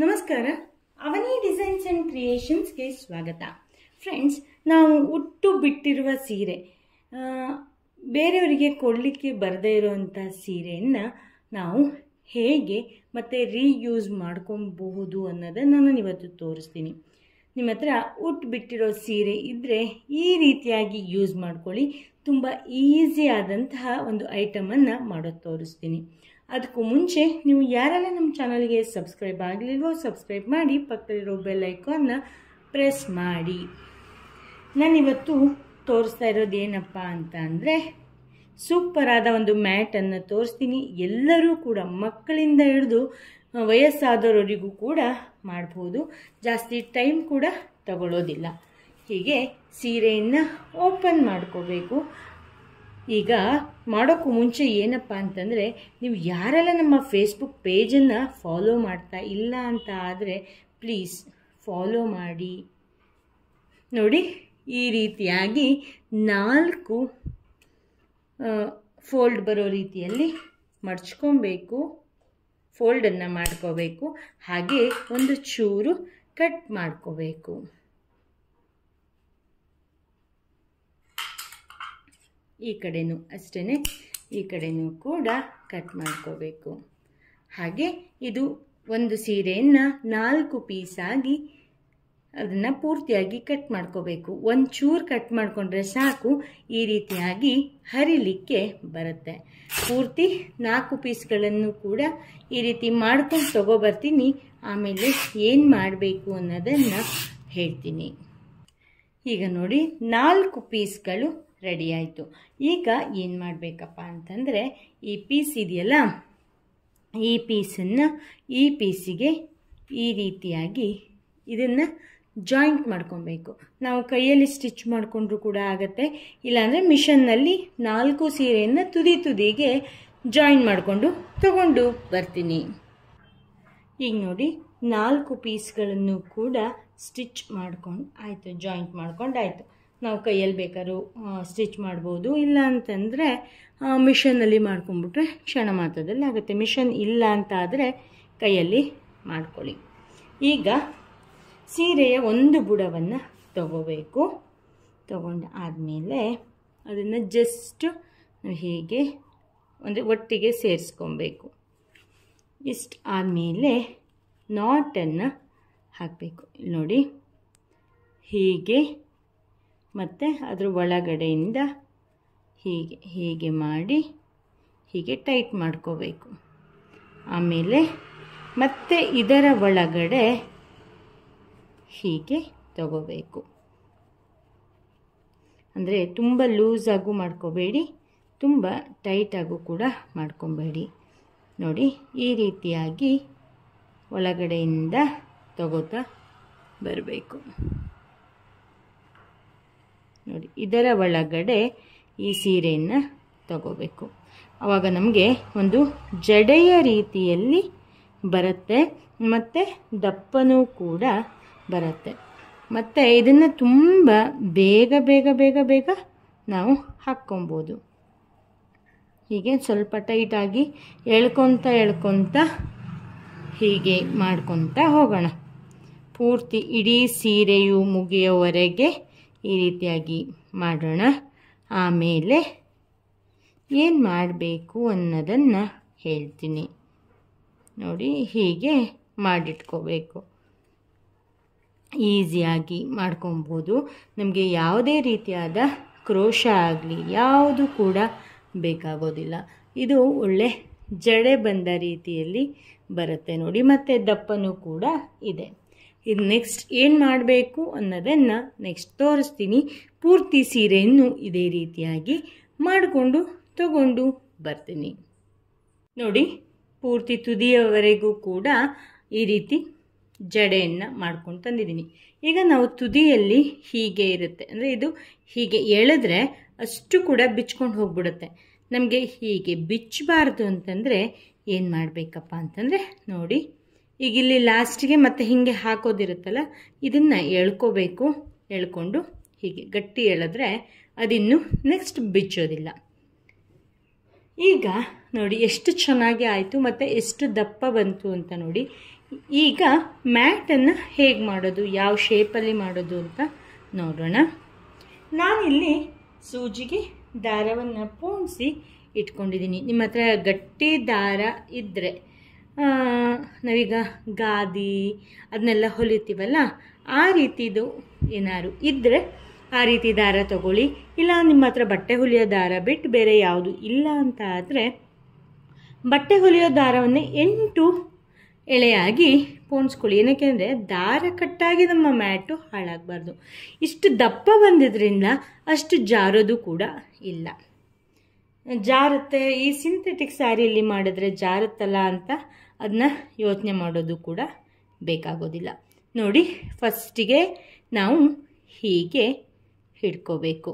ನಮಸ್ಕಾರ ಅವನಿ designs and ಕ್ರಿಯೇಷನ್ಸ್ಗೆ ಸ್ವಾಗತ friends ನಾವು ಉಟ್ಟು ಬಿಟ್ಟಿರುವ ಸೀರೆ ಆ, ಬೇರೆಯವರಿಗೆ ಕೊಡಲಿಕ್ಕೆ ಬರದೇ ಇರುವಂಥ ಸೀರೆಯನ್ನು ನಾವು ಹೇಗೆ ಮತ್ತು ರೀಯೂಸ್ ಮಾಡ್ಕೊಬಹುದು ಅನ್ನೋದನ್ನು ನಾನು ಇವತ್ತು ತೋರಿಸ್ತೀನಿ ನಿಮ್ಮ ಹತ್ರ ಉಟ್ಟು ಬಿಟ್ಟಿರೋ ಸೀರೆ ಇದ್ದರೆ ಈ ರೀತಿಯಾಗಿ ಯೂಸ್ ಮಾಡ್ಕೊಳ್ಳಿ ತುಂಬ ಈಸಿ ಆದಂತಹ ಒಂದು ಐಟಮನ್ನು ಮಾಡೋದು ತೋರಿಸ್ತೀನಿ ಅದಕ್ಕೂ ಮುಂಚೆ ನೀವು ಯಾರೆಲ್ಲ ನಮ್ಮ ಚಾನಲ್ಗೆ ಸಬ್ಸ್ಕ್ರೈಬ್ ಆಗಲಿಲ್ವೋ ಸಬ್ಸ್ಕ್ರೈಬ್ ಮಾಡಿ ಪಕ್ಕದಲ್ಲಿರೋ ಬೆಲ್ ಐಕಾನ್ನ ಪ್ರೆಸ್ ಮಾಡಿ ನಾನಿವತ್ತು ತೋರಿಸ್ತಾ ಇರೋದು ಏನಪ್ಪ ಅಂತ ಅಂದರೆ ಸೂಪರಾದ ಒಂದು ಮ್ಯಾಟನ್ನು ತೋರಿಸ್ತೀನಿ ಎಲ್ಲರೂ ಕೂಡ ಮಕ್ಕಳಿಂದ ಹಿಡಿದು ವಯಸ್ಸಾದವರಿಗೂ ಕೂಡ ಮಾಡ್ಬೋದು ಜಾಸ್ತಿ ಟೈಮ್ ಕೂಡ ತಗೊಳ್ಳೋದಿಲ್ಲ ಹೀಗೆ ಸೀರೆಯನ್ನು ಓಪನ್ ಮಾಡ್ಕೋಬೇಕು ಈಗ ಮಾಡೋಕ್ಕೂ ಮುಂಚೆ ಏನಪ್ಪ ಅಂತಂದರೆ ನೀವು ಯಾರೆಲ್ಲ ನಮ್ಮ ಫೇಸ್ಬುಕ್ ಪೇಜನ್ನು ಫಾಲೋ ಮಾಡ್ತಾ ಇಲ್ಲ ಅಂತ ಆದರೆ ಪ್ಲೀಸ್ ಫಾಲೋ ಮಾಡಿ ನೋಡಿ ಈ ರೀತಿಯಾಗಿ ನಾಲ್ಕು ಫೋಲ್ಡ್ ಬರೋ ರೀತಿಯಲ್ಲಿ ಮಡ್ಚ್ಕೊಬೇಕು ಫೋಲ್ಡನ್ನು ಮಾಡ್ಕೋಬೇಕು ಹಾಗೆ ಒಂದು ಚೂರು ಕಟ್ ಮಾಡ್ಕೋಬೇಕು ಈ ಕಡೆನೂ ಅಷ್ಟೇ ಈ ಕಡೆನೂ ಕೂಡ ಕಟ್ ಮಾಡ್ಕೋಬೇಕು ಹಾಗೆ ಇದು ಒಂದು ಸೀರೆಯನ್ನು ನಾಲ್ಕು ಪೀಸಾಗಿ ಅದನ್ನು ಪೂರ್ತಿಯಾಗಿ ಕಟ್ ಮಾಡ್ಕೋಬೇಕು ಒಂದು ಚೂರು ಕಟ್ ಮಾಡಿಕೊಂಡ್ರೆ ಸಾಕು ಈ ರೀತಿಯಾಗಿ ಹರಿಲಿಕ್ಕೆ ಬರುತ್ತೆ ಪೂರ್ತಿ ನಾಲ್ಕು ಪೀಸ್ಗಳನ್ನು ಕೂಡ ಈ ರೀತಿ ಮಾಡ್ಕೊಂಡು ತಗೊಬರ್ತೀನಿ ಆಮೇಲೆ ಏನು ಮಾಡಬೇಕು ಅನ್ನೋದನ್ನು ಹೇಳ್ತೀನಿ ಈಗ ನೋಡಿ ನಾಲ್ಕು ಪೀಸ್ಗಳು ರೆಡಿ ಆಯಿತು ಈಗ ಏನು ಮಾಡಬೇಕಪ್ಪ ಅಂತಂದರೆ ಈ ಪೀಸ್ ಇದೆಯಲ್ಲ ಈ ಪೀಸನ್ನು ಈ ಪೀಸಿಗೆ ಈ ರೀತಿಯಾಗಿ ಇದನ್ನು ಜಾಯಿಂಟ್ ಮಾಡ್ಕೊಬೇಕು ನಾವು ಕೈಯಲ್ಲಿ ಸ್ಟಿಚ್ ಮಾಡಿಕೊಂಡ್ರೂ ಕೂಡ ಆಗುತ್ತೆ ಇಲ್ಲಾಂದರೆ ಮಿಷನ್ನಲ್ಲಿ ನಾಲ್ಕು ಸೀರೆಯನ್ನು ತುದಿ ತುದಿಗೆ ಜಾಯಿನ್ ಮಾಡಿಕೊಂಡು ತಗೊಂಡು ಬರ್ತೀನಿ ಈಗ ನೋಡಿ ನಾಲ್ಕು ಪೀಸ್ಗಳನ್ನು ಕೂಡ ಸ್ಟಿಚ್ ಮಾಡ್ಕೊಂಡು ಆಯಿತು ಜಾಯಿಂಟ್ ಮಾಡ್ಕೊಂಡು ಆಯಿತು ನಾವು ಕೈಯಲ್ಲಿ ಬೇಕಾದ್ರೂ ಸ್ಟಿಚ್ ಮಾಡ್ಬೋದು ಇಲ್ಲ ಅಂತಂದರೆ ಮಿಷನ್ನಲ್ಲಿ ಮಾಡ್ಕೊಂಡ್ಬಿಟ್ರೆ ಕ್ಷಣ ಮಾತ್ರದಲ್ಲಿ ಆಗುತ್ತೆ ಮಿಷನ್ ಇಲ್ಲ ಅಂತ ಆದರೆ ಕೈಯಲ್ಲಿ ಮಾಡ್ಕೊಳ್ಳಿ ಈಗ ಸೀರೆಯ ಒಂದು ಬುಡವನ್ನು ತಗೋಬೇಕು ತಗೊಂಡು ಆದಮೇಲೆ ಅದನ್ನು ಜಸ್ಟ್ ಹೀಗೆ ಅಂದರೆ ಒಟ್ಟಿಗೆ ಸೇರಿಸ್ಕೊಬೇಕು ಇಷ್ಟು ಆದಮೇಲೆ ನಾಟನ್ನು ಹಾಕಬೇಕು ಇಲ್ಲಿ ನೋಡಿ ಹೀಗೆ ಮತ್ತು ಅದರ ಒಳಗಡೆಯಿಂದ ಹೀಗೆ ಹೀಗೆ ಮಾಡಿ ಹೀಗೆ ಟೈಟ್ ಮಾಡ್ಕೋಬೇಕು ಆಮೇಲೆ ಮತ್ತೆ ಇದರ ಒಳಗಡೆ ಹೀಗೆ ತಗೋಬೇಕು ಅಂದರೆ ತುಂಬ ಲೂಸಾಗೂ ಮಾಡ್ಕೋಬೇಡಿ ತುಂಬ ಟೈಟಾಗೂ ಕೂಡ ಮಾಡ್ಕೊಬೇಡಿ ನೋಡಿ ಈ ರೀತಿಯಾಗಿ ಒಳಗಡೆಯಿಂದ ತಗೋತಾ ಬರಬೇಕು ನೋಡಿ ಇದರ ಒಳಗಡೆ ಈ ಸೀರೆಯನ್ನು ತಗೋಬೇಕು ಆವಾಗ ನಮಗೆ ಒಂದು ಜಡೆಯ ರೀತಿಯಲ್ಲಿ ಬರುತ್ತೆ ಮತ್ತು ದಪ್ಪನೂ ಕೂಡ ಬರುತ್ತೆ ಮತ್ತು ಇದನ್ನು ತುಂಬ ಬೇಗ ಬೇಗ ಬೇಗ ಬೇಗ ನಾವು ಹಾಕ್ಕೊಬೋದು ಹೀಗೆ ಸ್ವಲ್ಪ ಟೈಟಾಗಿ ಎಳ್ಕೊತ ಎಳ್ಕೊತ ಹೀಗೆ ಮಾಡ್ಕೊತ ಹೋಗೋಣ ಪೂರ್ತಿ ಇಡೀ ಸೀರೆಯು ಮುಗಿಯೋವರೆಗೆ ಈ ರೀತಿಯಾಗಿ ಮಾಡೋಣ ಆಮೇಲೆ ಏನು ಮಾಡಬೇಕು ಅನ್ನೋದನ್ನು ಹೇಳ್ತೀನಿ ನೋಡಿ ಹೀಗೆ ಮಾಡಿಟ್ಕೋಬೇಕು ಈಸಿಯಾಗಿ ಮಾಡ್ಕೊಬೋದು ನಮಗೆ ಯಾವುದೇ ರೀತಿಯಾದ ಕ್ರೋಶ ಆಗಲಿ ಯಾವುದು ಕೂಡ ಬೇಕಾಗೋದಿಲ್ಲ ಇದು ಒಳ್ಳೆ ಜಡೆ ಬಂದ ರೀತಿಯಲ್ಲಿ ಬರುತ್ತೆ ನೋಡಿ ಮತ್ತು ದಪ್ಪನೂ ಕೂಡ ಇದೆ ಇದು ನೆಕ್ಸ್ಟ್ ಏನು ಮಾಡಬೇಕು ಅನ್ನೋದನ್ನು ನೆಕ್ಸ್ಟ್ ತೋರಿಸ್ತೀನಿ ಪೂರ್ತಿ ಸೀರೆಯನ್ನು ಇದೇ ರೀತಿಯಾಗಿ ಮಾಡಿಕೊಂಡು ತಗೊಂಡು ಬರ್ತೀನಿ ನೋಡಿ ಪೂರ್ತಿ ತುದಿಯವರೆಗೂ ಕೂಡ ಈ ರೀತಿ ಜಡೆಯನ್ನು ಮಾಡ್ಕೊಂಡು ತಂದಿದ್ದೀನಿ ಈಗ ನಾವು ತುದಿಯಲ್ಲಿ ಹೀಗೆ ಇರುತ್ತೆ ಅಂದರೆ ಇದು ಹೀಗೆ ಎಳೆದ್ರೆ ಅಷ್ಟು ಕೂಡ ಬಿಚ್ಕೊಂಡು ಹೋಗ್ಬಿಡುತ್ತೆ ನಮಗೆ ಹೀಗೆ ಬಿಚ್ಚಬಾರ್ದು ಅಂತಂದರೆ ಏನು ಮಾಡಬೇಕಪ್ಪ ಅಂತಂದರೆ ನೋಡಿ ಈಗ ಇಲ್ಲಿ ಲಾಸ್ಟಿಗೆ ಮತ್ತೆ ಹೀಗೆ ಹಾಕೋದಿರುತ್ತಲ್ಲ ಇದನ್ನು ಎಳ್ಕೋಬೇಕು ಎಳ್ಕೊಂಡು ಹೀಗೆ ಗಟ್ಟಿ ಎಳೆದ್ರೆ ಅದಿನ್ನು ನೆಕ್ಸ್ಟ್ ಬಿಚ್ಚೋದಿಲ್ಲ ಈಗ ನೋಡಿ ಎಷ್ಟು ಚೆನ್ನಾಗಿ ಆಯಿತು ಮತ್ತು ಎಷ್ಟು ದಪ್ಪ ಬಂತು ಅಂತ ನೋಡಿ ಈಗ ಮ್ಯಾಟನ್ನು ಹೇಗೆ ಮಾಡೋದು ಯಾವ ಶೇಪಲ್ಲಿ ಮಾಡೋದು ಅಂತ ನೋಡೋಣ ನಾನಿಲ್ಲಿ ಸೂಜಿಗೆ ದಾರವನ್ನು ಪೋಣಿಸಿ ಇಟ್ಕೊಂಡಿದ್ದೀನಿ ನಿಮ್ಮ ಹತ್ರ ಗಟ್ಟಿ ದಾರ ಇದ್ದರೆ ನಾವೀಗ ಗಾದಿ ಅದನ್ನೆಲ್ಲ ಹೊಲಿತೀವಲ್ಲ ಆ ರೀತಿದು ಏನಾದ್ರು ಇದ್ದರೆ ಆ ರೀತಿ ದಾರ ತಗೊಳ್ಳಿ ಇಲ್ಲ ನಿಮ್ಮ ಹತ್ರ ಬಟ್ಟೆ ಹೊಲಿಯೋ ದಾರ ಬಿಟ್ಟು ಬೇರೆ ಯಾವುದು ಇಲ್ಲ ಅಂತ ಆದರೆ ಬಟ್ಟೆ ಹೊಲಿಯೋ ದಾರವನ್ನೇ ಎಂಟು ಎಳೆಯಾಗಿ ಪೋಣಿಸ್ಕೊಳ್ಳಿ ಏನಕ್ಕೆ ಅಂದರೆ ದಾರ ಕಟ್ಟಾಗಿ ನಮ್ಮ ಮ್ಯಾಟು ಹಾಳಾಗಬಾರ್ದು ಇಷ್ಟು ದಪ್ಪ ಬಂದಿದ್ರಿಂದ ಅಷ್ಟು ಜಾರೋದು ಕೂಡ ಇಲ್ಲ ಜಾರುತ್ತೆ ಈ ಸಿಂಥೆಟಿಕ್ ಸ್ಯಾರಿಯಲ್ಲಿ ಮಾಡಿದ್ರೆ ಜಾರುತ್ತಲ್ಲ ಅಂತ ಅದನ್ನ ಯೋಚನೆ ಮಾಡೋದು ಕೂಡ ಬೇಕಾಗೋದಿಲ್ಲ ನೋಡಿ ಫಸ್ಟಿಗೆ ನಾವು ಹೀಗೆ ಹಿಡ್ಕೋಬೇಕು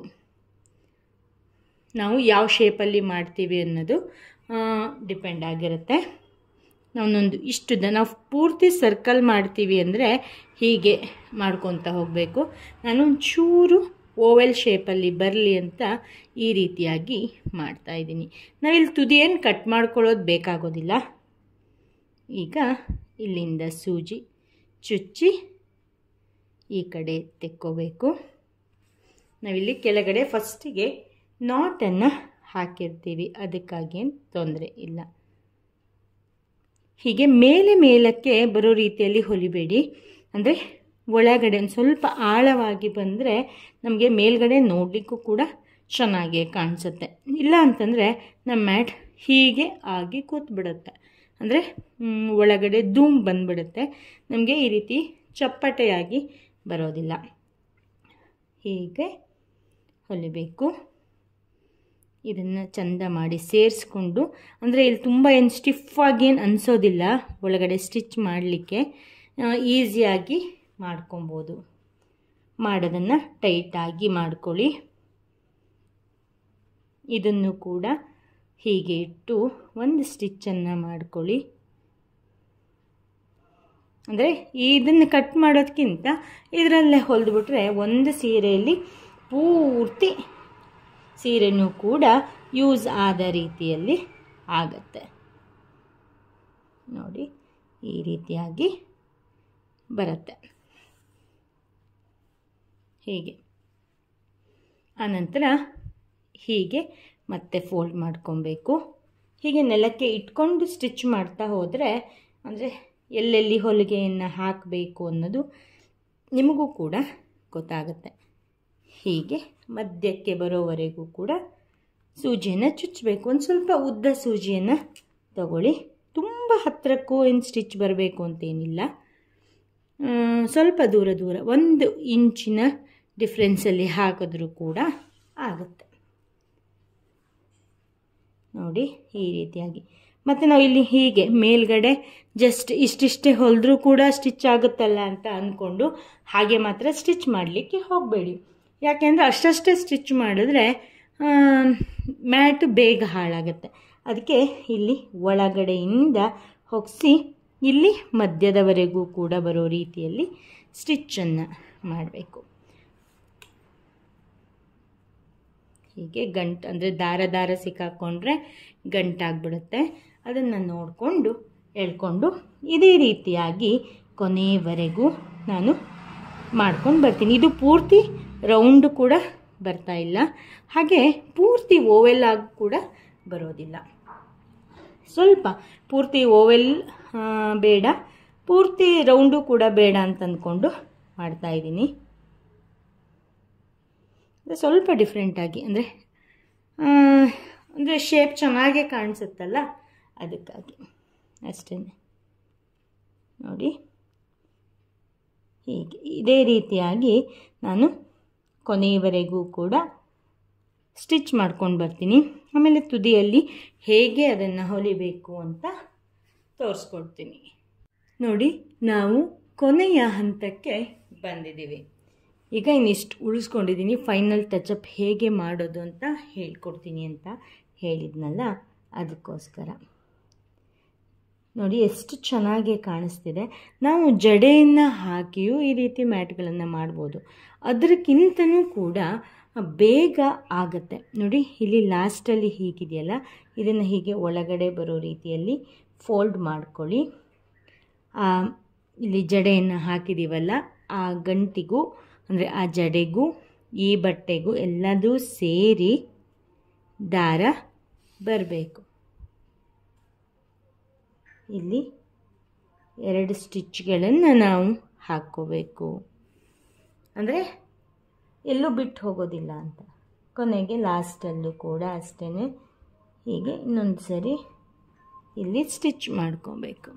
ನಾವು ಯಾವ ಶೇಪಲ್ಲಿ ಮಾಡ್ತೀವಿ ಅನ್ನೋದು ಡಿಪೆಂಡ್ ಆಗಿರುತ್ತೆ ನಾವೊಂದು ಇಷ್ಟುದ ನಾವು ಪೂರ್ತಿ ಸರ್ಕಲ್ ಮಾಡ್ತೀವಿ ಅಂದರೆ ಹೀಗೆ ಮಾಡ್ಕೊತ ಹೋಗಬೇಕು ನಾನು ಒಂಚೂರು ಓವೆಲ್ ಶೇಪಲ್ಲಿ ಬರಲಿ ಅಂತ ಈ ರೀತಿಯಾಗಿ ಮಾಡ್ತಾಯಿದ್ದೀನಿ ನಾವಿಲ್ಲಿ ತುದಿಯನ್ನು ಕಟ್ ಮಾಡ್ಕೊಳ್ಳೋದು ಬೇಕಾಗೋದಿಲ್ಲ ಈಗ ಇಲ್ಲಿಂದ ಸೂಜಿ ಚುಚ್ಚಿ ಈ ಕಡೆ ತೆಕ್ಕೋಬೇಕು ನಾವಿಲ್ಲಿ ಕೆಳಗಡೆ ಫಸ್ಟಿಗೆ ನಾಟನ್ನು ಹಾಕಿರ್ತೀವಿ ಅದಕ್ಕಾಗಿ ಏನು ತೊಂದರೆ ಇಲ್ಲ ಹೀಗೆ ಮೇಲೆ ಮೇಲಕ್ಕೆ ಬರೋ ರೀತಿಯಲ್ಲಿ ಹೊಲಿಬೇಡಿ ಅಂದರೆ ಒಳಗಡೆ ಒಂದು ಸ್ವಲ್ಪ ಆಳವಾಗಿ ಬಂದರೆ ನಮಗೆ ಮೇಲ್ಗಡೆ ನೋಡಲಿಕ್ಕೂ ಕೂಡ ಚೆನ್ನಾಗಿ ಕಾಣಿಸುತ್ತೆ ಇಲ್ಲ ಅಂತಂದರೆ ನಮ್ಮ ಮ್ಯಾಟ್ ಹೀಗೆ ಆಗಿ ಕೂತ್ಬಿಡುತ್ತೆ ಅಂದರೆ ಒಳಗಡೆ ಧೂಮ್ ಬಂದ್ಬಿಡುತ್ತೆ ನಮಗೆ ಈ ರೀತಿ ಚಪ್ಪಟೆಯಾಗಿ ಬರೋದಿಲ್ಲ ಹೀಗೆ ಹೊಲಿಬೇಕು ಇದನ್ನು ಚಂದ ಮಾಡಿ ಸೇರಿಸ್ಕೊಂಡು ಅಂದರೆ ಇಲ್ಲಿ ತುಂಬ ಏನು ಸ್ಟಿಫಾಗಿ ಏನು ಅನಿಸೋದಿಲ್ಲ ಒಳಗಡೆ ಸ್ಟಿಚ್ ಮಾಡಲಿಕ್ಕೆ ಈಸಿಯಾಗಿ ಮಾಡ್ಕೊಬೋದು ಮಾಡೋದನ್ನು ಟೈಟಾಗಿ ಮಾಡ್ಕೊಳ್ಳಿ ಇದನ್ನು ಕೂಡ ಹೀಗೆ ಇಟ್ಟು ಒಂದು ಸ್ಟಿಚ್ಚನ್ನು ಮಾಡ್ಕೊಳ್ಳಿ ಅಂದರೆ ಇದನ್ನು ಕಟ್ ಮಾಡೋದಕ್ಕಿಂತ ಇದರಲ್ಲೇ ಹೊಲಿದ್ಬಿಟ್ರೆ ಒಂದು ಸೀರೆಯಲ್ಲಿ ಪೂರ್ತಿ ಸೀರೆನೂ ಕೂಡ ಯೂಸ್ ಆದ ರೀತಿಯಲ್ಲಿ ಆಗತ್ತೆ ನೋಡಿ ಈ ರೀತಿಯಾಗಿ ಬರುತ್ತೆ ಹೀಗೆ ಆನಂತರ ಹೀಗೆ ಮತ್ತೆ ಫೋಲ್ಡ್ ಮಾಡ್ಕೊಬೇಕು ಹೀಗೆ ನೆಲಕ್ಕೆ ಇಟ್ಕೊಂಡು ಸ್ಟಿಚ್ ಮಾಡ್ತಾ ಹೋದರೆ ಅಂದರೆ ಎಲ್ಲೆಲ್ಲಿ ಹೊಲಿಗೆಯನ್ನು ಹಾಕಬೇಕು ಅನ್ನೋದು ನಿಮಗೂ ಕೂಡ ಗೊತ್ತಾಗುತ್ತೆ ಹೀಗೆ ಮಧ್ಯಕ್ಕೆ ಬರೋವರೆಗೂ ಕೂಡ ಸೂಜಿಯನ್ನು ಚುಚ್ಚಬೇಕು ಒಂದು ಸ್ವಲ್ಪ ಉದ್ದ ಸೂಜಿಯನ್ನು ತಗೊಳ್ಳಿ ತುಂಬ ಹತ್ತಿರಕ್ಕೂ ಏನು ಸ್ಟಿಚ್ ಬರಬೇಕು ಅಂತೇನಿಲ್ಲ ಸ್ವಲ್ಪ ದೂರ ದೂರ ಒಂದು ಇಂಚಿನ ಡಿಫ್ರೆನ್ಸಲ್ಲಿ ಹಾಕಿದ್ರೂ ಕೂಡ ಆಗುತ್ತೆ ನೋಡಿ ಈ ರೀತಿಯಾಗಿ ಮತ್ತು ನಾವು ಇಲ್ಲಿ ಹೀಗೆ ಮೇಲ್ಗಡೆ ಜಸ್ಟ್ ಇಷ್ಟಿಷ್ಟೇ ಹೊಲಿದ್ರೂ ಕೂಡ ಸ್ಟಿಚ್ ಆಗುತ್ತಲ್ಲ ಅಂತ ಅಂದ್ಕೊಂಡು ಹಾಗೆ ಮಾತ್ರ ಸ್ಟಿಚ್ ಮಾಡಲಿಕ್ಕೆ ಹೋಗಬೇಡಿ ಯಾಕೆಂದರೆ ಅಷ್ಟಷ್ಟೇ ಸ್ಟಿಚ್ ಮಾಡಿದ್ರೆ ಮ್ಯಾಟ್ ಬೇಗ ಹಾಳಾಗುತ್ತೆ ಅದಕ್ಕೆ ಇಲ್ಲಿ ಒಳಗಡೆಯಿಂದ ಹೊಗಿಸಿ ಇಲ್ಲಿ ಮಧ್ಯದವರೆಗೂ ಕೂಡ ಬರೋ ರೀತಿಯಲ್ಲಿ ಸ್ಟಿಚ್ಚನ್ನು ಮಾಡಬೇಕು ಹೀಗೆ ಗಂಟು ಅಂದರೆ ದಾರ ದಾರ ಸಿಕ್ಕಾಕ್ಕೊಂಡ್ರೆ ಗಂಟಾಗ್ಬಿಡುತ್ತೆ ಅದನ್ನು ನೋಡಿಕೊಂಡು ಎಳ್ಕೊಂಡು ಇದೇ ರೀತಿಯಾಗಿ ಕೊನೆಯವರೆಗೂ ನಾನು ಮಾಡ್ಕೊಂಡು ಬರ್ತೀನಿ ಇದು ಪೂರ್ತಿ ರೌಂಡು ಕೂಡ ಬರ್ತಾ ಇಲ್ಲ ಹಾಗೆ ಪೂರ್ತಿ ಓವೆಲ್ ಆಗಿ ಕೂಡ ಬರೋದಿಲ್ಲ ಸ್ವಲ್ಪ ಪೂರ್ತಿ ಓವೆಲ್ ಬೇಡ ಪೂರ್ತಿ ರೌಂಡು ಕೂಡ ಬೇಡ ಅಂತ ಅಂದ್ಕೊಂಡು ಮಾಡ್ತಾಯಿದ್ದೀನಿ ಸ್ವಲ್ಪ ಡಿಫ್ರೆಂಟಾಗಿ ಅಂದರೆ ಅಂದರೆ ಶೇಪ್ ಚೆನ್ನಾಗೇ ಕಾಣಿಸುತ್ತಲ್ಲ ಅದಕ್ಕಾಗಿ ಅಷ್ಟೇ ನೋಡಿ ಹೀಗೆ ಇದೇ ರೀತಿಯಾಗಿ ನಾನು ಕೊನೆಯವರೆಗೂ ಕೂಡ ಸ್ಟಿಚ್ ಮಾಡ್ಕೊಂಡು ಬರ್ತೀನಿ ಆಮೇಲೆ ತುದಿಯಲ್ಲಿ ಹೇಗೆ ಅದನ್ನು ಹೊಲಿಬೇಕು ಅಂತ ತೋರಿಸ್ಕೊಡ್ತೀನಿ ನೋಡಿ ನಾವು ಕೊನೆಯ ಹಂತಕ್ಕೆ ಬಂದಿದ್ದೀವಿ ಈಗ ಇನ್ನಿಷ್ಟು ಉಳಿಸ್ಕೊಂಡಿದ್ದೀನಿ ಫೈನಲ್ ಟಚಪ್ ಹೇಗೆ ಮಾಡೋದು ಅಂತ ಹೇಳ್ಕೊಡ್ತೀನಿ ಅಂತ ಹೇಳಿದ್ನಲ್ಲ ಅದಕ್ಕೋಸ್ಕರ ನೋಡಿ ಎಷ್ಟು ಚೆನ್ನಾಗಿ ಕಾಣಿಸ್ತಿದೆ ನಾವು ಜಡೆಯನ್ನು ಹಾಕಿಯೂ ಈ ರೀತಿ ಮ್ಯಾಟ್ಗಳನ್ನು ಮಾಡ್ಬೋದು ಅದಕ್ಕಿಂತನೂ ಕೂಡ ಬೇಗ ಆಗುತ್ತೆ ನೋಡಿ ಇಲ್ಲಿ ಲಾಸ್ಟಲ್ಲಿ ಹೀಗಿದೆಯಲ್ಲ ಇದನ್ನು ಹೀಗೆ ಒಳಗಡೆ ಬರೋ ರೀತಿಯಲ್ಲಿ ಫೋಲ್ಡ್ ಮಾಡ್ಕೊಳ್ಳಿ ಆ ಇಲ್ಲಿ ಜಡೆಯನ್ನು ಹಾಕಿದ್ದೀವಲ್ಲ ಆ ಗಂಟಿಗೂ ಅಂದರೆ ಆ ಜಡೆಗೂ ಈ ಬಟ್ಟೆಗೂ ಎಲ್ಲದೂ ಸೇರಿ ದಾರ ಬರಬೇಕು ಇಲ್ಲಿ ಎರಡು ಸ್ಟಿಚ್ಗಳನ್ನು ನಾವು ಹಾಕ್ಕೋಬೇಕು ಅಂದರೆ ಎಲ್ಲೂ ಬಿಟ್ಟು ಹೋಗೋದಿಲ್ಲ ಅಂತ ಕೊನೆಗೆ ಲಾಸ್ಟಲ್ಲೂ ಕೂಡ ಅಷ್ಟೇ ಹೀಗೆ ಇನ್ನೊಂದು ಸರಿ ಇಲ್ಲಿ ಸ್ಟಿಚ್ ಮಾಡ್ಕೋಬೇಕು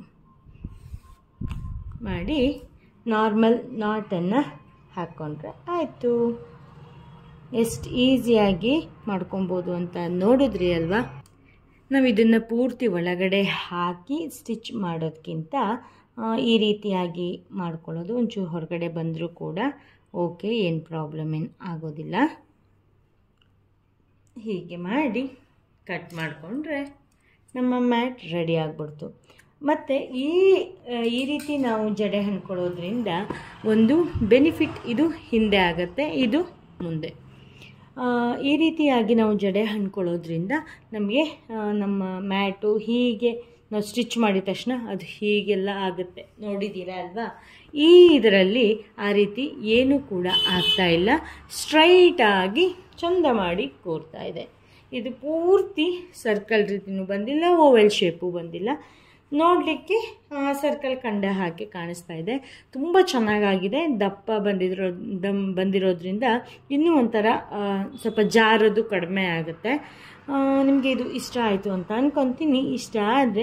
ಮಾಡಿ ನಾರ್ಮಲ್ ನಾಟನ್ನು ಹಾಕ್ಕೊಂಡ್ರೆ ಆಯಿತು ಎಷ್ಟು ಈಸಿಯಾಗಿ ಮಾಡ್ಕೊಬೋದು ಅಂತ ನೋಡಿದ್ರಿ ಅಲ್ವಾ ನಾವು ಇದನ್ನು ಪೂರ್ತಿ ಒಳಗಡೆ ಹಾಕಿ ಸ್ಟಿಚ್ ಮಾಡೋದಕ್ಕಿಂತ ಆ, ಈ ರೀತಿಯಾಗಿ ಮಾಡ್ಕೊಳ್ಳೋದು ಒಂಚೂರು ಹೊರಗಡೆ ಬಂದರೂ ಕೂಡ ಓಕೆ ಏನು ಪ್ರಾಬ್ಲಮ್ ಏನು ಆಗೋದಿಲ್ಲ ಹೀಗೆ ಮಾಡಿ ಕಟ್ ಮಾಡಿಕೊಂಡ್ರೆ ನಮ್ಮ ಮ್ಯಾಟ್ ರೆಡಿ ಆಗಿಬಿಡ್ತು ಮತ್ತು ಈ ಆ, ಈ ರೀತಿ ನಾವು ಜಡೆ ಹಣ್ಕೊಳ್ಳೋದ್ರಿಂದ ಒಂದು ಬೆನಿಫಿಟ್ ಇದು ಹಿಂದೆ ಆಗುತ್ತೆ ಇದು ಮುಂದೆ ಆ, ಈ ರೀತಿಯಾಗಿ ನಾವು ಜಡೆ ಹಣ್ಕೊಳ್ಳೋದ್ರಿಂದ ನಮಗೆ ಆ, ನಮ್ಮ ಮ್ಯಾಟು ಹೀಗೆ ನಾವು ಸ್ಟಿಚ್ ಮಾಡಿದ ತಕ್ಷಣ ಅದು ಹೀಗೆಲ್ಲ ಆಗುತ್ತೆ ನೋಡಿದ್ದೀರಾ ಅಲ್ವಾ ಈ ಇದರಲ್ಲಿ ಆ ರೀತಿ ಏನೂ ಕೂಡ ಆಗ್ತಾ ಇಲ್ಲ ಸ್ಟ್ರೈಟಾಗಿ ಚಂದ ಮಾಡಿ ಕೂರ್ತಾ ಇದೆ ಇದು ಪೂರ್ತಿ ಸರ್ಕಲ್ ರೀತಿಯೂ ಬಂದಿಲ್ಲ ಓವೆಲ್ ಶೇಪು ಬಂದಿಲ್ಲ ನೋಡಲಿಕ್ಕೆ ಸರ್ಕಲ್ ಕಂಡ ಹಾಗೆ ಕಾಣಿಸ್ತಾ ಇದೆ ತುಂಬ ಚೆನ್ನಾಗಾಗಿದೆ ದಪ್ಪ ಬಂದಿರೋ ದಮ್ ಬಂದಿರೋದ್ರಿಂದ ಇನ್ನೂ ಒಂಥರ ಆ, ಸ್ವಲ್ಪ ಜಾರೋದು ಕಡಿಮೆ ಆಗುತ್ತೆ ನಿಮಗೆ ಇದು ಇಷ್ಟ ಆಯಿತು ಅಂತ ಅನ್ಕೊತೀನಿ ಇಷ್ಟ ಆದರೆ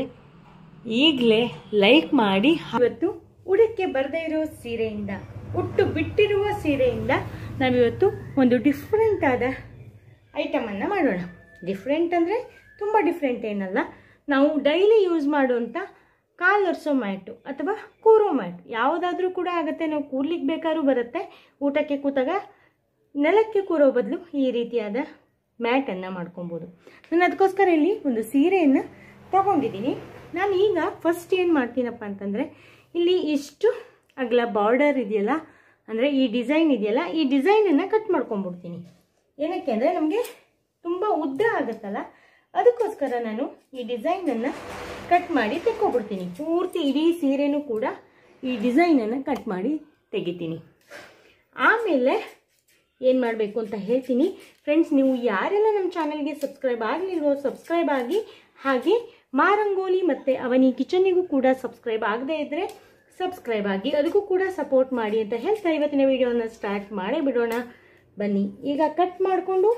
ಈಗಲೇ ಲೈಕ್ ಮಾಡಿ ಇವತ್ತು ಉಡಕ್ಕೆ ಬರದೇ ಇರೋ ಸೀರೆಯಿಂದ ಉಟ್ಟು ಬಿಟ್ಟಿರುವ ಸೀರೆಯಿಂದ ನಾವಿವತ್ತು ಒಂದು ಡಿಫ್ರೆಂಟ್ ಆದ ಐಟಮನ್ನು ಮಾಡೋಣ ಡಿಫ್ರೆಂಟ್ ಅಂದರೆ ತುಂಬ ಡಿಫ್ರೆಂಟ್ ಏನಲ್ಲ ನಾವು ಡೈಲಿ ಯೂಸ್ ಮಾಡುವಂಥ ಕಾಲು ಒರೆಸೋ ಮ್ಯಾಟು ಅಥವಾ ಕೂರೋ ಮ್ಯಾಟ್ ಯಾವುದಾದ್ರೂ ಕೂಡ ಆಗುತ್ತೆ ನಾವು ಕೂರ್ಲಿಕ್ಕೆ ಬೇಕಾದ್ರೂ ಬರುತ್ತೆ ಊಟಕ್ಕೆ ಕೂತಾಗ ನೆಲಕ್ಕೆ ಕೂರೋ ಬದಲು ಈ ರೀತಿಯಾದ ಮ್ಯಾಟನ್ನು ಮಾಡ್ಕೊಬೋದು ನಾನು ಅದಕ್ಕೋಸ್ಕರ ಇಲ್ಲಿ ಒಂದು ಸೀರೆಯನ್ನು ತಗೊಂಡಿದ್ದೀನಿ ನಾನು ಈಗ ಫಸ್ಟ್ ಏನು ಮಾಡ್ತೀನಪ್ಪ ಅಂತಂದರೆ ಇಲ್ಲಿ ಇಷ್ಟು ಅಗಲ ಬಾರ್ಡರ್ ಇದೆಯಲ್ಲ ಅಂದರೆ ಈ ಡಿಸೈನ್ ಇದೆಯಲ್ಲ ಈ ಡಿಸೈನನ್ನು ಕಟ್ ಮಾಡ್ಕೊಂಡ್ಬಿಡ್ತೀನಿ ಏನಕ್ಕೆ ಅಂದರೆ ನಮಗೆ ತುಂಬ ಉದ್ದ ಆಗುತ್ತಲ್ಲ ಅದಕ್ಕೋಸ್ಕರ ನಾನು ಈ ಡಿಸೈನನ್ನು ಕಟ್ ಮಾಡಿ ತೆಕ್ಕೊಬಿಡ್ತೀನಿ ಪೂರ್ತಿ ಇಡೀ ಸೀರೆನೂ ಕೂಡ ಈ ಡಿಸೈನನ್ನು ಕಟ್ ಮಾಡಿ ತೆಗಿತೀನಿ ಆಮೇಲೆ ಏನು ಮಾಡಬೇಕು ಅಂತ ಹೇಳ್ತೀನಿ ಫ್ರೆಂಡ್ಸ್ ನೀವು ಯಾರೆಲ್ಲ ನಮ್ಮ ಚಾನಲ್ಗೆ ಸಬ್ಸ್ಕ್ರೈಬ್ ಆಗಲಿಲ್ವೋ ಸಬ್ಸ್ಕ್ರೈಬ್ ಆಗಿ ಹಾಗೆ ಮಾರಂಗೋಲಿ ಮತ್ತು ಅವನಿ ಕಿಚನ್ನಿಗೂ ಕೂಡ ಸಬ್ಸ್ಕ್ರೈಬ್ ಆಗದೇ ಇದ್ದರೆ ಸಬ್ಸ್ಕ್ರೈಬ್ ಆಗಿ ಅದಕ್ಕೂ ಕೂಡ ಸಪೋರ್ಟ್ ಮಾಡಿ ಅಂತ ಹೇಳ್ತಾ ಇವತ್ತಿನ ವಿಡಿಯೋನ ಸ್ಟಾರ್ಟ್ ಮಾಡೇ ಬಿಡೋಣ ಬನ್ನಿ ಈಗ ಕಟ್ ಮಾಡಿಕೊಂಡು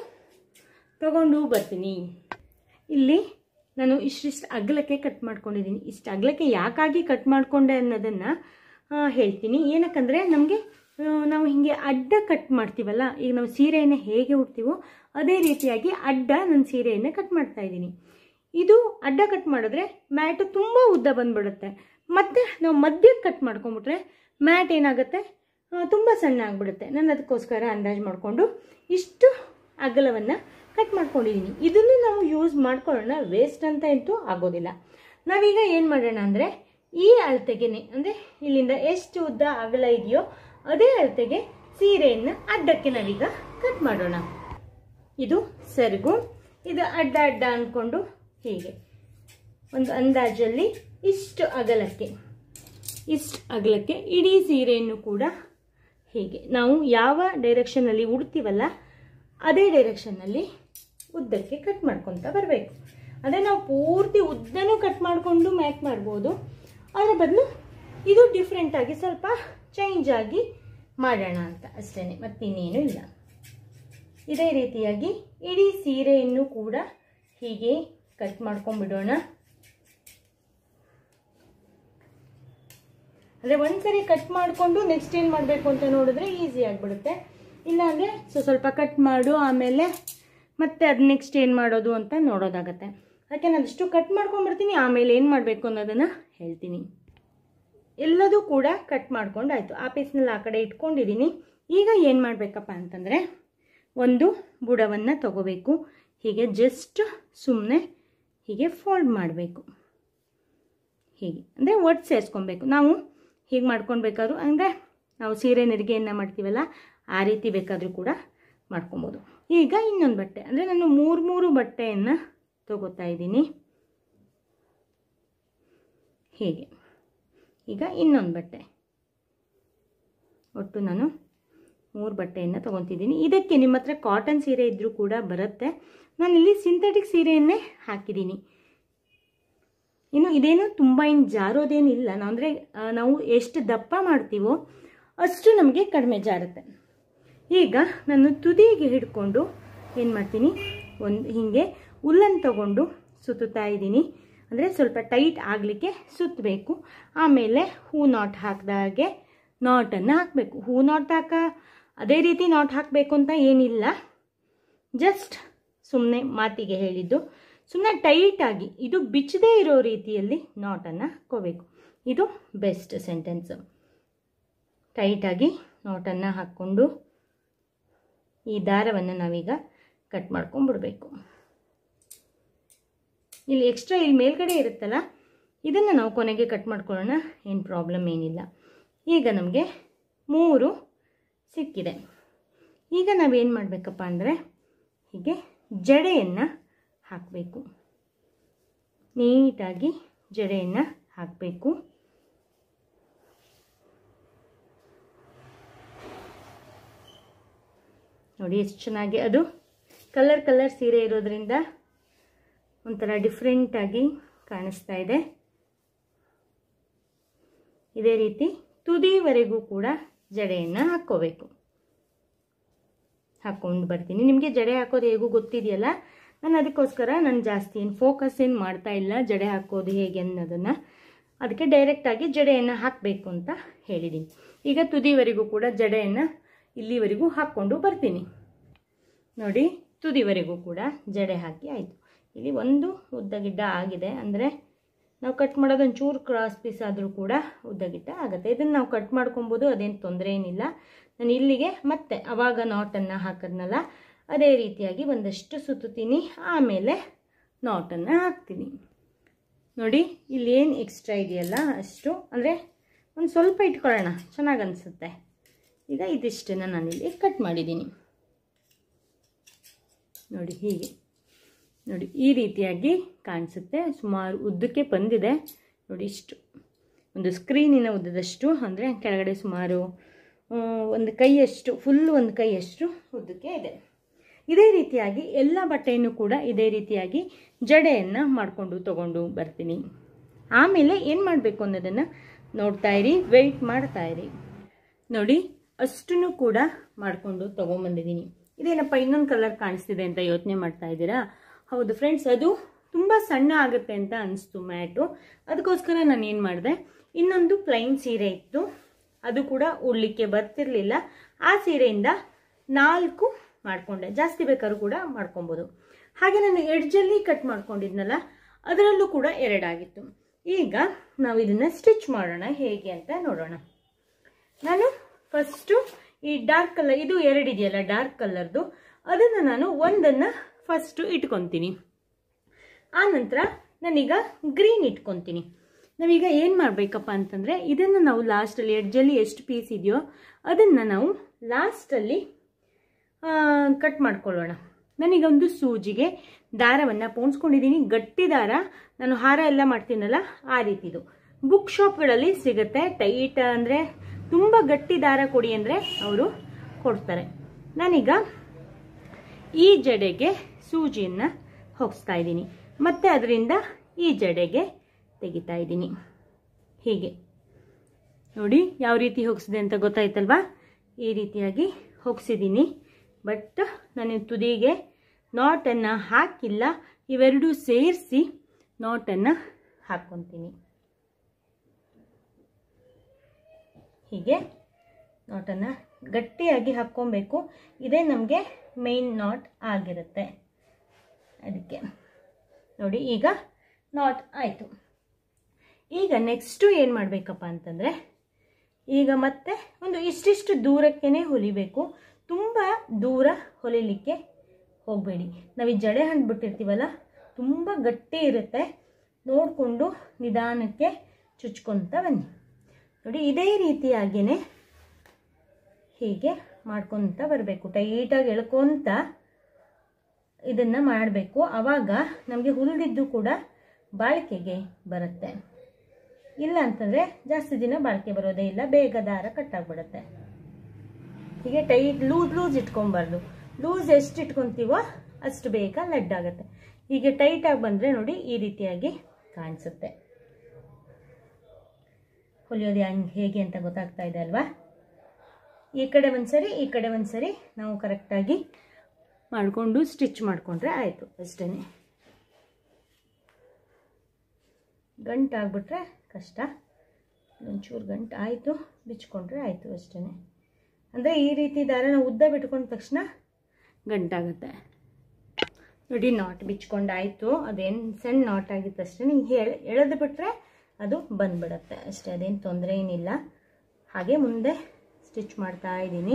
ತಗೊಂಡು ಬರ್ತೀನಿ ಇಲ್ಲಿ ನಾನು ಇಷ್ಟಿಷ್ಟು ಅಗಲಕ್ಕೆ ಕಟ್ ಮಾಡ್ಕೊಂಡಿದ್ದೀನಿ ಇಷ್ಟು ಅಗಲಕ್ಕೆ ಯಾಕಾಗಿ ಕಟ್ ಮಾಡಿಕೊಂಡೆ ಅನ್ನೋದನ್ನು ಹೇಳ್ತೀನಿ ಏನಕ್ಕಂದರೆ ನಮಗೆ ನಾವು ಹೀಗೆ ಅಡ್ಡ ಕಟ್ ಮಾಡ್ತೀವಲ್ಲ ಈಗ ನಾವು ಸೀರೆಯನ್ನು ಹೇಗೆ ಉಡ್ತೀವೋ ಅದೇ ರೀತಿಯಾಗಿ ಅಡ್ಡ ನನ್ನ ಸೀರೆಯನ್ನು ಕಟ್ ಮಾಡ್ತಾ ಇದ್ದೀನಿ ಇದು ಅಡ್ಡ ಕಟ್ ಮಾಡಿದ್ರೆ ಮ್ಯಾಟು ತುಂಬ ಉದ್ದ ಬಂದ್ಬಿಡುತ್ತೆ ಮತ್ತು ನಾವು ಮಧ್ಯಕ್ಕೆ ಕಟ್ ಮಾಡ್ಕೊಂಬಿಟ್ರೆ ಮ್ಯಾಟ್ ಏನಾಗುತ್ತೆ ತುಂಬ ಸಣ್ಣ ಆಗಿಬಿಡುತ್ತೆ ನಾನು ಅದಕ್ಕೋಸ್ಕರ ಅಂದಾಜು ಮಾಡಿಕೊಂಡು ಇಷ್ಟು ಅಗಲವನ್ನು ಕಟ್ ಮಾಡ್ಕೊಂಡಿದ್ದೀನಿ ಇದನ್ನು ನಾವು ಯೂಸ್ ಮಾಡ್ಕೊಳ್ಳೋಣ ವೇಸ್ಟ್ ಅಂತ ಅಂತೂ ಆಗೋದಿಲ್ಲ ನಾವೀಗ ಏನು ಮಾಡೋಣ ಅಂದರೆ ಈ ಅಳತೆಗೆನೆ ಅಂದರೆ ಇಲ್ಲಿಂದ ಎಷ್ಟು ಉದ್ದ ಅಗಲ ಇದೆಯೋ ಅದೇ ಅಳತೆಗೆ ಸೀರೆಯನ್ನು ಅಡ್ಡಕ್ಕೆ ನಾವೀಗ ಕಟ್ ಮಾಡೋಣ ಇದು ಸೆರಗು ಇದು ಅಡ್ಡ ಅಡ್ಡ ಅಂದ್ಕೊಂಡು ಹೀಗೆ ಒಂದು ಅಂದಾಜಲ್ಲಿ ಇಷ್ಟು ಅಗಲಕ್ಕೆ ಇಷ್ಟು ಅಗಲಕ್ಕೆ ಇಡೀ ಸೀರೆಯನ್ನು ಕೂಡ ಹೀಗೆ ನಾವು ಯಾವ ಡೈರೆಕ್ಷನಲ್ಲಿ ಉಡ್ತೀವಲ್ಲ ಅದೇ ಡೈರೆಕ್ಷನ್ನಲ್ಲಿ ಉದ್ದಕ್ಕೆ ಕಟ್ ಮಾಡ್ಕೊತ ಬರಬೇಕು ಅದೇ ನಾವು ಪೂರ್ತಿ ಉದ್ದನೂ ಕಟ್ ಮಾಡಿಕೊಂಡು ಮ್ಯಾಟ್ ಮಾಡ್ಬೋದು ಅದರ ಬದಲು ಇದು ಡಿಫ್ರೆಂಟಾಗಿ ಸ್ವಲ್ಪ ಚೇಂಜ್ ಆಗಿ ಮಾಡೋಣ ಅಂತ ಅಷ್ಟೇ ಮತ್ತಿನ್ನೇನು ಇಲ್ಲ ಇದೇ ರೀತಿಯಾಗಿ ಇಡೀ ಸೀರೆಯನ್ನು ಕೂಡ ಹೀಗೆ ಕಟ್ ಮಾಡ್ಕೊಂಡ್ಬಿಡೋಣ ಅಂದರೆ ಒಂದ್ಸರಿ ಕಟ್ ಮಾಡಿಕೊಂಡು ನೆಕ್ಸ್ಟ್ ಏನು ಮಾಡಬೇಕು ಅಂತ ನೋಡಿದ್ರೆ ಈಸಿ ಆಗಿಬಿಡುತ್ತೆ ಇಲ್ಲಾಂದರೆ ಸೊ ಸ್ವಲ್ಪ ಕಟ್ ಮಾಡು ಆಮೇಲೆ ಮತ್ತೆ ಅದು ನೆಕ್ಸ್ಟ್ ಏನು ಮಾಡೋದು ಅಂತ ನೋಡೋದಾಗತ್ತೆ ಅದಕ್ಕೆ ನಾನು ಅಷ್ಟು ಕಟ್ ಮಾಡ್ಕೊಂಡ್ಬಿಡ್ತೀನಿ ಆಮೇಲೆ ಏನು ಮಾಡಬೇಕು ಅನ್ನೋದನ್ನು ಹೇಳ್ತೀನಿ ಎಲ್ಲದೂ ಕೂಡ ಕಟ್ ಮಾಡ್ಕೊಂಡಾಯ್ತು ಆ ಪೀಸ್ನಲ್ಲಿ ಆ ಕಡೆ ಇಟ್ಕೊಂಡಿದ್ದೀನಿ ಈಗ ಏನು ಮಾಡಬೇಕಪ್ಪ ಅಂತಂದರೆ ಒಂದು ಬುಡವನ್ನು ತಗೋಬೇಕು ಹೀಗೆ ಜಸ್ಟ್ ಸುಮ್ಮನೆ ಹೀಗೆ ಫೋಲ್ಡ್ ಮಾಡಬೇಕು ಹೀಗೆ ಅಂದರೆ ಒಟ್ಟು ಸೇರಿಸ್ಕೊಬೇಕು ನಾವು ಹೀಗೆ ಮಾಡ್ಕೊಳ್ಬೇಕಾದ್ರು ಅಂದರೆ ನಾವು ಸೀರೆ ನೆರಿಗೆಯನ್ನು ಮಾಡ್ತೀವಲ್ಲ ಆ ರೀತಿ ಬೇಕಾದರೂ ಕೂಡ ಮಾಡ್ಕೊಬೋದು ಈಗ ಇನ್ನೊಂದು ಬಟ್ಟೆ ಅಂದರೆ ನಾನು ಮೂರು ಮೂರು ಬಟ್ಟೆಯನ್ನು ತಗೋತಾ ಇದ್ದೀನಿ ಹೀಗೆ ಈಗ ಇನ್ನೊಂದು ಬಟ್ಟೆ ಒಟ್ಟು ನಾನು ಮೂರು ಬಟ್ಟೆಯನ್ನು ತೊಗೊತಿದ್ದೀನಿ ಇದಕ್ಕೆ ನಿಮ್ಮ ಹತ್ರ ಕಾಟನ್ ಸೀರೆ ಇದ್ದರೂ ಕೂಡ ಬರುತ್ತೆ ನಾನಿಲ್ಲಿ ಸಿಂಥೆಟಿಕ್ ಸೀರೆಯನ್ನೇ ಹಾಕಿದ್ದೀನಿ ಇನ್ನು ಇದೇನು ತುಂಬ ಏನು ಜಾರೋದೇನಿಲ್ಲ ನಾವು ಅಂದರೆ ನಾವು ಎಷ್ಟು ದಪ್ಪ ಮಾಡ್ತೀವೋ ಅಷ್ಟು ನಮಗೆ ಕಡಿಮೆ ಜಾರುತ್ತೆ ಈಗ ನಾನು ತುದಿಗೆ ಹಿಡ್ಕೊಂಡು ಏನು ಮಾಡ್ತೀನಿ ಒಂದು ಹೀಗೆ ಹುಲ್ಲನ್ನು ತಗೊಂಡು ಸುತ್ತುತ್ತಾ ಇದ್ದೀನಿ ಅಂದರೆ ಸ್ವಲ್ಪ ಟೈಟ್ ಆಗಲಿಕ್ಕೆ ಸುತ್ತಬೇಕು ಆಮೇಲೆ ಹೂ ನಾಟ್ ಹಾಕಿದಾಗೆ ನಾಟನ್ನು ಹಾಕಬೇಕು ಹೂ ನಾಟ್ ಹಾಕ ಅದೇ ರೀತಿ ನಾಟ್ ಹಾಕಬೇಕು ಅಂತ ಏನಿಲ್ಲ ಜಸ್ಟ್ ಸುಮ್ಮನೆ ಮಾತಿಗೆ ಹೇಳಿದ್ದು ಸುಮ್ಮನೆ ಟೈಟಾಗಿ ಇದು ಬಿಚ್ಚದೇ ಇರೋ ರೀತಿಯಲ್ಲಿ ನಾಟನ್ನು ಹಾಕ್ಕೋಬೇಕು ಇದು ಬೆಸ್ಟ್ ಸೆಂಟೆನ್ಸ್ ಟೈಟಾಗಿ ನಾಟನ್ನು ಹಾಕ್ಕೊಂಡು ಈ ದಾರವನ್ನು ನಾವೀಗ ಕಟ್ ಮಾಡ್ಕೊಂಡ್ಬಿಡ್ಬೇಕು ಇಲ್ಲಿ ಎಕ್ಸ್ಟ್ರಾ ಇಲ್ಲಿ ಮೇಲ್ಗಡೆ ಇರುತ್ತಲ್ಲ ಇದನ್ನು ನಾವು ಕೊನೆಗೆ ಕಟ್ ಮಾಡ್ಕೊಳ್ಳೋಣ ಏನು ಪ್ರಾಬ್ಲಮ್ ಏನಿಲ್ಲ ಈಗ ನಮಗೆ ಮೂರು ಸಿಕ್ಕಿದೆ ಈಗ ನಾವೇನು ಮಾಡಬೇಕಪ್ಪ ಅಂದರೆ ಹೀಗೆ ಜಡೆಯನ್ನು ಹಾಕಬೇಕು ನೀಟಾಗಿ ಜಡೆಯನ್ನು ಹಾಕಬೇಕು ನೋಡಿ ಎಷ್ಟು ಚೆನ್ನಾಗಿ ಅದು ಕಲರ್ ಕಲರ್ ಸೀರೆ ಇರೋದ್ರಿಂದ ಒಂಥರ ಡಿಫ್ರೆಂಟಾಗಿ ಕಾಣಿಸ್ತಾ ಇದೆ ಇದೇ ರೀತಿ ತುದಿವರೆಗೂ ಕೂಡ ಜಡೆಯನ್ನು ಹಾಕ್ಕೋಬೇಕು ಹಾಕ್ಕೊಂಡು ಬರ್ತೀನಿ ನಿಮಗೆ ಜಡೆ ಹಾಕೋದು ಹೇಗೂ ಗೊತ್ತಿದೆಯಲ್ಲ ನಾನು ಅದಕ್ಕೋಸ್ಕರ ನಾನು ಜಾಸ್ತಿ ಏನು ಫೋಕಸ್ ಏನು ಮಾಡ್ತಾ ಇಲ್ಲ ಜಡೆ ಹಾಕೋದು ಹೇಗೆ ಅನ್ನೋದನ್ನು ಅದಕ್ಕೆ ಡೈರೆಕ್ಟಾಗಿ ಜಡೆಯನ್ನು ಹಾಕಬೇಕು ಅಂತ ಹೇಳಿದ್ದೀನಿ ಈಗ ತುದಿವರೆಗೂ ಕೂಡ ಜಡೆಯನ್ನು ಇಲ್ಲಿವರೆಗೂ ಹಾಕ್ಕೊಂಡು ಬರ್ತೀನಿ ನೋಡಿ ತುದಿವರೆಗೂ ಕೂಡ ಜಡೆ ಹಾಕಿ ಆಯಿತು ಇಲ್ಲಿ ಒಂದು ಉದ್ದ ಗಿಡ್ಡ ಆಗಿದೆ ಅಂದರೆ ನಾವು ಕಟ್ ಮಾಡೋದು ಒಂಚೂರು ಕ್ರಾಸ್ ಪೀಸ್ ಆದರೂ ಕೂಡ ಉದ್ದ ಗಿಡ್ಡ ಆಗುತ್ತೆ ಇದನ್ನು ನಾವು ಕಟ್ ಮಾಡ್ಕೊಬೋದು ಅದೇನು ತೊಂದರೆ ಏನಿಲ್ಲ ನಾನು ಇಲ್ಲಿಗೆ ಮತ್ತೆ ಅವಾಗ ನಾಟನ್ನು ಹಾಕಿದ್ನಲ್ಲ ಅದೇ ರೀತಿಯಾಗಿ ಒಂದಷ್ಟು ಸುತ್ತುತ್ತೀನಿ ಆಮೇಲೆ ನಾಟನ್ನು ಹಾಕ್ತೀನಿ ನೋಡಿ ಇಲ್ಲಿ ಏನು ಎಕ್ಸ್ಟ್ರಾ ಇದೆಯಲ್ಲ ಅಷ್ಟು ಅಂದರೆ ಒಂದು ಸ್ವಲ್ಪ ಇಟ್ಕೊಳ್ಳೋಣ ಚೆನ್ನಾಗಿ ಅನಿಸುತ್ತೆ ಈಗ ಇದಿಷ್ಟನ್ನು ನಾನಿಲ್ಲಿ ಕಟ್ ಮಾಡಿದ್ದೀನಿ ನೋಡಿ ಹೀಗೆ ನೋಡಿ ಈ ರೀತಿಯಾಗಿ ಕಾಣಿಸುತ್ತೆ ಸುಮಾರು ಉದ್ದಕ್ಕೆ ಬಂದಿದೆ ನೋಡಿ ಇಷ್ಟು ಒಂದು ಸ್ಕ್ರೀನಿನ ಉದ್ದದಷ್ಟು ಅಂದರೆ ಕೆಳಗಡೆ ಸುಮಾರು ಆ, ಒಂದು ಕೈಯಷ್ಟು ಫುಲ್ ಒಂದು ಕೈಯಷ್ಟು ಉದ್ದಕ್ಕೆ ಇದೆ ಇದೇ ರೀತಿಯಾಗಿ ಎಲ್ಲ ಬಟ್ಟೆಯನ್ನು ಕೂಡ ಇದೇ ರೀತಿಯಾಗಿ ಜಡೆಯನ್ನು ಮಾಡಿಕೊಂಡು ತಗೊಂಡು ಬರ್ತೀನಿ ಆಮೇಲೆ ಏನು ಮಾಡಬೇಕು ಅನ್ನೋದನ್ನು ನೋಡ್ತಾ ಇರಿ ವೆಯ್ಟ್ ಮಾಡ್ತಾ ಇರಿ ನೋಡಿ ಅಷ್ಟನ್ನು ಕೂಡ ಮಾಡಿಕೊಂಡು ತೊಗೊಂಬಂದಿದ್ದೀನಿ ಇದೇನಪ್ಪ ಇನ್ನೊಂದು ಕಲರ್ ಕಾಣಿಸ್ತಿದೆ ಅಂತ ಯೋಚನೆ ಮಾಡ್ತಾ ಇದ್ದೀರಾ ಹೌದು ಫ್ರೆಂಡ್ಸ್ ಅದು ತುಂಬ ಸಣ್ಣ ಆಗುತ್ತೆ ಅಂತ ಅನಿಸ್ತು ಮ್ಯಾಟು ಅದಕ್ಕೋಸ್ಕರ ನಾನು ಏನು ಮಾಡಿದೆ ಇನ್ನೊಂದು ಪ್ಲೈನ್ ಸೀರೆ ಇತ್ತು ಅದು ಕೂಡ ಉಡ್ಲಿಕ್ಕೆ ಬರ್ತಿರ್ಲಿಲ್ಲ ಆ ಸೀರೆಯಿಂದ ನಾಲ್ಕು ಮಾಡಿಕೊಂಡೆ ಜಾಸ್ತಿ ಬೇಕಾದ್ರೂ ಕೂಡ ಮಾಡ್ಕೊಬೋದು ಹಾಗೆ ನಾನು ಎಡ್ಜಲ್ಲಿ ಕಟ್ ಮಾಡ್ಕೊಂಡಿದ್ನಲ್ಲ ಅದರಲ್ಲೂ ಕೂಡ ಎರಡಾಗಿತ್ತು ಈಗ ನಾವು ಇದನ್ನು ಸ್ಟಿಚ್ ಮಾಡೋಣ ಹೇಗೆ ಅಂತ ನೋಡೋಣ ನಾನು ಫಸ್ಟು ಈ ಡಾರ್ಕ್ ಕಲರ್ ಇದು ಎರಡಿದೆಯಲ್ಲ ಡಾರ್ಕ್ ಕಲರ್ದು ಅದನ್ನು ನಾನು ಒಂದನ್ನು ಫಸ್ಟು ಇಟ್ಕೊತೀನಿ ಆ ನಂತರ ನಾನೀಗ ಗ್ರೀನ್ ಇಟ್ಕೊತೀನಿ ನಾವೀಗ ಏನು ಮಾಡಬೇಕಪ್ಪ ಅಂತಂದರೆ ಇದನ್ನು ನಾವು ಲಾಸ್ಟಲ್ಲಿ ಎಡ್ಜಲ್ಲಿ ಎಷ್ಟು ಪೀಸ್ ಇದೆಯೋ ಅದನ್ನು ನಾವು ಲಾಸ್ಟಲ್ಲಿ ಕಟ್ ಮಾಡ್ಕೊಳ್ಳೋಣ ನಾನೀಗ ಒಂದು ಸೂಜಿಗೆ ದಾರವನ್ನು ಪೋಣಿಸ್ಕೊಂಡಿದ್ದೀನಿ ಗಟ್ಟಿ ದಾರ ನಾನು ಹಾರ ಎಲ್ಲ ಮಾಡ್ತೀನಲ್ಲ ಆ ರೀತಿದು ಬುಕ್ ಶಾಪ್ಗಳಲ್ಲಿ ಸಿಗುತ್ತೆ ಟೈಟ್ ಅಂದರೆ ತುಂಬ ಗಟ್ಟಿ ದಾರ ಕೊಡಿ ಅಂದರೆ ಅವರು ಕೊಡ್ತಾರೆ ನಾನೀಗ ಈ ಜಡೆಗೆ ಸೂಜಿಯನ್ನು ಹೊಗಿಸ್ತಾ ಇದ್ದೀನಿ ಮತ್ತು ಅದರಿಂದ ಈ ಜಡೆಗೆ ತೆಗಿತಾ ಇದ್ದೀನಿ ಹೀಗೆ ನೋಡಿ ಯಾವ ರೀತಿ ಹೊಗ್ಸಿದೆ ಅಂತ ಗೊತ್ತಾಯ್ತಲ್ವಾ ಈ ರೀತಿಯಾಗಿ ಹೊಗ್ಸಿದ್ದೀನಿ ಬಟ್ ನಾನು ತುದಿಗೆ ನಾಟನ್ನು ಹಾಕಿಲ್ಲ ಇವೆರಡೂ ಸೇರಿಸಿ ನಾಟನ್ನು ಹಾಕ್ಕೊತೀನಿ ಹೀಗೆ ನಾಟನ್ನು ಗಟ್ಟಿಯಾಗಿ ಹಾಕ್ಕೊಬೇಕು ಇದೇ ನಮಗೆ ಮೇನ್ ನಾಟ್ ಆಗಿರುತ್ತೆ ಅದಕ್ಕೆ ನೋಡಿ ಈಗ ನಾಟ್ ಆಯಿತು ಈಗ ನೆಕ್ಸ್ಟು ಏನು ಮಾಡಬೇಕಪ್ಪ ಅಂತಂದರೆ ಈಗ ಮತ್ತೆ ಒಂದು ಇಷ್ಟಿಷ್ಟು ದೂರಕ್ಕೇ ಹೊಲಿಬೇಕು ತುಂಬ ದೂರ ಹೊಲಿಲಿಕ್ಕೆ ಹೋಗಬೇಡಿ ನಾವು ಈ ಜಡೆ ಹಣ್ಣು ಬಿಟ್ಟಿರ್ತೀವಲ್ಲ ತುಂಬ ಗಟ್ಟಿ ಇರುತ್ತೆ ನೋಡಿಕೊಂಡು ನಿಧಾನಕ್ಕೆ ಚುಚ್ಕೊತ ಬನ್ನಿ ನೋಡಿ ಇದೇ ರೀತಿಯಾಗಿಯೇ ಹೀಗೆ ಮಾಡ್ಕೊತ ಬರಬೇಕು ಟೈಟಾಗಿ ಎಳ್ಕೊತ ಇದನ್ನು ಮಾಡಬೇಕು ಆವಾಗ ನಮಗೆ ಹುರಿದಿದ್ದು ಕೂಡ ಬಾಳಿಕೆಗೆ ಬರುತ್ತೆ ಇಲ್ಲ ಅಂತಂದರೆ ಜಾಸ್ತಿ ದಿನ ಬಾಳಿಕೆ ಬರೋದೇ ಇಲ್ಲ ಬೇಗ ದಾರ ಕಟ್ಟಾಗ್ಬಿಡುತ್ತೆ ಹೀಗೆ ಟೈಟ್ ಲೂಸ್ ಲೂಸ್ ಇಟ್ಕೊಬಾರ್ದು ಲೂಸ್ ಎಷ್ಟು ಇಟ್ಕೊತೀವೋ ಅಷ್ಟು ಬೇಗ ಲಡ್ ಆಗುತ್ತೆ ಹೀಗೆ ಟೈಟಾಗಿ ಬಂದರೆ ನೋಡಿ ಈ ರೀತಿಯಾಗಿ ಕಾಣಿಸುತ್ತೆ ಹೊಲಿಯೋದು ಹೆಂಗೆ ಹೇಗೆ ಅಂತ ಗೊತ್ತಾಗ್ತಾ ಇದೆ ಅಲ್ವಾ ಈ ಕಡೆ ಒಂದ್ಸರಿ ಈ ಕಡೆ ಒಂದ್ಸರಿ ನಾವು ಕರೆಕ್ಟಾಗಿ ಮಾಡಿಕೊಂಡು ಸ್ಟಿಚ್ ಮಾಡಿಕೊಂಡ್ರೆ ಆಯಿತು ಅಷ್ಟೇ ಗಂಟು ಆಗಿಬಿಟ್ರೆ ಕಷ್ಟ ಒಂಚೂರು ಗಂಟು ಆಯಿತು ಬಿಚ್ಕೊಂಡ್ರೆ ಆಯಿತು ಅಷ್ಟೇ ಅಂದರೆ ಈ ರೀತಿ ದಾರ ನಾವು ಉದ್ದ ಬಿಟ್ಕೊಂಡ ತಕ್ಷಣ ಗಂಟಾಗುತ್ತೆ ನೋಡಿ ನಾಟ್ ಬಿಚ್ಕೊಂಡಾಯಿತು ಅದೇನು ಸಣ್ಣ ನಾಟ್ ಆಗಿತ್ತು ಅಷ್ಟೇ ನಿಂಗೆ ಹೇಳಿ ಎಳೆದು ಬಿಟ್ಟರೆ ಅದು ಬಂದ್ಬಿಡುತ್ತೆ ಅಷ್ಟೇ ಅದೇನು ತೊಂದರೆ ಏನಿಲ್ಲ ಹಾಗೆ ಮುಂದೆ ಸ್ಟಿಚ್ ಮಾಡ್ತಾ ಇದ್ದೀನಿ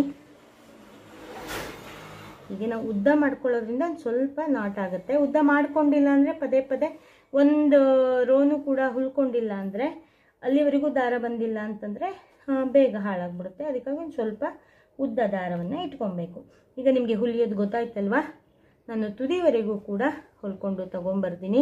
ಹೀಗೆ ನಾವು ಉದ್ದ ಮಾಡ್ಕೊಳ್ಳೋದ್ರಿಂದ ಒಂದು ಸ್ವಲ್ಪ ನಾಟ್ ಆಗುತ್ತೆ ಉದ್ದ ಮಾಡ್ಕೊಂಡಿಲ್ಲ ಅಂದರೆ ಪದೇ ಪದೇ ಒಂದು ರೋನು ಕೂಡ ಹುಲ್ಕೊಂಡಿಲ್ಲ ಅಂದರೆ ಅಲ್ಲಿವರೆಗೂ ದಾರ ಬಂದಿಲ್ಲ ಅಂತಂದರೆ ಬೇಗ ಹಾಳಾಗ್ಬಿಡುತ್ತೆ ಅದಕ್ಕಾಗಿ ಒಂದು ಸ್ವಲ್ಪ ಉದ್ದ ದಾರವನ್ನು ಇಟ್ಕೊಬೇಕು ಈಗ ನಿಮಗೆ ಹುಲಿಯೋದು ಗೊತ್ತಾಯ್ತಲ್ವಾ ನಾನು ತುದಿವರೆಗೂ ಕೂಡ ಹೊಲ್ಕೊಂಡು ತೊಗೊಂಬರ್ತೀನಿ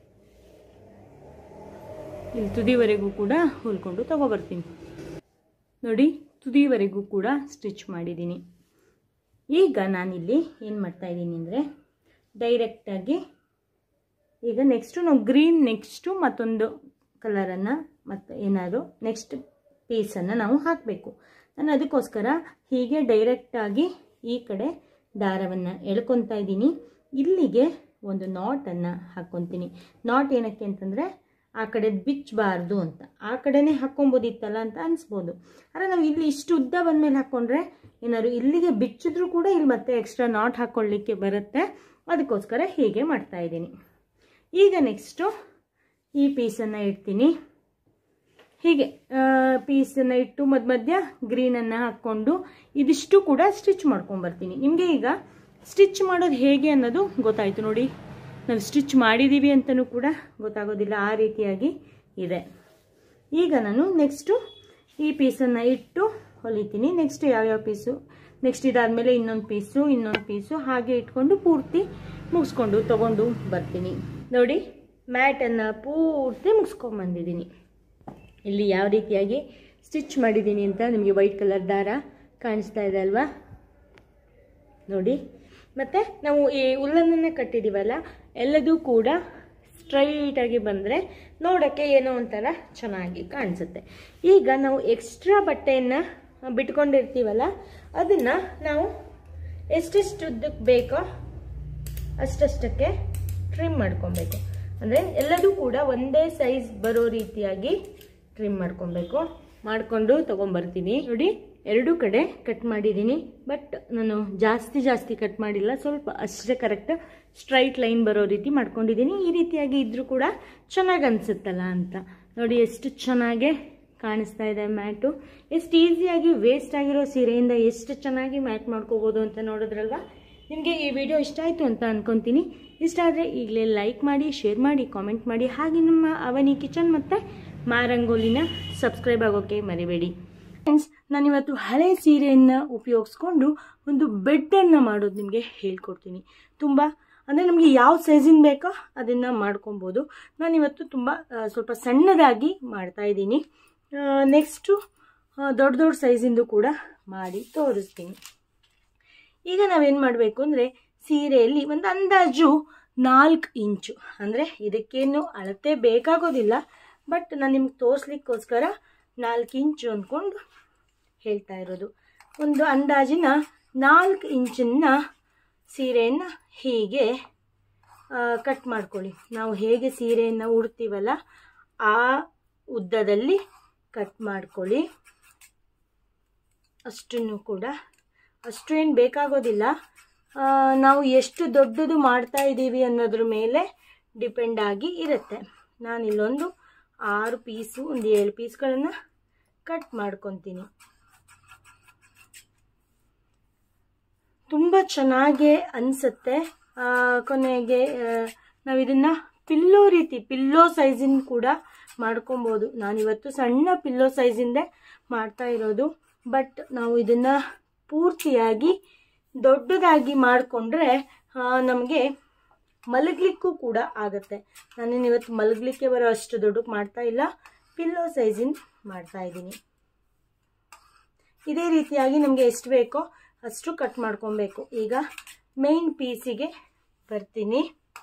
ಇಲ್ಲಿ ತುದಿವರೆಗೂ ಕೂಡ ಹೊಲ್ಕೊಂಡು ತೊಗೊಬರ್ತೀನಿ ನೋಡಿ ತುದಿವರೆಗೂ ಕೂಡ ಸ್ಟಿಚ್ ಮಾಡಿದ್ದೀನಿ ಈಗ ನಾನಿಲ್ಲಿ ಏನು ಮಾಡ್ತಾ ಇದ್ದೀನಿ ಅಂದರೆ ಡೈರೆಕ್ಟಾಗಿ ಈಗ ನೆಕ್ಸ್ಟು ನಾವು ಗ್ರೀನ್ ನೆಕ್ಸ್ಟು ಮತ್ತೊಂದು ಕಲರನ್ನು ಮತ್ತು ಏನಾದರೂ ನೆಕ್ಸ್ಟ್ ಪೀಸನ್ನು ನಾವು ಹಾಕಬೇಕು ನಾನು ಅದಕ್ಕೋಸ್ಕರ ಹೀಗೆ ಡೈರೆಕ್ಟಾಗಿ ಈ ಕಡೆ ದಾರವನ್ನು ಎಳ್ಕೊತಾ ಇದ್ದೀನಿ ಇಲ್ಲಿಗೆ ಒಂದು ನಾಟನ್ನು ಹಾಕ್ಕೊತೀನಿ ನಾಟ್ ಏನಕ್ಕೆ ಅಂತಂದರೆ ಆ ಕಡೆ ಬಿಚ್ಚಬಾರ್ದು ಅಂತ ಆ ಕಡೆನೇ ಹಾಕ್ಕೊಬೋದಿತ್ತಲ್ಲ ಅಂತ ಅನಿಸ್ಬೋದು ಆದರೆ ನಾವು ಇಲ್ಲಿ ಇಷ್ಟು ಉದ್ದ ಬಂದಮೇಲೆ ಹಾಕ್ಕೊಂಡ್ರೆ ಏನಾದ್ರು ಇಲ್ಲಿಗೆ ಬಿಚ್ಚಿದ್ರೂ ಕೂಡ ಇಲ್ಲಿ ಮತ್ತೆ ಎಕ್ಸ್ಟ್ರಾ ನಾಟ್ ಹಾಕ್ಕೊಳ್ಳಿಕ್ಕೆ ಬರುತ್ತೆ ಅದಕ್ಕೋಸ್ಕರ ಹೀಗೆ ಮಾಡ್ತಾ ಇದ್ದೀನಿ ಈಗ ನೆಕ್ಸ್ಟು ಈ ಪೀಸನ್ನು ಇಡ್ತೀನಿ ಹೀಗೆ ಪೀಸನ್ನು ಇಟ್ಟು ಮಧ್ಯ ಮಧ್ಯ ಗ್ರೀನನ್ನು ಹಾಕ್ಕೊಂಡು ಇದಿಷ್ಟು ಕೂಡ ಸ್ಟಿಚ್ ಮಾಡ್ಕೊಂಬರ್ತೀನಿ ನಿಮಗೆ ಈಗ ಸ್ಟಿಚ್ ಮಾಡೋದು ಹೇಗೆ ಅನ್ನೋದು ಗೊತ್ತಾಯಿತು ನೋಡಿ ನಾವು ಸ್ಟಿಚ್ ಮಾಡಿದ್ದೀವಿ ಅಂತಲೂ ಕೂಡ ಗೊತ್ತಾಗೋದಿಲ್ಲ ಆ ರೀತಿಯಾಗಿ ಇದೆ ಈಗ ನಾನು ನೆಕ್ಸ್ಟು ಈ ಪೀಸನ್ನು ಇಟ್ಟು ಹೊಲಿತೀನಿ ನೆಕ್ಸ್ಟ್ ಯಾವ್ಯಾವ ಪೀಸು ನೆಕ್ಸ್ಟ್ ಇದಾದಮೇಲೆ ಇನ್ನೊಂದು ಪೀಸು ಇನ್ನೊಂದು ಪೀಸು ಹಾಗೆ ಇಟ್ಕೊಂಡು ಪೂರ್ತಿ ಮುಗಿಸ್ಕೊಂಡು ತೊಗೊಂಡು ಬರ್ತೀನಿ ನೋಡಿ ಮ್ಯಾಟನ್ನು ಪೂರ್ತಿ ಮುಗಿಸ್ಕೊಂಬಂದಿದ್ದೀನಿ ಇಲ್ಲಿ ಯಾವ ರೀತಿಯಾಗಿ ಸ್ಟಿಚ್ ಮಾಡಿದ್ದೀನಿ ಅಂತ ನಿಮಗೆ ವೈಟ್ ಕಲರ್ ದಾರ ಕಾಣಿಸ್ತಾ ಇದೆ ಅಲ್ವಾ ನೋಡಿ ಮತ್ತು ನಾವು ಈ ಉಲ್ಲನನ್ನು ಕಟ್ಟಿದ್ದೀವಲ್ಲ ಎಲ್ಲದೂ ಕೂಡ ಸ್ಟ್ರೈಟಾಗಿ ಬಂದರೆ ನೋಡೋಕ್ಕೆ ಏನೋ ಒಂಥರ ಚೆನ್ನಾಗಿ ಕಾಣಿಸುತ್ತೆ ಈಗ ನಾವು ಎಕ್ಸ್ಟ್ರಾ ಬಟ್ಟೆಯನ್ನು ಬಿಟ್ಕೊಂಡಿರ್ತೀವಲ್ಲ ಅದನ್ನು ನಾವು ಎಷ್ಟೆಷ್ಟು ಉದ್ದಕ್ಕೆ ಬೇಕೋ ಅಷ್ಟಷ್ಟಕ್ಕೆ ಟ್ರಿಮ್ ಮಾಡ್ಕೊಬೇಕು ಅಂದರೆ ಎಲ್ಲದೂ ಕೂಡ ಒಂದೇ ಸೈಜ್ ಬರೋ ರೀತಿಯಾಗಿ ಟ್ರಿಮ್ ಮಾಡ್ಕೊಬೇಕು ಮಾಡಿಕೊಂಡು ತೊಗೊಂಬರ್ತೀನಿ ನೋಡಿ ಎರಡೂ ಕಡೆ ಕಟ್ ಮಾಡಿದ್ದೀನಿ ಬಟ್ ನಾನು ಜಾಸ್ತಿ ಜಾಸ್ತಿ ಕಟ್ ಮಾಡಿಲ್ಲ ಸ್ವಲ್ಪ ಅಷ್ಟೇ ಕರೆಕ್ಟ್ ಸ್ಟ್ರೈಟ್ ಲೈನ್ ಬರೋ ರೀತಿ ಮಾಡ್ಕೊಂಡಿದ್ದೀನಿ ಈ ರೀತಿಯಾಗಿ ಇದ್ದರೂ ಕೂಡ ಚೆನ್ನಾಗಿ ಅನಿಸುತ್ತಲ್ಲ ಅಂತ ನೋಡಿ ಎಷ್ಟು ಚೆನ್ನಾಗೆ ಕಾಣಿಸ್ತಾ ಇದೆ ಮ್ಯಾಟು ಎಷ್ಟು ಈಸಿಯಾಗಿ ವೇಸ್ಟ್ ಆಗಿರೋ ಸೀರೆಯಿಂದ ಎಷ್ಟು ಚೆನ್ನಾಗಿ ಮ್ಯಾಟ್ ಮಾಡ್ಕೋಬೋದು ಅಂತ ನೋಡಿದ್ರಲ್ವಾ ನಿಮಗೆ ಈ ವಿಡಿಯೋ ಇಷ್ಟ ಆಯಿತು ಅಂತ ಅಂದ್ಕೊತೀನಿ ಇಷ್ಟ ಆದರೆ ಈಗಲೇ ಲೈಕ್ ಮಾಡಿ ಶೇರ್ ಮಾಡಿ ಕಾಮೆಂಟ್ ಮಾಡಿ ಹಾಗೆ ನಮ್ಮ ಅವನಿ ಕಿಚನ್ ಮತ್ತು ಮಾರಂಗೋಲಿನ ಸಬ್ಸ್ಕ್ರೈಬ್ ಆಗೋಕ್ಕೆ ಮರಿಬೇಡಿ ಫ್ರೆಂಡ್ಸ್ ನಾನಿವತ್ತು ಹಳೆ ಸೀರೆಯನ್ನು ಉಪಯೋಗಿಸ್ಕೊಂಡು ಒಂದು ಬೆಡ್ಡನ್ನು ಮಾಡೋದು ನಿಮಗೆ ಹೇಳ್ಕೊಡ್ತೀನಿ ತುಂಬ ಅಂದರೆ ನಮಗೆ ಯಾವ ಸೈಜಿನ ಬೇಕೋ ಅದನ್ನು ಮಾಡ್ಕೊಬೋದು ನಾನಿವತ್ತು ತುಂಬ ಆ, ಸ್ವಲ್ಪ ಸಣ್ಣದಾಗಿ ಮಾಡ್ತಾ ಇದ್ದೀನಿ ನೆಕ್ಸ್ಟು ದೊಡ್ಡ ದೊಡ್ಡ ಸೈಜಿಂದು ಕೂಡ ಮಾಡಿ ತೋರಿಸ್ತೀನಿ ಈಗ ನಾವೇನು ಮಾಡಬೇಕು ಅಂದರೆ ಸೀರೆಯಲ್ಲಿ ಒಂದು ಅಂದಾಜು ನಾಲ್ಕು ಇಂಚು ಅಂದರೆ ಇದಕ್ಕೇನು ಅಳತೆ ಬೇಕಾಗೋದಿಲ್ಲ ಬಟ್ ನಾನು ನಿಮ್ಗೆ ತೋರಿಸ್ಲಿಕ್ಕೋಸ್ಕರ ನಾಲ್ಕು ಇಂಚು ಅಂದ್ಕೊಂಡು ಹೇಳ್ತಾ ಇರೋದು ಒಂದು ಅಂದಾಜಿನ ನಾಲ್ಕು ಇಂಚನ್ನ ಸೀರೆಯನ್ನು ಹೀಗೆ ಕಟ್ ಮಾಡ್ಕೊಳ್ಳಿ ನಾವು ಹೇಗೆ ಸೀರೆಯನ್ನು ಉಡ್ತೀವಲ್ಲ ಆ ಉದ್ದದಲ್ಲಿ ಕಟ್ ಮಾಡ್ಕೊಳ್ಳಿ ಅಷ್ಟನ್ನು ಕೂಡ ಅಷ್ಟು ಏನು ಬೇಕಾಗೋದಿಲ್ಲ ಆ, ನಾವು ಎಷ್ಟು ದೊಡ್ಡದು ಮಾಡ್ತಾ ಇದ್ದೀವಿ ಅನ್ನೋದ್ರ ಮೇಲೆ ಡಿಪೆಂಡ್ ಆಗಿ ಇರುತ್ತೆ ನಾನು ಇಲ್ಲೊಂದು ಆರು ಪೀಸು ಒಂದು ಏಳು ಪೀಸ್ಗಳನ್ನು ಕಟ್ ಮಾಡ್ಕೊತೀನಿ ತುಂಬ ಚೆನ್ನಾಗಿ ಅನಿಸುತ್ತೆ ಕೊನೆಗೆ ನಾವು ಇದನ್ನು ಪಿಲ್ಲೋ ರೀತಿ ಪಿಲ್ಲೋ ಸೈಜಿನ ಕೂಡ ಮಾಡ್ಕೊಬೋದು ನಾನಿವತ್ತು ಸಣ್ಣ ಪಿಲ್ಲೋ ಸೈಜಿಂದೇ ಮಾಡ್ತಾ ಇರೋದು ಬಟ್ ನಾವು ಇದನ್ನು ಪೂರ್ತಿಯಾಗಿ ದೊಡ್ಡದಾಗಿ ಮಾಡಿಕೊಂಡ್ರೆ ನಮಗೆ ಮಲಗಲಿಕ್ಕೂ ಕೂಡ ಆಗುತ್ತೆ ನಾನೇನು ಇವತ್ತು ಮಲಗಲಿಕ್ಕೆ ಬರೋ ಅಷ್ಟು ದೊಡ್ಡಕ್ಕೆ ಮಾಡ್ತಾ ಇಲ್ಲ ಪಿಲ್ಲೋ ಸೈಜಿನ ಮಾಡ್ತಾ ಇದ್ದೀನಿ ಇದೇ ರೀತಿಯಾಗಿ ನಮಗೆ ಎಷ್ಟು ಬೇಕೋ ಅಷ್ಟು ಕಟ್ ಮಾಡ್ಕೊಬೇಕು ಈಗ ಮೇನ್ ಪೀಸಿಗೆ ಬರ್ತೀನಿ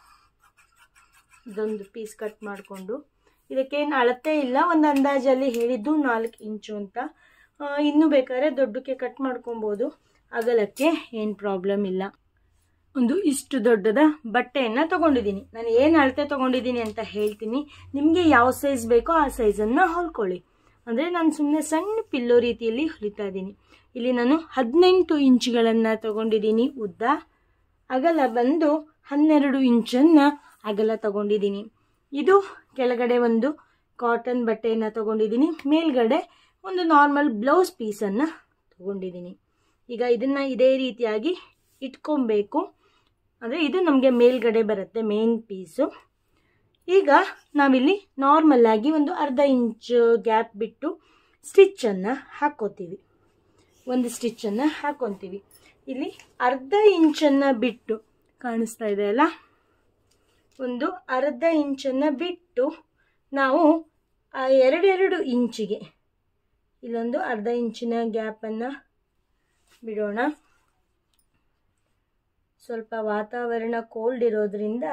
ಇದೊಂದು ಪೀಸ್ ಕಟ್ ಮಾಡಿಕೊಂಡು ಇದಕ್ಕೇನು ಅಳತೆ ಇಲ್ಲ ಒಂದು ಅಂದಾಜಲ್ಲಿ ಹೇಳಿದ್ದು ನಾಲ್ಕು ಇಂಚು ಅಂತ ಆ, ಇನ್ನೂ ಬೇಕಾದ್ರೆ ದೊಡ್ಡಕ್ಕೆ ಕಟ್ ಮಾಡ್ಕೊಬೋದು ಅಗಲಕ್ಕೆ ಏನು ಪ್ರಾಬ್ಲಮ್ ಇಲ್ಲ ಒಂದು ಇಷ್ಟು ದೊಡ್ಡದ ಬಟ್ಟೆಯನ್ನು ತಗೊಂಡಿದ್ದೀನಿ ನಾನು ಏನು ಅಳತೆ ತಗೊಂಡಿದ್ದೀನಿ ಅಂತ ಹೇಳ್ತೀನಿ ನಿಮಗೆ ಯಾವ ಸೈಜ್ ಬೇಕೋ ಆ ಸೈಜನ್ನು ಹೊಲ್ಕೊಳ್ಳಿ ಅಂದರೆ ನಾನು ಸುಮ್ಮನೆ ಸಣ್ಣ ಪಿಲ್ಲೋ ರೀತಿಯಲ್ಲಿ ಹೊಲಿತಾ ಇದ್ದೀನಿ ಇಲ್ಲಿ ನಾನು ಹದಿನೆಂಟು ಇಂಚುಗಳನ್ನು ತಗೊಂಡಿದ್ದೀನಿ ಉದ್ದ ಅಗಲ ಬಂದು ಹನ್ನೆರಡು ಇಂಚನ್ನು ಅಗಲ ತಗೊಂಡಿದ್ದೀನಿ ಇದು ಕೆಳಗಡೆ ಒಂದು ಕಾಟನ್ ಬಟ್ಟೆಯನ್ನು ತಗೊಂಡಿದ್ದೀನಿ ಮೇಲ್ಗಡೆ ಒಂದು ನಾರ್ಮಲ್ ಬ್ಲೌಸ್ ಪೀಸನ್ನು ತಗೊಂಡಿದ್ದೀನಿ ಈಗ ಇದನ್ನು ಇದೇ ರೀತಿಯಾಗಿ ಇಟ್ಕೊಬೇಕು ಅಂದರೆ ಇದು ನಮಗೆ ಮೇಲ್ಗಡೆ ಬರುತ್ತೆ ಮೇನ್ ಪೀಸು ಈಗ ನಾವಿಲ್ಲಿ ನಾರ್ಮಲ್ ಆಗಿ ಒಂದು ಅರ್ಧ ಇಂಚು ಗ್ಯಾಪ್ ಬಿಟ್ಟು ಸ್ಟಿಚ್ಚನ್ನು ಹಾಕ್ಕೋತೀವಿ ಒಂದು ಸ್ಟಿಚ್ಚನ್ನು ಹಾಕ್ಕೊತೀವಿ ಇಲ್ಲಿ ಅರ್ಧ ಇಂಚನ್ನು ಬಿಟ್ಟು ಕಾಣಿಸ್ತಾ ಇದೆ ಅಲ್ಲ ಒಂದು ಅರ್ಧ ಇಂಚನ್ನು ಬಿಟ್ಟು ನಾವು ಆ ಎರಡೆರಡು ಇಂಚಿಗೆ ಇಲ್ಲೊಂದು ಅರ್ಧ ಇಂಚಿನ ಗ್ಯಾಪನ್ನು ಬಿಡೋಣ ಸ್ವಲ್ಪ ವಾತಾವರಣ ಕೋಲ್ಡ್ ಇರೋದ್ರಿಂದ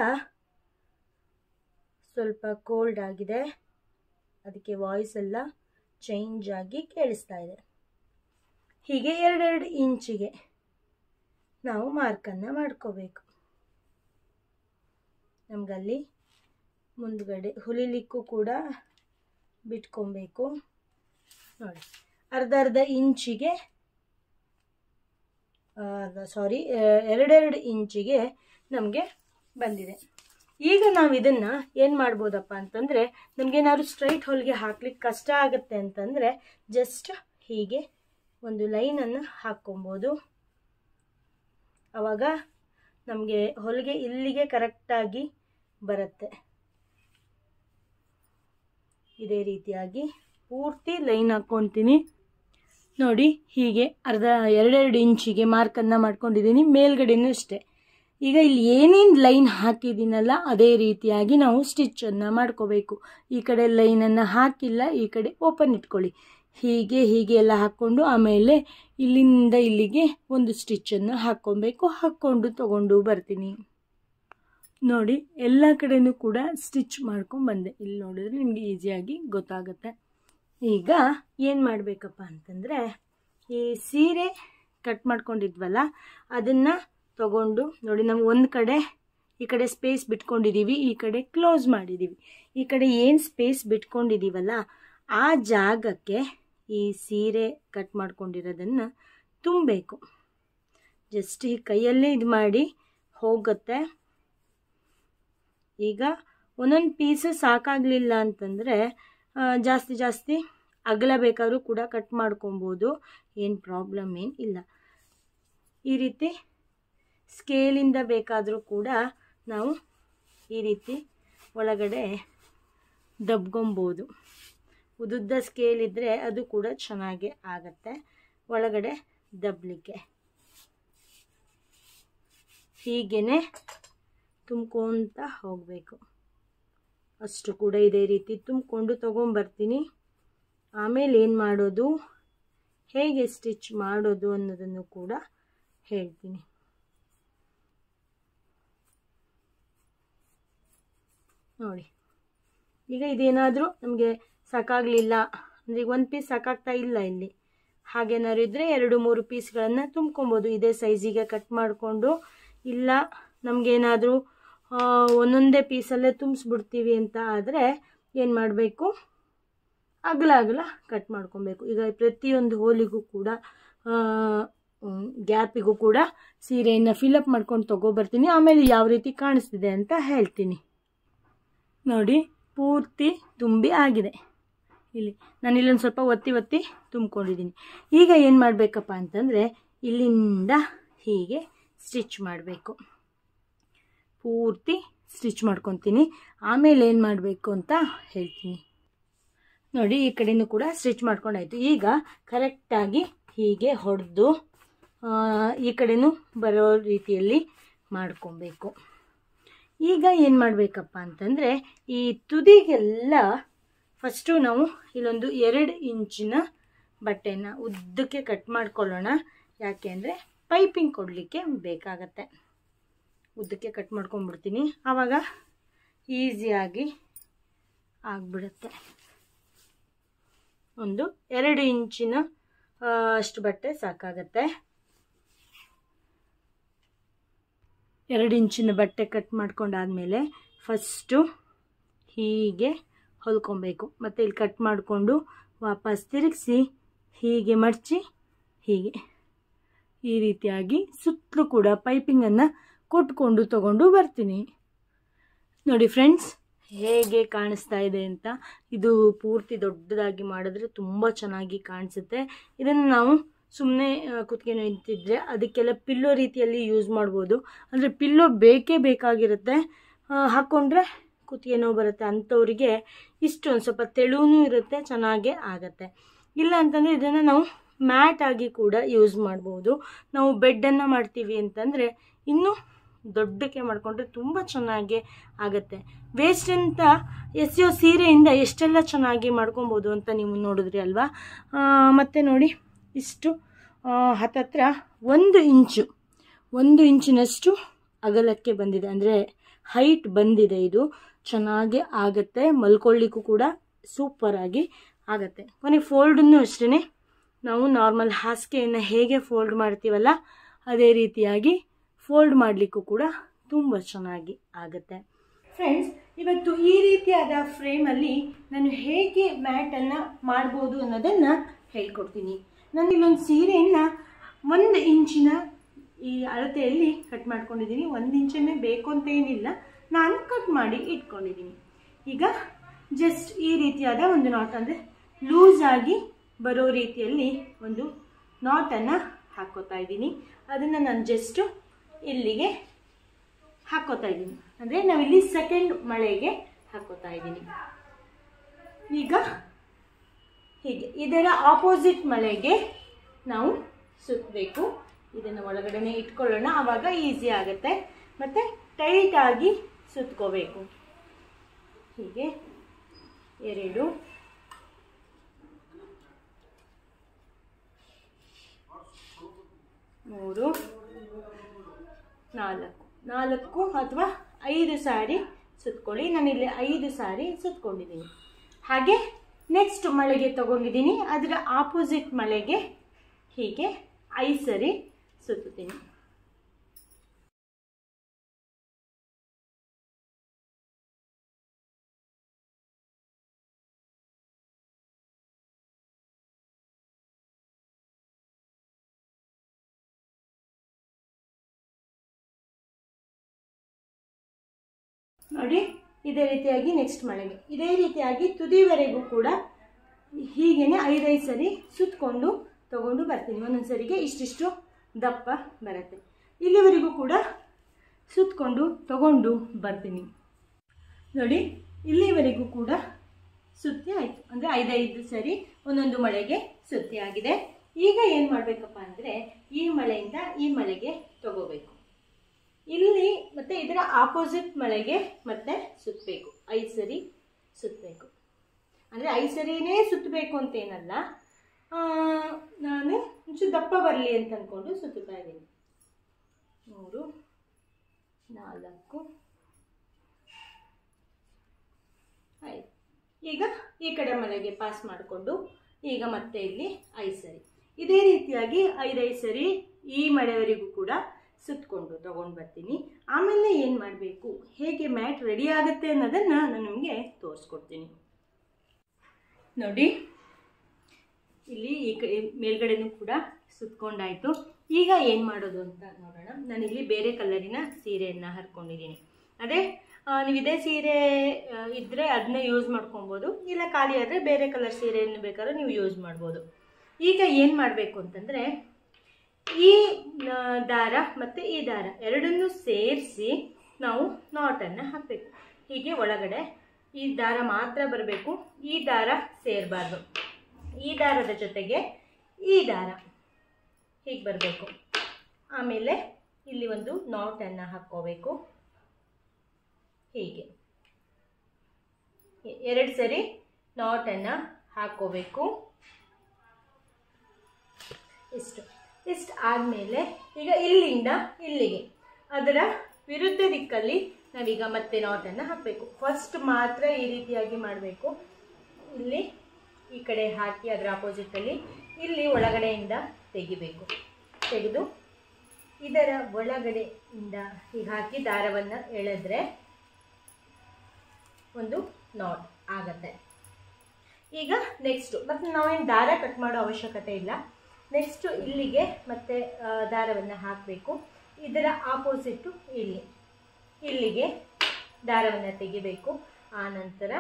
ಸ್ವಲ್ಪ ಕೋಲ್ಡ್ ಆಗಿದೆ ಅದಕ್ಕೆ ವಾಯ್ಸ್ ಎಲ್ಲ ಚೇಂಜ್ ಆಗಿ ಕೇಳಿಸ್ತಾ ಇದೆ ಹೀಗೆ ಎರಡೆರಡು ಇಂಚಿಗೆ ನಾವು ಮಾರ್ಕನ್ನು ಮಾಡ್ಕೋಬೇಕು ನಮಗಲ್ಲಿ ಮುಂದ್ಗಡೆ ಹುಲಿಲಿಕ್ಕೂ ಕೂಡ ಬಿಟ್ಕೊಬೇಕು ನೋಡಿ ಅರ್ಧ ಅರ್ಧ ಇಂಚಿಗೆ ಸಾರಿ ಎರಡೆರಡು ಇಂಚಿಗೆ ನಮಗೆ ಬಂದಿದೆ ಈಗ ನಾವು ಇದನ್ನು ಏನು ಮಾಡ್ಬೋದಪ್ಪ ಅಂತಂದರೆ ನಮಗೇನಾದ್ರು ಸ್ಟ್ರೈಟ್ ಹೊಲಿಗೆ ಹಾಕ್ಲಿಕ್ಕೆ ಕಷ್ಟ ಆಗುತ್ತೆ ಅಂತಂದರೆ ಜಸ್ಟ್ ಹೀಗೆ ಒಂದು ಲೈನನ್ನು ಹಾಕ್ಕೊಬೋದು ಆವಾಗ ನಮಗೆ ಹೊಲಿಗೆ ಇಲ್ಲಿಗೆ ಕರೆಕ್ಟಾಗಿ ಬರುತ್ತೆ ಇದೇ ರೀತಿಯಾಗಿ ಪೂರ್ತಿ ಲೈನ್ ಹಾಕ್ಕೊತೀನಿ ನೋಡಿ ಹೀಗೆ ಅರ್ಧ ಎರಡೆರಡು ಇಂಚಿಗೆ ಮಾರ್ಕನ್ನು ಮಾಡ್ಕೊಂಡಿದ್ದೀನಿ ಮೇಲ್ಗಡೆನೂ ಅಷ್ಟೇ ಈಗ ಇಲ್ಲಿ ಏನೇನು ಲೈನ್ ಹಾಕಿದ್ದೀನಲ್ಲ ಅದೇ ರೀತಿಯಾಗಿ ನಾವು ಸ್ಟಿಚ್ಚನ್ನು ಮಾಡ್ಕೋಬೇಕು ಈ ಕಡೆ ಲೈನನ್ನು ಹಾಕಿಲ್ಲ ಈ ಕಡೆ ಓಪನ್ ಇಟ್ಕೊಳ್ಳಿ ಹೀಗೆ ಹೀಗೆ ಎಲ್ಲ ಹಾಕ್ಕೊಂಡು ಆಮೇಲೆ ಇಲ್ಲಿಂದ ಇಲ್ಲಿಗೆ ಒಂದು ಸ್ಟಿಚ್ಚನ್ನು ಹಾಕ್ಕೊಬೇಕು ಹಾಕ್ಕೊಂಡು ತಗೊಂಡು ಬರ್ತೀನಿ ನೋಡಿ ಎಲ್ಲ ಕಡೆನೂ ಕೂಡ ಸ್ಟಿಚ್ ಮಾಡ್ಕೊಂಡು ಬಂದೆ ಇಲ್ಲಿ ನೋಡಿದ್ರೆ ನಿಮಗೆ ಈಸಿಯಾಗಿ ಗೊತ್ತಾಗುತ್ತೆ ಈಗ ಏನು ಮಾಡಬೇಕಪ್ಪ ಅಂತಂದರೆ ಈ ಸೀರೆ ಕಟ್ ಮಾಡ್ಕೊಂಡಿದ್ವಲ್ಲ ಅದನ್ನು ತಗೊಂಡು ನೋಡಿ ನಾವು ಒಂದು ಕಡೆ ಈ ಕಡೆ ಸ್ಪೇಸ್ ಬಿಟ್ಕೊಂಡಿದ್ದೀವಿ ಈ ಕಡೆ ಕ್ಲೋಸ್ ಮಾಡಿದ್ದೀವಿ ಈ ಕಡೆ ಏನು ಸ್ಪೇಸ್ ಬಿಟ್ಕೊಂಡಿದ್ದೀವಲ್ಲ ಆ ಜಾಗಕ್ಕೆ ಈ ಸೀರೆ ಕಟ್ ಮಾಡ್ಕೊಂಡಿರೋದನ್ನು ತುಂಬಬೇಕು ಜಸ್ಟ್ ಈ ಕೈಯಲ್ಲೇ ಇದು ಮಾಡಿ ಹೋಗುತ್ತೆ ಈಗ ಒಂದೊಂದು ಪೀಸ್ ಸಾಕಾಗಲಿಲ್ಲ ಅಂತಂದರೆ ಜಾಸ್ತಿ ಜಾಸ್ತಿ ಅಗಲ ಬೇಕಾದ್ರೂ ಕೂಡ ಕಟ್ ಮಾಡ್ಕೊಬೋದು ಏನು ಪ್ರಾಬ್ಲಮ್ ಏನು ಇಲ್ಲ ಈ ರೀತಿ ಸ್ಕೇಲಿಂದ ಬೇಕಾದರೂ ಕೂಡ ನಾವು ಈ ರೀತಿ ಒಳಗಡೆ ದಬ್ಕೊಬೋದು ಉದ್ದುದ್ದ ಸ್ಕೇಲ್ ಇದ್ದರೆ ಅದು ಕೂಡ ಚೆನ್ನಾಗಿ ಆಗತ್ತೆ ಒಳಗಡೆ ದಬ್ಬಲಿಕ್ಕೆ ಹೀಗೇ ತುಂಬ್ಕೊತ ಹೋಗಬೇಕು ಅಷ್ಟು ಕೂಡ ಇದೇ ರೀತಿ ತುಂಬಿಕೊಂಡು ತೊಗೊಂಬರ್ತೀನಿ ಆಮೇಲೆ ಏನು ಮಾಡೋದು ಹೇಗೆ ಸ್ಟಿಚ್ ಮಾಡೋದು ಅನ್ನೋದನ್ನು ಕೂಡ ಹೇಳ್ತೀನಿ ನೋಡಿ ಈಗ ಇದೇನಾದರೂ ನಮಗೆ ಸಾಕಾಗಲಿಲ್ಲ ಅಂದರೆ ಈಗ ಒಂದು ಪೀಸ್ ಸಾಕಾಗ್ತಾ ಇಲ್ಲ ಇಲ್ಲಿ ಹಾಗೇನಾದ್ರು ಇದ್ದರೆ ಎರಡು ಮೂರು ಪೀಸ್ಗಳನ್ನು ತುಂಬ್ಕೊಬೋದು ಇದೇ ಸೈಜಿಗೆ ಕಟ್ ಮಾಡಿಕೊಂಡು ಇಲ್ಲ ನಮಗೇನಾದರೂ ಒಂದೊಂದೇ ಪೀಸಲ್ಲೇ ತುಂಬಿಸ್ಬಿಡ್ತೀವಿ ಅಂತ ಆದರೆ ಏನು ಮಾಡಬೇಕು ಅಗಲ ಅಗಲ ಕಟ್ ಮಾಡ್ಕೊಬೇಕು ಈಗ ಪ್ರತಿಯೊಂದು ಹೋಲಿಗೂ ಕೂಡ ಗ್ಯಾಪಿಗೂ ಕೂಡ ಸೀರೆಯನ್ನು ಫಿಲಪ್ ಮಾಡ್ಕೊಂಡು ತೊಗೊಬರ್ತೀನಿ ಆಮೇಲೆ ಯಾವ ರೀತಿ ಕಾಣಿಸ್ತಿದೆ ಅಂತ ಹೇಳ್ತೀನಿ ನೋಡಿ ಪೂರ್ತಿ ತುಂಬಿ ಆಗಿದೆ ಇಲ್ಲಿ ನಾನು ಇಲ್ಲೊಂದು ಸ್ವಲ್ಪ ಒತ್ತಿ ಒತ್ತಿ ತುಂಬ್ಕೊಂಡಿದ್ದೀನಿ ಈಗ ಏನು ಮಾಡಬೇಕಪ್ಪ ಅಂತಂದರೆ ಇಲ್ಲಿಂದ ಹೀಗೆ ಸ್ಟಿಚ್ ಮಾಡಬೇಕು ಪೂರ್ತಿ ಸ್ಟಿಚ್ ಮಾಡ್ಕೊತೀನಿ ಆಮೇಲೆ ಏನು ಮಾಡಬೇಕು ಅಂತ ಹೇಳ್ತೀನಿ ನೋಡಿ ಈ ಕಡೆಯೂ ಕೂಡ ಸ್ಟಿಚ್ ಮಾಡ್ಕೊಂಡಾಯ್ತು ಈಗ ಕರೆಕ್ಟಾಗಿ ಹೀಗೆ ಹೊಡೆದು ಈ ಕಡೆನೂ ಬರೋ ರೀತಿಯಲ್ಲಿ ಮಾಡ್ಕೊಬೇಕು ಈಗ ಏನು ಮಾಡಬೇಕಪ್ಪ ಅಂತಂದರೆ ಈ ತುದಿಗೆಲ್ಲ ಫಸ್ಟು ನಾವು ಇಲ್ಲೊಂದು ಎರಡು ಇಂಚಿನ ಬಟ್ಟೆನ ಉದ್ದಕ್ಕೆ ಕಟ್ ಮಾಡ್ಕೊಳ್ಳೋಣ ಯಾಕೆ ಅಂದರೆ ಪೈಪಿಂಗ್ ಕೊಡಲಿಕ್ಕೆ ಬೇಕಾಗತ್ತೆ ಉದ್ದಕ್ಕೆ ಕಟ್ ಮಾಡ್ಕೊಂಡ್ಬಿಡ್ತೀನಿ ಆವಾಗ ಈಸಿಯಾಗಿ ಆಗಿಬಿಡುತ್ತೆ ಒಂದು ಎರಡು ಇಂಚಿನ ಆ, ಅಷ್ಟು ಬಟ್ಟೆ ಸಾಕಾಗತ್ತೆ ಎರಡು ಇಂಚಿನ ಬಟ್ಟೆ ಕಟ್ ಮಾಡ್ಕೊಂಡಾದ್ಮೇಲೆ ಫಸ್ಟು ಹೀಗೆ ಹೊಲ್ಕೊಬೇಕು ಮತ್ತು ಇಲ್ಲಿ ಕಟ್ ಮಾಡಿಕೊಂಡು ವಾಪಸ್ ತಿರುಗಿಸಿ ಹೀಗೆ ಮಡಚಿ ಹೀಗೆ ಈ ರೀತಿಯಾಗಿ ಸುತ್ತಲೂ ಕೂಡ ಪೈಪಿಂಗನ್ನು ಕೊಟ್ಕೊಂಡು ತಗೊಂಡು ಬರ್ತೀನಿ ನೋಡಿ ಫ್ರೆಂಡ್ಸ್ ಹೇಗೆ ಕಾಣಿಸ್ತಾ ಇದೆ ಅಂತ ಇದು ಪೂರ್ತಿ ದೊಡ್ಡದಾಗಿ ಮಾಡಿದ್ರೆ ತುಂಬ ಚೆನ್ನಾಗಿ ಕಾಣಿಸುತ್ತೆ ಇದನ್ನು ನಾವು ಸುಮ್ಮನೆ ಕುತ್ತಿಗೆ ನಿಂತಿದ್ರೆ ಅದಕ್ಕೆಲ್ಲ ಪಿಲ್ಲೋ ರೀತಿಯಲ್ಲಿ ಯೂಸ್ ಮಾಡ್ಬೋದು ಅಂದರೆ ಪಿಲ್ಲೋ ಬೇಕೇ ಬೇಕಾಗಿರುತ್ತೆ ಆ, ಹಾಕ್ಕೊಂಡ್ರೆ ಕುತ್ತಿಗೆ ನೋವು ಬರುತ್ತೆ ಅಂಥವ್ರಿಗೆ ಇಷ್ಟು ಒಂದು ಸ್ವಲ್ಪ ತೆಳುವೂ ಇರುತ್ತೆ ಚೆನ್ನಾಗೇ ಆಗತ್ತೆ ಇಲ್ಲ ಅಂತಂದರೆ ಇದನ್ನು ನಾವು ಮ್ಯಾಟ್ ಆಗಿ ಕೂಡ ಯೂಸ್ ಮಾಡ್ಬೋದು ನಾವು ಬೆಡ್ಡನ್ನು ಮಾಡ್ತೀವಿ ಅಂತಂದರೆ ಇನ್ನೂ ದೊಡ್ಡಕ್ಕೆ ಮಾಡಿಕೊಂಡ್ರೆ ತುಂಬ ಚೆನ್ನಾಗಿ ಆಗುತ್ತೆ ವೇಸ್ಟ್ ಅಂತ ಎಸೆಯೋ ಸೀರೆಯಿಂದ ಎಷ್ಟೆಲ್ಲ ಚೆನ್ನಾಗಿ ಮಾಡ್ಕೊಬೋದು ಅಂತ ನೀವು ನೋಡಿದ್ರಿ ಅಲ್ವಾ ಆ, ಮತ್ತೆ ನೋಡಿ ಇಷ್ಟು ಆ, ಹತ್ತತ್ರ ಒಂದು ಇಂಚು ಒಂದು ಇಂಚಿನಷ್ಟು ಅಗಲಕ್ಕೆ ಬಂದಿದೆ ಅಂದರೆ ಹೈಟ್ ಬಂದಿದೆ ಇದು ಚೆನ್ನಾಗಿ ಆಗುತ್ತೆ ಮಲ್ಕೊಳ್ಳಿಕ್ಕೂ ಕೂಡ ಸೂಪರಾಗಿ ಆಗುತ್ತೆ ಕೊನೆಗೆ ಫೋಲ್ಡನ್ನು ಅಷ್ಟೇ ನಾವು ನಾರ್ಮಲ್ ಹಾಸಿಗೆಯನ್ನು ಹೇಗೆ ಫೋಲ್ಡ್ ಮಾಡ್ತೀವಲ್ಲ ಅದೇ ರೀತಿಯಾಗಿ ಫೋಲ್ಡ್ ಮಾಡಲಿಕ್ಕೂ ಕೂಡ ತುಂಬ ಚೆನ್ನಾಗಿ ಆಗುತ್ತೆ ಫ್ರೆಂಡ್ಸ್ ಇವತ್ತು ಈ ರೀತಿಯಾದ ಫ್ರೇಮಲ್ಲಿ ನಾನು ಹೇಗೆ ಮ್ಯಾಟನ್ನು ಮಾಡ್ಬೋದು ಅನ್ನೋದನ್ನು ಹೇಳ್ಕೊಡ್ತೀನಿ ನಾನು ಇಲ್ಲೊಂದು ಸೀರೆಯನ್ನು ಒಂದು ಇಂಚಿನ ಈ ಅಳತೆಯಲ್ಲಿ ಕಟ್ ಮಾಡ್ಕೊಂಡಿದ್ದೀನಿ ಒಂದು ಇಂಚನ್ನೇ ಬೇಕು ಅಂತ ಏನಿಲ್ಲ ನಾನು ಕಟ್ ಮಾಡಿ ಇಟ್ಕೊಂಡಿದ್ದೀನಿ ಈಗ ಜಸ್ಟ್ ಈ ರೀತಿಯಾದ ಒಂದು ನಾಟ್ ಅಂದರೆ ಲೂಸ್ ಆಗಿ ಬರೋ ರೀತಿಯಲ್ಲಿ ಒಂದು ನಾಟನ್ನು ಹಾಕ್ಕೋತಾ ಇದ್ದೀನಿ ಅದನ್ನು ನಾನು ಜಸ್ಟು ಇಲ್ಲಿಗೆ ಹಾಕ್ಕೋತಾ ಇದ್ದೀನಿ ಅಂದರೆ ನಾವಿಲ್ಲಿ ಸೆಕೆಂಡ್ ಮಳೆಗೆ ಹಾಕ್ಕೋತಾ ಇದ್ದೀನಿ ಈಗ ಹೀಗೆ ಇದರ ಆಪೋಸಿಟ್ ಮಳೆಗೆ ನಾವು ಸುತ್ತಬೇಕು ಇದನ್ನು ಒಳಗಡೆನೆ ಇಟ್ಕೊಳ್ಳೋಣ ಆವಾಗ ಈಸಿ ಆಗುತ್ತೆ ಮತ್ತು ಟೈಟಾಗಿ ಸುತ್ಕೋಬೇಕು ಹೀಗೆ ಎರಡು ಮೂರು ನಾಲ್ಕು ನಾಲ್ಕು ಅಥವಾ ಐದು ಸಾರಿ ಸುತ್ಕೊಳ್ಳಿ ನಾನಿಲ್ಲಿ ಐದು ಸಾರಿ ಸುತ್ಕೊಂಡಿದ್ದೀನಿ ಹಾಗೆ ನೆಕ್ಸ್ಟ್ ಮಳೆಗೆ ತಗೊಂಡಿದ್ದೀನಿ ಅದರ ಆಪೋಸಿಟ್ ಮಳೆಗೆ ಹೀಗೆ ಐದು ಸರಿ ಸುತ್ತುತ್ತೀನಿ ನೋಡಿ ಇದೇ ರೀತಿಯಾಗಿ ನೆಕ್ಸ್ಟ್ ಮಳೆಗೆ ಇದೇ ರೀತಿಯಾಗಿ ತುದಿವರೆಗೂ ಕೂಡ ಹೀಗೇನೆ ಐದೈದು ಸರಿ ಸುತ್ತಕೊಂಡು ತಗೊಂಡು ಬರ್ತೀನಿ ಒಂದೊಂದು ಸರಿಗೆ ಇಷ್ಟಿಷ್ಟು ದಪ್ಪ ಬರುತ್ತೆ ಇಲ್ಲಿವರೆಗೂ ಕೂಡ ಸುತ್ತಕೊಂಡು ತಗೊಂಡು ಬರ್ತೀನಿ ನೋಡಿ ಇಲ್ಲಿವರೆಗೂ ಕೂಡ ಸುತ್ತಿ ಆಯಿತು ಅಂದರೆ ಐದೈದು ಸರಿ ಒಂದೊಂದು ಮಳೆಗೆ ಸುತ್ತಿ ಆಗಿದೆ ಈಗ ಏನು ಮಾಡಬೇಕಪ್ಪ ಅಂದರೆ ಈ ಮಳೆಯಿಂದ ಈ ಮಳೆಗೆ ತಗೋಬೇಕು ಇಲ್ಲಿ ಮತ್ತೆ ಇದರ ಆಪೋಸಿಟ್ ಮಳೆಗೆ ಮತ್ತೆ ಸುತ್ತಬೇಕು ಐದು ಸರಿ ಸುತ್ತಬೇಕು ಅಂದರೆ ಐದು ಸರಿನೇ ಸುತ್ತಬೇಕು ಅಂತ ಏನಲ್ಲ ಆ, ನಾನು ಒಂಚೂರು ದಪ್ಪ ಬರಲಿ ಅಂತ ಅಂದ್ಕೊಂಡು ಸುತ್ತುತ್ತಾ ಇದ್ದೀನಿ ಮೂರು ನಾಲ್ಕು ಐದು ಈಗ ಈ ಕಡೆ ಮನೆಗೆ ಪಾಸ್ ಮಾಡಿಕೊಂಡು ಈಗ ಮತ್ತೆ ಇಲ್ಲಿ ಐದು ಸರಿ ಇದೇ ರೀತಿಯಾಗಿ ಐದೈದು ಸರಿ ಈ ಮಳೆವರೆಗೂ ಕೂಡ ಸುತ್ತಕೊಂಡು ತಗೊಂಡು ಬರ್ತೀನಿ ಆಮೇಲೆ ಏನು ಮಾಡಬೇಕು ಹೇಗೆ ಮ್ಯಾಟ್ ರೆಡಿ ಆಗುತ್ತೆ ಅನ್ನೋದನ್ನು ನಾನು ನಿಮಗೆ ತೋರಿಸ್ಕೊಡ್ತೀನಿ ನೋಡಿ ಇಲ್ಲಿ ಈ ಕಡೆ ಮೇಲ್ಗಡೆನೂ ಕೂಡ ಸುತ್ಕೊಂಡಾಯ್ತು ಈಗ ಏನು ಮಾಡೋದು ಅಂತ ನೋಡೋಣ ನಾನಿಲ್ಲಿ ಬೇರೆ ಕಲರಿನ ಸೀರೆಯನ್ನು ಹರ್ಕೊಂಡಿದ್ದೀನಿ ಅದೇ ಆ, ನೀವು ಇದೇ ಸೀರೆ ಆ, ಇದ್ರೆ ಅದನ್ನ ಯೂಸ್ ಮಾಡ್ಕೊಬೋದು ಇಲ್ಲ ಖಾಲಿ ಆದರೆ ಬೇರೆ ಕಲರ್ ಸೀರೆಯನ್ನು ಬೇಕಾದ್ರೆ ನೀವು ಯೂಸ್ ಮಾಡ್ಬೋದು ಈಗ ಏನು ಮಾಡಬೇಕು ಅಂತಂದರೆ ಈ ಆ, ದಾರ ಮತ್ತು ಈ ದಾರ ಎರಡನ್ನೂ ಸೇರಿಸಿ ನಾವು ನಾಟನ್ನು ಹಾಕಬೇಕು ಹೀಗೆ ಒಳಗಡೆ ಈ ದಾರ ಮಾತ್ರ ಬರಬೇಕು ಈ ದಾರ ಸೇರಬಾರ್ದು ಈ ದಾರದ ಜೊತೆಗೆ ಈ ದಾರ ಹೀಗೆ ಬರಬೇಕು ಆಮೇಲೆ ಇಲ್ಲಿ ಒಂದು ನಾಟನ್ನು ಹಾಕ್ಕೋಬೇಕು ಹೀಗೆ ಎ- ಎರಡು ಸರಿ ನಾಟನ್ನು ಹಾಕೋಬೇಕು ಇಷ್ಟು ಇಷ್ಟು ಆದಮೇಲೆ ಈಗ ಇಲ್ಲಿಂದ ಇಲ್ಲಿಗೆ ಅದರ ವಿರುದ್ಧ ದಿಕ್ಕಲ್ಲಿ ನಾವೀಗ ಮತ್ತೆ ನಾಟನ್ನು ಹಾಕಬೇಕು ಫಸ್ಟ್ ಮಾತ್ರ ಈ ರೀತಿಯಾಗಿ ಮಾಡಬೇಕು ಇಲ್ಲಿ ಈ ಕಡೆ ಹಾಕಿ ಅದರ ಆಪೋಸಿಟಲ್ಲಿ ಇಲ್ಲಿ ಒಳಗಡೆಯಿಂದ ತೆಗಿಬೇಕು ತೆಗೆದು ಇದರ ಒಳಗಡೆಯಿಂದ ಹೀಗೆ ಹಾಕಿ ದಾರವನ್ನು ಎಳೆದ್ರೆ ಒಂದು ನಾಟ್ ಆಗತ್ತೆ ಈಗ ನೆಕ್ಸ್ಟು ಮತ್ತು ನಾವೇನು ದಾರ ಕಟ್ ಮಾಡೋ ಅವಶ್ಯಕತೆ ಇಲ್ಲ ನೆಕ್ಸ್ಟು ಇಲ್ಲಿಗೆ ಮತ್ತೆ ದಾರವನ್ನು ಹಾಕಬೇಕು ಇದರ ಆಪೋಸಿಟ್ಟು ಇಲ್ಲಿ ಇಲ್ಲಿಗೆ ದಾರವನ್ನು ತೆಗಿಬೇಕು ಆ ನಂತರ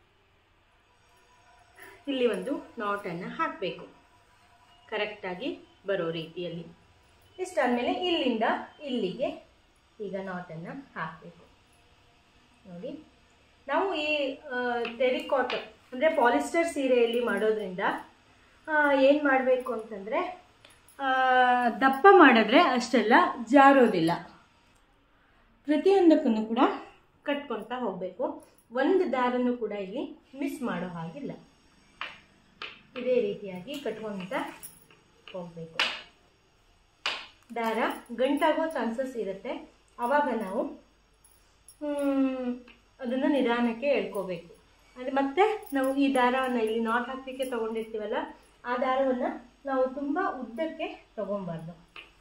ಇಲ್ಲಿ ಒಂದು ನಾಟನ್ನು ಹಾಕಬೇಕು ಕರೆಕ್ಟಾಗಿ ಬರೋ ರೀತಿಯಲ್ಲಿ ಇಷ್ಟಾದಮೇಲೆ ಇಲ್ಲಿಂದ ಇಲ್ಲಿಗೆ ಈಗ ನಾಟನ್ನು ಹಾಕಬೇಕು ನೋಡಿ ನಾವು ಈ ಟೆರಿಕಾಟ್ ಅಂದರೆ ಪಾಲಿಸ್ಟರ್ ಸೀರೆಯಲ್ಲಿ ಮಾಡೋದ್ರಿಂದ ಏನು ಮಾಡಬೇಕು ಅಂತಂದರೆ ದಪ್ಪ ಮಾಡಿದ್ರೆ ಅಷ್ಟೆಲ್ಲ ಜಾರೋದಿಲ್ಲ ಪ್ರತಿಯೊಂದಕ್ಕೂ ಕೂಡ ಕಟ್ಕೊಳ್ತಾ ಹೋಗಬೇಕು ಒಂದು ದಾರನೂ ಕೂಡ ಇಲ್ಲಿ ಮಿಸ್ ಮಾಡೋ ಹಾಗಿಲ್ಲ ಇದೇ ರೀತಿಯಾಗಿ ಕಟ್ಕೊಳ್ತಾ ಹೋಗಬೇಕು ದಾರ ಗಂಟಾಗೋ ಚಾನ್ಸಸ್ ಇರುತ್ತೆ ಆವಾಗ ನಾವು ಅದನ್ನು ನಿಧಾನಕ್ಕೆ ಎಳ್ಕೋಬೇಕು ಅಂದರೆ ಮತ್ತೆ ನಾವು ಈ ದಾರವನ್ನು ಇಲ್ಲಿ ನಾಟ್ ಹಾಕಲಿಕ್ಕೆ ತೊಗೊಂಡಿರ್ತೀವಲ್ಲ ಆ ದಾರವನ್ನು ನಾವು ತುಂಬ ಉದ್ದಕ್ಕೆ ತಗೊಬಾರ್ದು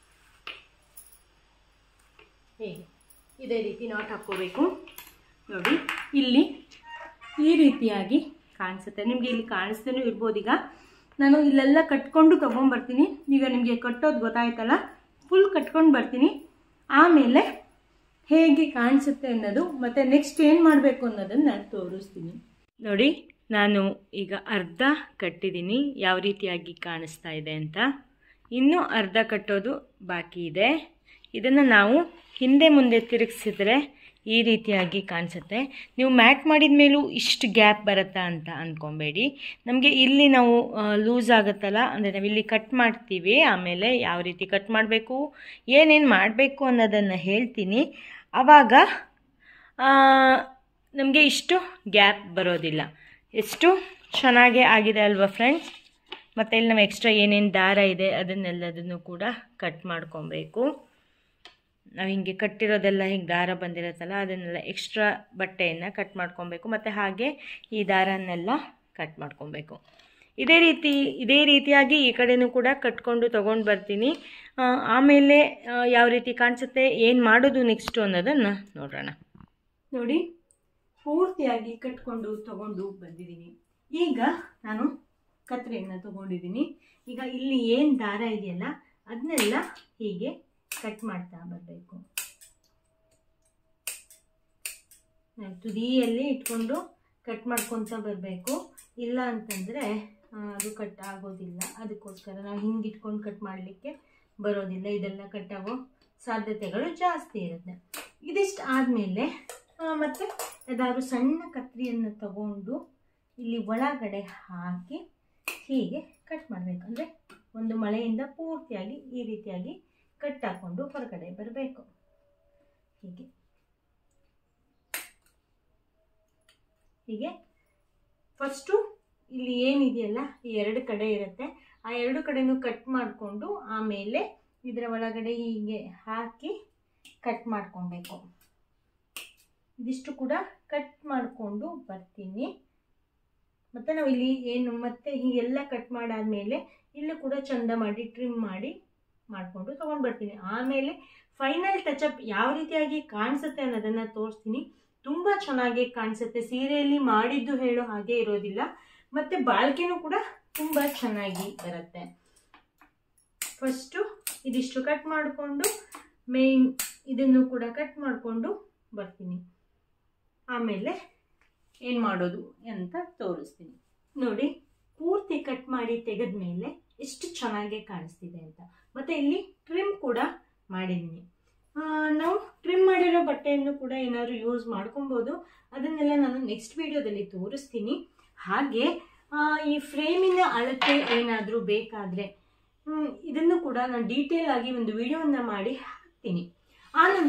ಹೀಗೆ ಇದೇ ರೀತಿ ನಾಟ್ ಹಾಕ್ಕೋಬೇಕು ನೋಡಿ ಇಲ್ಲಿ ಈ ರೀತಿಯಾಗಿ ಕಾಣಿಸುತ್ತೆ ನಿಮಗೆ ಇಲ್ಲಿ ಕಾಣಿಸ್ದೇನೂ ಇರ್ಬೋದು ಈಗ ನಾನು ಇಲ್ಲೆಲ್ಲ ಕಟ್ಕೊಂಡು ತೊಗೊಂಬರ್ತೀನಿ ಈಗ ನಿಮಗೆ ಕಟ್ಟೋದು ಗೊತ್ತಾಯ್ತಲ್ಲ ಫುಲ್ ಕಟ್ಕೊಂಡು ಬರ್ತೀನಿ ಆಮೇಲೆ ಹೇಗೆ ಕಾಣಿಸುತ್ತೆ ಅನ್ನೋದು ಮತ್ತು ನೆಕ್ಸ್ಟ್ ಏನು ಮಾಡಬೇಕು ಅನ್ನೋದನ್ನು ನಾನು ತೋರಿಸ್ತೀನಿ ನೋಡಿ ನಾನು ಈಗ ಅರ್ಧ ಕಟ್ಟಿದ್ದೀನಿ ಯಾವ ರೀತಿಯಾಗಿ ಕಾಣಿಸ್ತಾ ಇದೆ ಅಂತ ಇನ್ನೂ ಅರ್ಧ ಕಟ್ಟೋದು ಬಾಕಿ ಇದೆ ಇದನ್ನು ನಾವು ಹಿಂದೆ ಮುಂದೆ ತಿರುಗಿಸಿದ್ರೆ ಈ ರೀತಿಯಾಗಿ ಕಾಣಿಸುತ್ತೆ ನೀವು ಮ್ಯಾಟ್ ಮಾಡಿದ ಮೇಲೂ ಇಷ್ಟು ಗ್ಯಾಪ್ ಬರುತ್ತಾ ಅಂತ ಅಂದ್ಕೊಬೇಡಿ ನಮಗೆ ಇಲ್ಲಿ ನಾವು ಲೂಸ್ ಆಗುತ್ತಲ್ಲ ಅಂದರೆ ನಾವು ಇಲ್ಲಿ ಕಟ್ ಮಾಡ್ತೀವಿ ಆಮೇಲೆ ಯಾವ ರೀತಿ ಕಟ್ ಮಾಡಬೇಕು ಏನೇನು ಮಾಡಬೇಕು ಅನ್ನೋದನ್ನು ಹೇಳ್ತೀನಿ ಆವಾಗ ನಮಗೆ ಇಷ್ಟು ಗ್ಯಾಪ್ ಬರೋದಿಲ್ಲ ಎಷ್ಟು ಚೆನ್ನಾಗೇ ಆಗಿದೆ ಅಲ್ವಾ ಫ್ರೆಂಡ್ಸ್ ಮತ್ತು ಇಲ್ಲಿ ನಾವು ಎಕ್ಸ್ಟ್ರಾ ಏನೇನು ದಾರ ಇದೆ ಅದನ್ನೆಲ್ಲದನ್ನು ಕೂಡ ಕಟ್ ಮಾಡ್ಕೊಬೇಕು ನಾವು ಹಿಂಗೆ ಕಟ್ಟಿರೋದೆಲ್ಲ ಹಿಂಗೆ ದಾರ ಬಂದಿರುತ್ತಲ್ಲ ಅದನ್ನೆಲ್ಲ ಎಕ್ಸ್ಟ್ರಾ ಬಟ್ಟೆಯನ್ನು ಕಟ್ ಮಾಡ್ಕೊಬೇಕು ಮತ್ತು ಹಾಗೆ ಈ ದಾರನ್ನೆಲ್ಲ ಕಟ್ ಮಾಡ್ಕೊಬೇಕು ಇದೇ ರೀತಿ ಇದೇ ರೀತಿಯಾಗಿ ಈ ಕಡೆನೂ ಕೂಡ ಕಟ್ಕೊಂಡು ತೊಗೊಂಡು ಬರ್ತೀನಿ ಆಮೇಲೆ ಯಾವ ರೀತಿ ಕಾಣಿಸುತ್ತೆ ಏನು ಮಾಡೋದು ನೆಕ್ಸ್ಟು ಅನ್ನೋದನ್ನು ನೋಡೋಣ ನೋಡಿ ಪೂರ್ತಿಯಾಗಿ ಕಟ್ಕೊಂಡು ತಗೊಂಡು ಬಂದಿದ್ದೀನಿ ಈಗ ನಾನು ಕತ್ರಿಯನ್ನು ತಗೊಂಡಿದ್ದೀನಿ ಈಗ ಇಲ್ಲಿ ಏನು ದಾರ ಇದೆಯಲ್ಲ ಅದನ್ನೆಲ್ಲ ಹೀಗೆ ಕಟ್ ಮಾಡ್ತಾ ಬರಬೇಕು ತುದಿಯಲ್ಲಿ ಇಟ್ಕೊಂಡು ಕಟ್ ಮಾಡ್ಕೊತ ಬರಬೇಕು ಇಲ್ಲ ಅಂತಂದರೆ ಅದು ಕಟ್ ಆಗೋದಿಲ್ಲ ಅದಕ್ಕೋಸ್ಕರ ನಾವು ಹಿಂಗೆ ಇಟ್ಕೊಂಡು ಕಟ್ ಮಾಡಲಿಕ್ಕೆ ಬರೋದಿಲ್ಲ ಇದೆಲ್ಲ ಕಟ್ಟಾಗೋ ಸಾಧ್ಯತೆಗಳು ಜಾಸ್ತಿ ಇರುತ್ತೆ ಇದಿಷ್ಟು ಆದಮೇಲೆ ಮತ್ತು ಯಾವ್ದಾದ್ರು ಸಣ್ಣ ಕತ್ರಿಯನ್ನು ತಗೊಂಡು ಇಲ್ಲಿ ಒಳಗಡೆ ಹಾಕಿ ಹೀಗೆ ಕಟ್ ಮಾಡಬೇಕು ಅಂದರೆ ಒಂದು ಮಳೆಯಿಂದ ಪೂರ್ತಿಯಾಗಿ ಈ ರೀತಿಯಾಗಿ ಕಟ್ ಹಾಕ್ಕೊಂಡು ಹೊರಗಡೆ ಬರಬೇಕು ಹೀಗೆ ಹೀಗೆ ಫಸ್ಟು ಇಲ್ಲಿ ಏನಿದೆಯಲ್ಲ ಈ ಎರಡು ಕಡೆ ಇರುತ್ತೆ ಆ ಎರಡು ಕಡೆನೂ ಕಟ್ ಮಾಡಿಕೊಂಡು ಆಮೇಲೆ ಇದರ ಒಳಗಡೆ ಹೀಗೆ ಹಾಕಿ ಕಟ್ ಮಾಡ್ಕೊಬೇಕು ಇದಿಷ್ಟು ಕೂಡ ಕಟ್ ಮಾಡಿಕೊಂಡು ಬರ್ತೀನಿ ಮತ್ತು ನಾವು ಇಲ್ಲಿ ಏನು ಮತ್ತೆ ಹೀಗೆಲ್ಲ ಕಟ್ ಮಾಡಾದ್ಮೇಲೆ ಇಲ್ಲೂ ಕೂಡ ಚಂದ ಮಾಡಿ ಟ್ರಿಮ್ ಮಾಡಿ ಮಾಡಿಕೊಂಡು ತೊಗೊಂಡು ಬರ್ತೀನಿ ಆಮೇಲೆ ಫೈನಲ್ ಟಚಪ್ ಯಾವ ರೀತಿಯಾಗಿ ಕಾಣಿಸುತ್ತೆ ಅನ್ನೋದನ್ನು ತೋರಿಸ್ತೀನಿ ತುಂಬ ಚೆನ್ನಾಗಿ ಕಾಣಿಸುತ್ತೆ ಸೀರೆಯಲ್ಲಿ ಮಾಡಿದ್ದು ಹೇಳೋ ಹಾಗೆ ಇರೋದಿಲ್ಲ ಮತ್ತು ಬಾಳ್ಕೆನೂ ಕೂಡ ತುಂಬ ಚೆನ್ನಾಗಿ ಬರುತ್ತೆ ಫಸ್ಟು ಇದಿಷ್ಟು ಕಟ್ ಮಾಡಿಕೊಂಡು ಮೇನ್ ಇದನ್ನು ಕೂಡ ಕಟ್ ಮಾಡಿಕೊಂಡು ಬರ್ತೀನಿ ಆಮೇಲೆ ಏನು ಮಾಡೋದು ಅಂತ ತೋರಿಸ್ತೀನಿ ನೋಡಿ ಪೂರ್ತಿ ಕಟ್ ಮಾಡಿ ತೆಗೆದ ಮೇಲೆ ಎಷ್ಟು ಚೆನ್ನಾಗಿ ಕಾಣಿಸ್ತಿದೆ ಅಂತ ಮತ್ತು ಇಲ್ಲಿ ಟ್ರಿಮ್ ಕೂಡ ಮಾಡಿದ್ದೀನಿ ನಾವು ಟ್ರಿಮ್ ಮಾಡಿರೋ ಬಟ್ಟೆಯನ್ನು ಕೂಡ ಏನಾದರೂ ಯೂಸ್ ಮಾಡ್ಕೊಬೋದು ಅದನ್ನೆಲ್ಲ ನಾನು ನೆಕ್ಸ್ಟ್ ವಿಡಿಯೋದಲ್ಲಿ ತೋರಿಸ್ತೀನಿ ಹಾಗೆ ಈ ಫ್ರೇಮಿನ ಅಳತೆ ಏನಾದರೂ ಬೇಕಾದರೆ ಇದನ್ನು ಕೂಡ ನಾನು ಡೀಟೇಲ್ ಆಗಿ ಒಂದು ವಿಡಿಯೋನ ಮಾಡಿ ಹಾಕ್ತೀನಿ ಆನಂತರ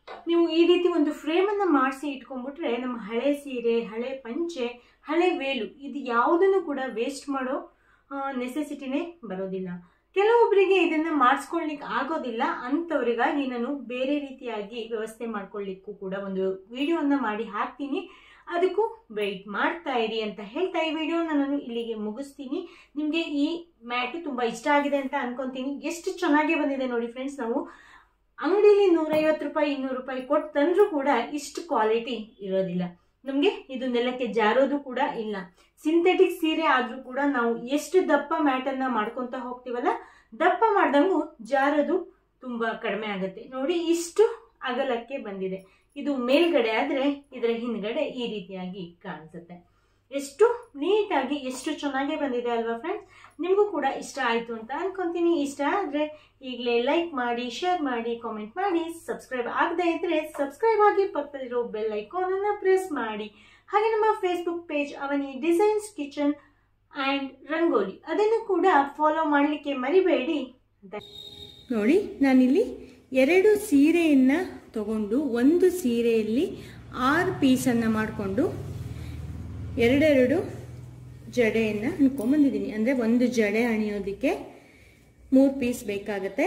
ನೀವು ಈ ರೀತಿ ಒಂದು ಫ್ರೇಮನ್ನು ಮಾಡಿಸಿ ಇಟ್ಕೊಂಡ್ಬಿಟ್ರೆ ನಮ್ಮ ಹಳೆ ಸೀರೆ ಹಳೆ ಪಂಚೆ ಹಳೆ ವೇಲು ಇದು ಯಾವುದನ್ನು ಕೂಡ ವೇಸ್ಟ್ ಮಾಡೋ ನೆಸೆಸಿಟಿನೇ ಬರೋದಿಲ್ಲ ಕೆಲವೊಬ್ಬರಿಗೆ ಇದನ್ನ ಮಾಡಿಸ್ಕೊಳ್ಲಿಕ್ಕೆ ಆಗೋದಿಲ್ಲ ಅಂಥವ್ರಿಗಾಗಿ ನಾನು ಬೇರೆ ರೀತಿಯಾಗಿ ವ್ಯವಸ್ಥೆ ಮಾಡ್ಕೊಳ್ಳಿಕ್ಕೂ ಕೂಡ ಒಂದು ವಿಡಿಯೋನ ಮಾಡಿ ಹಾಕ್ತೀನಿ ಅದಕ್ಕೂ ವೆಯ್ಟ್ ಮಾಡ್ತಾ ಇರಿ ಅಂತ ಹೇಳ್ತಾ ಈ ವಿಡಿಯೋನ ನಾನು ಇಲ್ಲಿಗೆ ಮುಗಿಸ್ತೀನಿ ನಿಮಗೆ ಈ ಮ್ಯಾಟು ತುಂಬ ಇಷ್ಟ ಆಗಿದೆ ಅಂತ ಅನ್ಕೊಂತೀನಿ ಎಷ್ಟು ಚೆನ್ನಾಗಿ ಬಂದಿದೆ ನೋಡಿ ಫ್ರೆಂಡ್ಸ್ ನಾವು ಅಂಗಡಿಲಿ ನೂರೈವತ್ತು ರೂಪಾಯಿ ಇನ್ನೂರು ರೂಪಾಯಿ ಕೊಟ್ಟು ತಂದರೂ ಕೂಡ ಇಷ್ಟು ಕ್ವಾಲಿಟಿ ಇರೋದಿಲ್ಲ ನಮಗೆ ಇದು ನೆಲಕ್ಕೆ ಜಾರೋದು ಕೂಡ ಇಲ್ಲ ಸಿಂಥೆಟಿಕ್ ಸೀರೆ ಆದರೂ ಕೂಡ ನಾವು ಎಷ್ಟು ದಪ್ಪ ಮ್ಯಾಟನ್ನು ಮಾಡ್ಕೊತ ಹೋಗ್ತೀವಲ್ಲ ದಪ್ಪ ಮಾಡ್ದಂಗೂ ಜಾರೋದು ತುಂಬ ಕಡಿಮೆ ಆಗುತ್ತೆ ನೋಡಿ ಇಷ್ಟು ಅಗಲಕ್ಕೆ ಬಂದಿದೆ ಇದು ಮೇಲ್ಗಡೆ ಆದರೆ ಇದರ ಹಿಂದ್ಗಡೆ ಈ ರೀತಿಯಾಗಿ ಕಾಣಿಸುತ್ತೆ ಎಷ್ಟು ನೀಟಾಗಿ ಎಷ್ಟು ಚೆನ್ನಾಗಿ ಬಂದಿದೆ ಅಲ್ವಾ ಫ್ರೆಂಡ್ಸ್ ನಿಮಗೂ ಕೂಡ ಇಷ್ಟ ಆಯಿತು ಅಂತ ಅನ್ಕೊಂತೀನಿ ಇಷ್ಟ ಆದರೆ ಈಗಲೇ ಲೈಕ್ ಮಾಡಿ ಶೇರ್ ಮಾಡಿ ಕಾಮೆಂಟ್ ಮಾಡಿ ಸಬ್ಸ್ಕ್ರೈಬ್ ಆಗದೇ ಇದ್ದರೆ ಸಬ್ಸ್ಕ್ರೈಬ್ ಆಗಿ ಪಕ್ಕದಲ್ಲಿರೋ ಬೆಲ್ ಐಕಾನನ್ನು ಪ್ರೆಸ್ ಮಾಡಿ ಹಾಗೆ ನಮ್ಮ Facebook page Avani designs kitchen and rangoli ಅದನ್ನು ಕೂಡ ಫಾಲೋ ಮಾಡಲಿಕ್ಕೆ ಮರಿಬೇಡಿ ಅಂತ ನೋಡಿ ನಾನಿಲ್ಲಿ ಎರಡು ಸೀರೆಯನ್ನು ತಗೊಂಡು ಒಂದು ಸೀರೆಯಲ್ಲಿ ಆರು ಪೀಸನ್ನು ಮಾಡಿಕೊಂಡು ಎರಡೆರಡು ಜಡೆಯನ್ನು ಅನ್ಕೊಂಬಂದಿದ್ದೀನಿ ಅಂದರೆ ಒಂದು ಜಡೆ ಅಣಿಯೋದಕ್ಕೆ ಮೂರು ಪೀಸ್ ಬೇಕಾಗತ್ತೆ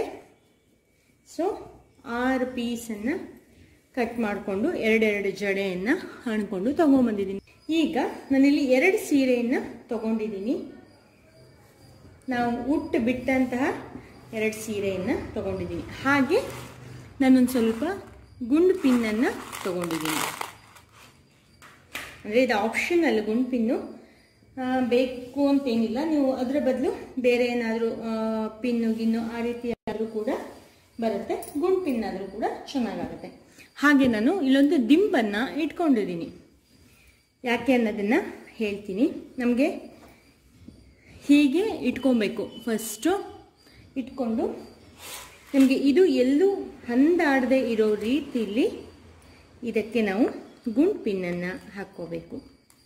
ಸೊ ಆರು ಪೀಸನ್ನು ಕಟ್ ಮಾಡಿಕೊಂಡು ಎರಡೆರಡು ಜಡೆಯನ್ನು ಹಣ್ಕೊಂಡು ತಗೊಂಬಂದಿದ್ದೀನಿ ಈಗ ನಾನಿಲ್ಲಿ ಎರಡು ಸೀರೆಯನ್ನು ತಗೊಂಡಿದ್ದೀನಿ ನಾವು ಉಟ್ಟು ಬಿಟ್ಟಂತಹ ಎರಡು ಸೀರೆಯನ್ನು ತಗೊಂಡಿದ್ದೀನಿ ಹಾಗೆ ನಾನೊಂದು ಸ್ವಲ್ಪ ಗುಂಡು ಪಿನ್ನನ್ನು ತಗೊಂಡಿದ್ದೀನಿ ಅಂದರೆ ಇದು ಆಪ್ಷನಲ್ ಗುಂಡು ಪಿನ್ನು ಆ, ಬೇಕು ಅಂತೇನಿಲ್ಲ ನೀವು ಅದರ ಬದಲು ಬೇರೆ ಏನಾದರೂ ಪಿನ್ನು ಗಿನ್ನು ಆ ರೀತಿ ಆದರೂ ಕೂಡ ಬರುತ್ತೆ ಗುಂಡು ಪಿನ್ ಆದರೂ ಕೂಡ ಚೆನ್ನಾಗಾಗುತ್ತೆ ಹಾಗೆ ನಾನು ಇಲ್ಲೊಂದು ದಿಂಬನ್ನು ಇಟ್ಕೊಂಡಿದ್ದೀನಿ ಯಾಕೆ ಅನ್ನೋದನ್ನು ಹೇಳ್ತೀನಿ ನಮಗೆ ಹೀಗೆ ಇಟ್ಕೊಬೇಕು ಫಸ್ಟು ಇಟ್ಕೊಂಡು ನಮಗೆ ಇದು ಎಲ್ಲೂ ಹಂದಾಡದೆ ಇರೋ ರೀತಿಲಿ ಇದಕ್ಕೆ ನಾವು ಗುಂಡು ಪಿನ್ನನ್ನು ಹಾಕ್ಕೋಬೇಕು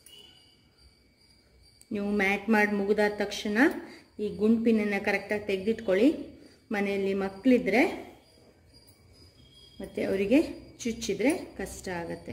ನೀವು ಮ್ಯಾಟ್ ಮಾಡಿ ಮುಗಿದಾದ ತಕ್ಷಣ ಈ ಗುಂಡು ಪಿನ್ನನ್ನು ಕರೆಕ್ಟಾಗಿ ತೆಗೆದಿಟ್ಕೊಳ್ಳಿ ಮನೆಯಲ್ಲಿ ಮಕ್ಕಳಿದ್ರೆ ಮತ್ತು ಅವರಿಗೆ ಚುಚ್ಚಿದ್ರೆ ಕಷ್ಟ ಆಗತ್ತೆ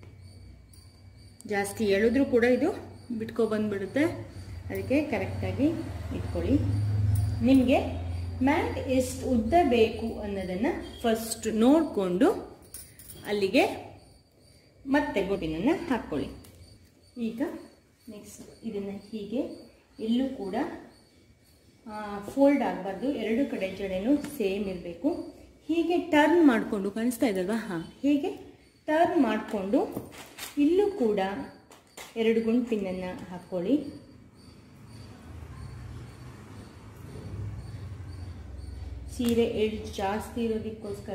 ಜಾಸ್ತಿ ಎಳೆದ್ರೂ ಕೂಡ ಇದು ಬಿಟ್ಕೊ ಬಂದ್ಬಿಡುತ್ತೆ ಅದಕ್ಕೆ ಕರೆಕ್ಟಾಗಿ ಇಟ್ಕೊಳ್ಳಿ ನಿಮಗೆ ಮ್ಯಾಟ್ ಎಷ್ಟು ಉದ್ದ ಬೇಕು ಅನ್ನೋದನ್ನು ಫಸ್ಟ್ ನೋಡಿಕೊಂಡು ಅಲ್ಲಿಗೆ ಮತ್ತೆ ಗುಡಿನನ್ನು ಹಾಕ್ಕೊಳ್ಳಿ ಈಗ ನೆಕ್ಸ್ಟ್ ಇದನ್ನು ಹೀಗೆ ಎಲ್ಲೂ ಕೂಡ ಫೋಲ್ಡ್ ಆಗಬಾರ್ದು ಎರಡು ಕಡೆ ಜಡೆನೂ ಸೇಮ್ ಇರಬೇಕು ಹೀಗೆ ಟರ್ನ್ ಮಾಡಿಕೊಂಡು ಕಾಣಿಸ್ತಾ ಇದಲ್ವಾ ಹಾಂ ಹೀಗೆ ಟರ್ನ್ ಮಾಡಿಕೊಂಡು ಇಲ್ಲೂ ಕೂಡ ಎರಡು ಗುಂಡು ಪಿನ್ನನ್ನು ಹಾಕ್ಕೊಳ್ಳಿ ಸೀರೆ ಎಳ್ಳು ಜಾಸ್ತಿ ಇರೋದಕ್ಕೋಸ್ಕರ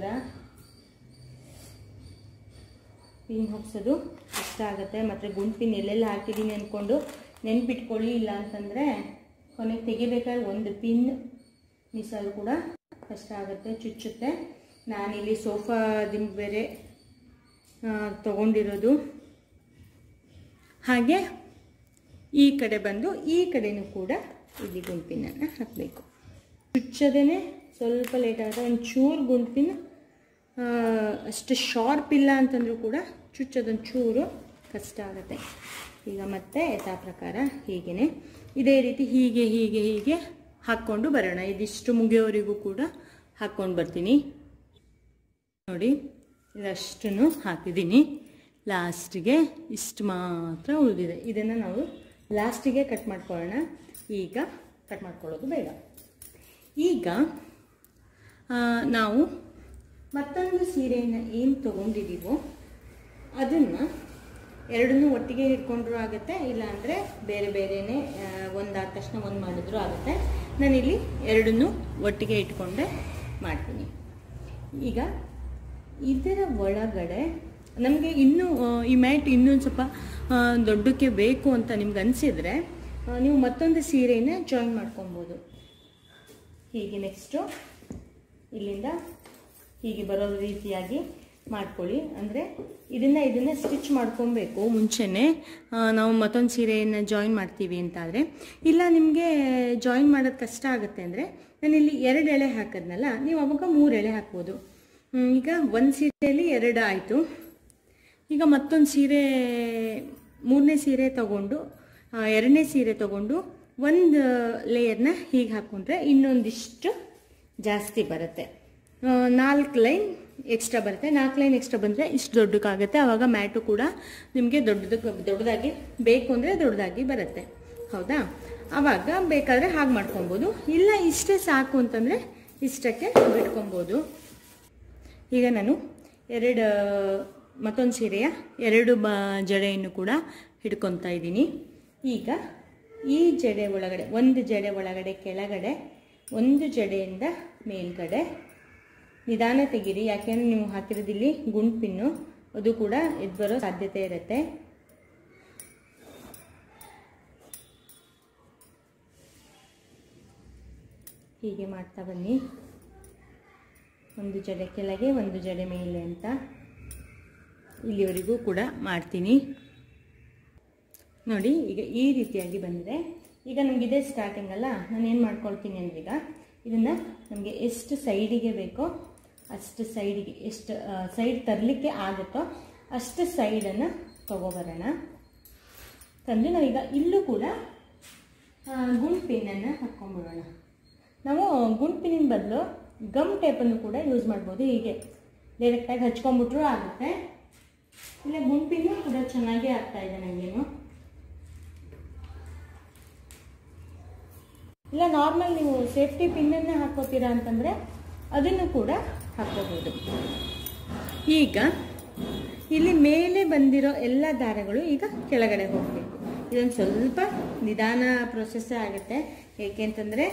ಪಿನ್ ಹೊಗ್ಸೋದು ಕಷ್ಟ ಆಗುತ್ತೆ ಮತ್ತು ಗುಂಡು ಪಿನ್ ಎಲ್ಲೆಲ್ಲ ಹಾಕಿದ್ದೀನಿ ಅಂದ್ಕೊಂಡು ನೆನ್ಪಿಟ್ಕೊಳ್ಳಿ ಇಲ್ಲ ಅಂತಂದರೆ ಕೊನೆಗೆ ತೆಗಿಬೇಕಾದ್ರೆ ಒಂದು ಪಿನ್ ಮಿಸ್ ಆದರೂ ಕೂಡ ಕಷ್ಟ ಆಗುತ್ತೆ ಚುಚ್ಚುತ್ತೆ ನಾನಿಲ್ಲಿ ಸೋಫಾ ದಿಂಬು ಬೇರೆ ಆ, ತಗೊಂಡಿರೋದು ಹಾಗೆ ಈ ಕಡೆ ಬಂದು ಈ ಕಡೆನೂ ಕೂಡ ಇಲ್ಲಿ ಗುಂಪಿನನ್ನು ಹಾಕಬೇಕು ಚುಚ್ಚೋದೇ ಸ್ವಲ್ಪ ಲೇಟ್ ಆಗುತ್ತೆ ಒಂದು ಚೂರು ಗುಂಪಿನ ಅಷ್ಟು ಶಾರ್ಪ್ ಇಲ್ಲ ಅಂತಂದ್ರೂ ಕೂಡ ಚುಚ್ಚೋದೊಂದು ಚೂರು ಕಷ್ಟ ಆಗುತ್ತೆ ಈಗ ಮತ್ತೆ ಯಥಾ ಪ್ರಕಾರ ಹೀಗೇ ಇದೇ ರೀತಿ ಹೀಗೆ ಹೀಗೆ ಹೀಗೆ ಹಾಕ್ಕೊಂಡು ಬರೋಣ ಇದಿಷ್ಟು ಮುಗಿಯೋವರೆಗೂ ಕೂಡ ಹಾಕ್ಕೊಂಡು ಬರ್ತೀನಿ ನೋಡಿ ಇದಷ್ಟನ್ನು ಹಾಕಿದ್ದೀನಿ ಲಾಸ್ಟಿಗೆ ಇಷ್ಟು ಮಾತ್ರ ಉಳಿದಿದೆ ಇದನ್ನು ನಾವು ಲಾಸ್ಟಿಗೆ ಕಟ್ ಮಾಡ್ಕೊಳ್ಳೋಣ ಈಗ ಕಟ್ ಮಾಡ್ಕೊಳ್ಳೋದು ಬೇಡ ಈಗ ಆ, ನಾವು ಮತ್ತೊಂದು ಸೀರೆಯನ್ನು ಏನು ತೊಗೊಂಡಿದ್ದೀವೋ ಅದನ್ನು ಎರಡನ್ನೂ ಒಟ್ಟಿಗೆ ಹಿಡ್ಕೊಂಡ್ರೂ ಆಗುತ್ತೆ ಇಲ್ಲಾಂದರೆ ಬೇರೆ ಬೇರೆನೇ ಒಂದಾದ ತಕ್ಷಣ ಒಂದು ಮಾಡಿದ್ರೂ ಆಗುತ್ತೆ ನಾನಿಲ್ಲಿ ಎರಡನ್ನೂ ಒಟ್ಟಿಗೆ ಇಟ್ಕೊಂಡೆ ಮಾಡ್ತೀನಿ ಈಗ ಇದರ ಒಳಗಡೆ ನಮಗೆ ಇನ್ನೂ ಆ, ಈ ಮ್ಯಾಟ್ ಇನ್ನೊಂದು ಸ್ವಲ್ಪ ಆ, ದೊಡ್ಡಕ್ಕೆ ಬೇಕು ಅಂತ ನಿಮ್ಗೆ ಅನಿಸಿದರೆ ನೀವು ಮತ್ತೊಂದು ಸೀರೆನ ಜಾಯಿನ್ ಮಾಡ್ಕೊಬೋದು ಹೀಗೆ ನೆಕ್ಸ್ಟು ಇಲ್ಲಿಂದ ಹೀಗೆ ಬರೋ ರೀತಿಯಾಗಿ ಮಾಡ್ಕೊಳ್ಳಿ ಅಂದರೆ ಇದನ್ನು ಇದನ್ನು ಸ್ಟಿಚ್ ಮಾಡ್ಕೊಬೇಕು ಮುಂಚೆನೇ ಆ, ನಾವು ಮತ್ತೊಂದು ಸೀರೆಯನ್ನು ಜಾಯಿನ್ ಮಾಡ್ತೀವಿ ಅಂತಾದರೆ ಇಲ್ಲ ನಿಮಗೆ ಜಾಯಿನ್ ಮಾಡೋದು ಕಷ್ಟ ಆಗುತ್ತೆ ಅಂದರೆ ನಾನಿಲ್ಲಿ ಎರಡು ಎಳೆ ಹಾಕಿದ್ನಲ್ಲ ನೀವು ಅವಾಗ ಮೂರು ಎಳೆ ಹಾಕ್ಬೋದು ಹ್ಮ್, ಈಗ ಒಂದು ಸೀರೆಯಲ್ಲಿ ಎರಡು ಆಯಿತು ಈಗ ಮತ್ತೊಂದು ಸೀರೆ ಮೂರನೇ ಸೀರೆ ತಗೊಂಡು ಆ, ಎರಡನೇ ಸೀರೆ ತಗೊಂಡು ಒಂದು ಲೇಯರ್ನ ಹೀಗೆ ಹಾಕ್ಕೊಂಡ್ರೆ ಇನ್ನೊಂದಿಷ್ಟು ಜಾಸ್ತಿ ಬರುತ್ತೆ ನಾಲ್ಕು ಲೈನ್ ಎಕ್ಸ್ಟ್ರಾ ಬರುತ್ತೆ ನಾಲ್ಕು ಲೈನ್ ಎಕ್ಸ್ಟ್ರಾ ಬಂದರೆ ಇಷ್ಟು ದೊಡ್ಡಕ್ಕಾಗುತ್ತೆ ಆವಾಗ ಮ್ಯಾಟು ಕೂಡ ನಿಮಗೆ ದೊಡ್ಡದು ದೊಡ್ಡದಾಗಿ ಬೇಕು ಅಂದರೆ ದೊಡ್ಡದಾಗಿ ಬರುತ್ತೆ ಹೌದಾ ಆವಾಗ ಬೇಕಾದರೆ ಹಾಗೆ ಮಾಡ್ಕೊಬೋದು ಇಲ್ಲ ಇಷ್ಟೇ ಸಾಕು ಅಂತಂದರೆ ಇಷ್ಟಕ್ಕೆ ಬಿಟ್ಕೊಬೋದು ಈಗ ನಾನು ಎರಡು ಮತ್ತೊಂದು ಸೀರೆಯ ಎರಡು ಬ ಜಡೆಯನ್ನು ಕೂಡ ಹಿಡ್ಕೊತಾ ಇದ್ದೀನಿ ಈಗ ಈ ಜಡೆ ಒಳಗಡೆ ಒಂದು ಜಡೆ ಒಳಗಡೆ ಕೆಳಗಡೆ ಒಂದು ಜಡೆಯಿಂದ ಮೇಲ್ಗಡೆ ನಿಧಾನ ತೆಗೀರಿ ಯಾಕೆಂದರೆ ನೀವು ಹಾಕಿರೋದಿಲ್ಲಿ ಗುಂಡ್ ಪಿನ್ನು ಅದು ಕೂಡ ಎದ್ದು ಬರೋ ಸಾಧ್ಯತೆ ಇರುತ್ತೆ ಹೀಗೆ ಮಾಡ್ತಾ ಬನ್ನಿ ಒಂದು ಜಡೆ ಕೆಳಗೆ ಒಂದು ಜಡೆ ಮೇಲೆ ಅಂತ ಇಲ್ಲಿವರೆಗೂ ಕೂಡ ಮಾಡ್ತೀನಿ ನೋಡಿ ಈಗ ಈ ರೀತಿಯಾಗಿ ಬಂದಿದೆ ಈಗ ನಮಗಿದೆ ಸ್ಟಾರ್ಟಿಂಗ್ ಅಲ್ಲ ನಾನು ಏನು ಮಾಡ್ಕೊಳ್ತೀನಿ ಅಂದ್ರೆ ಈಗ ಇದನ್ನು ನಮಗೆ ಎಷ್ಟು ಸೈಡಿಗೆ ಬೇಕೋ ಅಷ್ಟು ಸೈಡಿಗೆ ಎಷ್ಟು ಸೈಡ್ ತರಲಿಕ್ಕೆ ಆಗುತ್ತೋ ಅಷ್ಟು ಸೈಡನ್ನು ತಗೋಬರೋಣ ತಂದು ನಾವೀಗ ಇಲ್ಲೂ ಕೂಡ ಗುಂಡ್ ಪಿನ್ನನ್ನು ಹಾಕ್ಕೊಂಡ್ಬಿಡೋಣ ನಾವು ಗುಂಡ್ ಪಿನ್ನಿನ ಬದಲು ಗಮ್ ಟೇಪನ್ನು ಕೂಡ ಯೂಸ್ ಮಾಡ್ಬೋದು ಹೀಗೆ ಡೈರೆಕ್ಟಾಗಿ ಹಚ್ಕೊಂಡ್ಬಿಟ್ರೂ ಆಗುತ್ತೆ ಇಲ್ಲ ಗುಂಡ್ ಪಿನ್ನು ಕೂಡ ಚೆನ್ನಾಗೇ ಆಗ್ತಾ ಇದೆ ನನಗೇನು ಇಲ್ಲ ನಾರ್ಮಲ್ ನೀವು ಸೇಫ್ಟಿ ಪಿನ್ನನ್ನು ಹಾಕೋತೀರಾ ಅಂತಂದರೆ ಅದನ್ನು ಕೂಡ ಹಾಕೋಬೋದು ಈಗ ಇಲ್ಲಿ ಮೇಲೆ ಬಂದಿರೋ ಎಲ್ಲ ದಾರಗಳು ಈಗ ಕೆಳಗಡೆ ಹೋಗಬೇಕು ಇದೊಂದು ಸ್ವಲ್ಪ ನಿಧಾನ ಪ್ರೊಸೆಸ್ ಆಗುತ್ತೆ ಏಕೆಂತಂದರೆ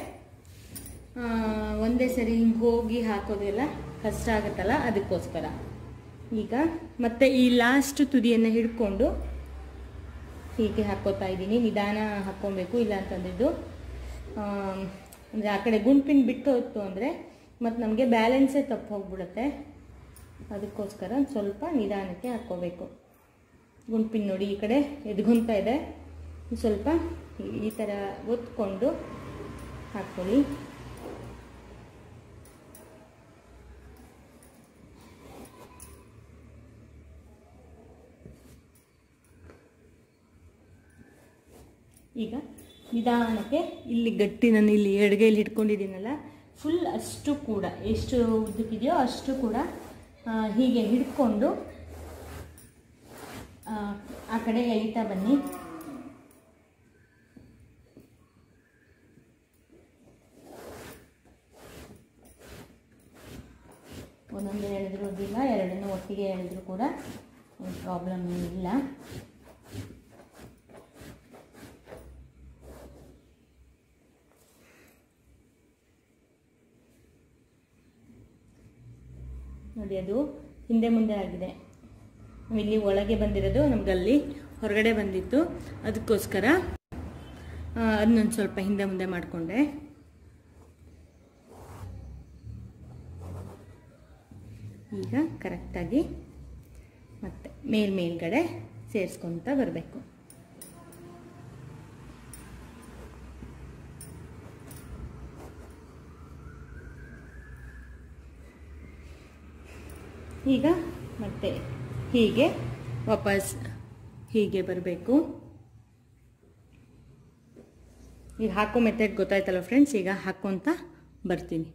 ಒಂದೇ ಸರಿ ಹಿಂಗೆ ಹೋಗಿ ಹಾಕೋದೆಲ್ಲ ಕಷ್ಟ ಆಗುತ್ತಲ್ಲ ಅದಕ್ಕೋಸ್ಕರ ಈಗ ಮತ್ತೆ ಈ ಲಾಸ್ಟ್ ತುದಿಯನ್ನು ಹಿಡ್ಕೊಂಡು ಹೀಗೆ ಹಾಕೋತಾ ಇದ್ದೀನಿ ನಿಧಾನ ಹಾಕ್ಕೊಬೇಕು ಇಲ್ಲ ಅಂತಂದಿದ್ದು ಅಂದರೆ ಆ ಕಡೆ ಗುಂಪಿನ ಬಿಟ್ಟು ಹೋಯ್ತು ಅಂದರೆ ಮತ್ತು ನಮಗೆ ಬ್ಯಾಲೆನ್ಸೇ ತಪ್ಪು ಹೋಗ್ಬಿಡುತ್ತೆ ಅದಕ್ಕೋಸ್ಕರ ಒಂದ್ ಸ್ವಲ್ಪ ನಿಧಾನಕ್ಕೆ ಹಾಕ್ಕೋಬೇಕು ಗುಂಪಿನ ನೋಡಿ ಈ ಕಡೆ ಎದ್ಕೊಂತ ಇದೆ ಒಂದ್ ಸ್ವಲ್ಪ ಈ- ಈ ಥರ ಒತ್ಕೊಂಡು ಹಾಕ್ಕೊಳ್ಳಿ ಈಗ ನಿಧಾನಕ್ಕೆ ಇಲ್ಲಿ ಗಟ್ಟಿ ನಾನು ಇಲ್ಲಿ ಎಡಗೈಲಿ ಹಿಡ್ಕೊಂಡಿದ್ದೀನಲ್ಲ ಫುಲ್ ಅಷ್ಟು ಕೂಡ ಎಷ್ಟು ಉದ್ದಕ್ಕಿದೆಯೋ ಅಷ್ಟು ಕೂಡ ಆ, ಹೀಗೆ ಹಿಡ್ಕೊಂಡು ಆ, ಆ ಕಡೆ ಎಳಿತಾ ಬನ್ನಿ ಒಂದೊಂದು ಎಳೆದ್ರೂ ಇಲ್ಲ ಎರಡನ್ನೂ ಒಟ್ಟಿಗೆ ಎಳೆದ್ರೂ ಕೂಡ ಏನು ಪ್ರಾಬ್ಲಮ್ ಇಲ್ಲ ನೋಡಿ ಅದು ಹಿಂದೆ ಮುಂದೆ ಆಗಿದೆ ಇಲ್ಲಿ ಒಳಗೆ ಬಂದಿರೋದು ನಮ್ಗಲ್ಲಿ ಹೊರಗಡೆ ಬಂದಿತ್ತು ಅದಕ್ಕೋಸ್ಕರ ಅದನ್ನೊಂದು ಸ್ವಲ್ಪ ಹಿಂದೆ ಮುಂದೆ ಮಾಡಿಕೊಂಡೆ ಈಗ ಕರೆಕ್ಟಾಗಿ ಮತ್ತೆ ಮೇಲ್ ಮೇಲ್ಗಡೆ ಸೇರಿಸ್ಕೊತ ಬರಬೇಕು ಈಗ ಮತ್ತೆ ಹೀಗೆ ವಾಪಸ್ ಹೀಗೆ ಬರಬೇಕು ಈಗ ಹಾಕೋ ಮೆಥಡ್ ಗೊತ್ತಾಯ್ತಲ್ಲ ಫ್ರೆಂಡ್ಸ್ ಈಗ ಹಾಕ್ಕೊತ ಬರ್ತೀನಿ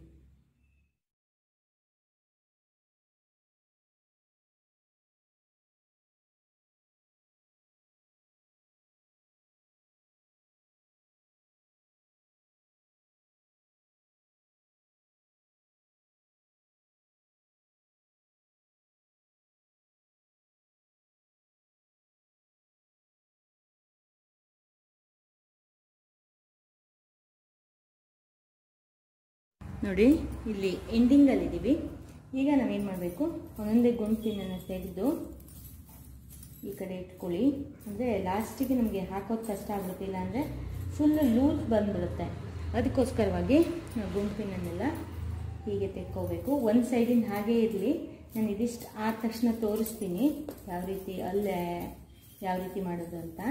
ನೋಡಿ ಇಲ್ಲಿ ಎಂಡಿಂಗಲ್ಲಿದ್ದೀವಿ ಈಗ ನಾವೇನು ಮಾಡಬೇಕು ಒಂದೊಂದೇ ಗೊಂಟಿನನ್ನು ತೆಗೆದು ಈ ಕಡೆ ಇಟ್ಕೊಳ್ಳಿ ಅಂದರೆ ಲಾಸ್ಟಿಗೆ ನಮಗೆ ಹಾಕೋದು ಕಷ್ಟ ಆಗುತ್ತಿಲ್ಲ ಅಂದರೆ ಫುಲ್ ಲೂಸ್ ಬಂದ್ಬಿಡುತ್ತೆ ಅದಕ್ಕೋಸ್ಕರವಾಗಿ ನಾವು ಗುಂಪಿನನ್ನೆಲ್ಲ ಹೀಗೆ ತೆಕ್ಕೋಬೇಕು ಒಂದು ಸೈಡಿಂದ ಹಾಗೇ ಇರಲಿ ನಾನು ಇದಿಷ್ಟು ಆದ ತಕ್ಷಣ ತೋರಿಸ್ತೀನಿ ಯಾವ ರೀತಿ ಅಲ್ಲೇ ಯಾವ ರೀತಿ ಮಾಡೋದು ಅಂತ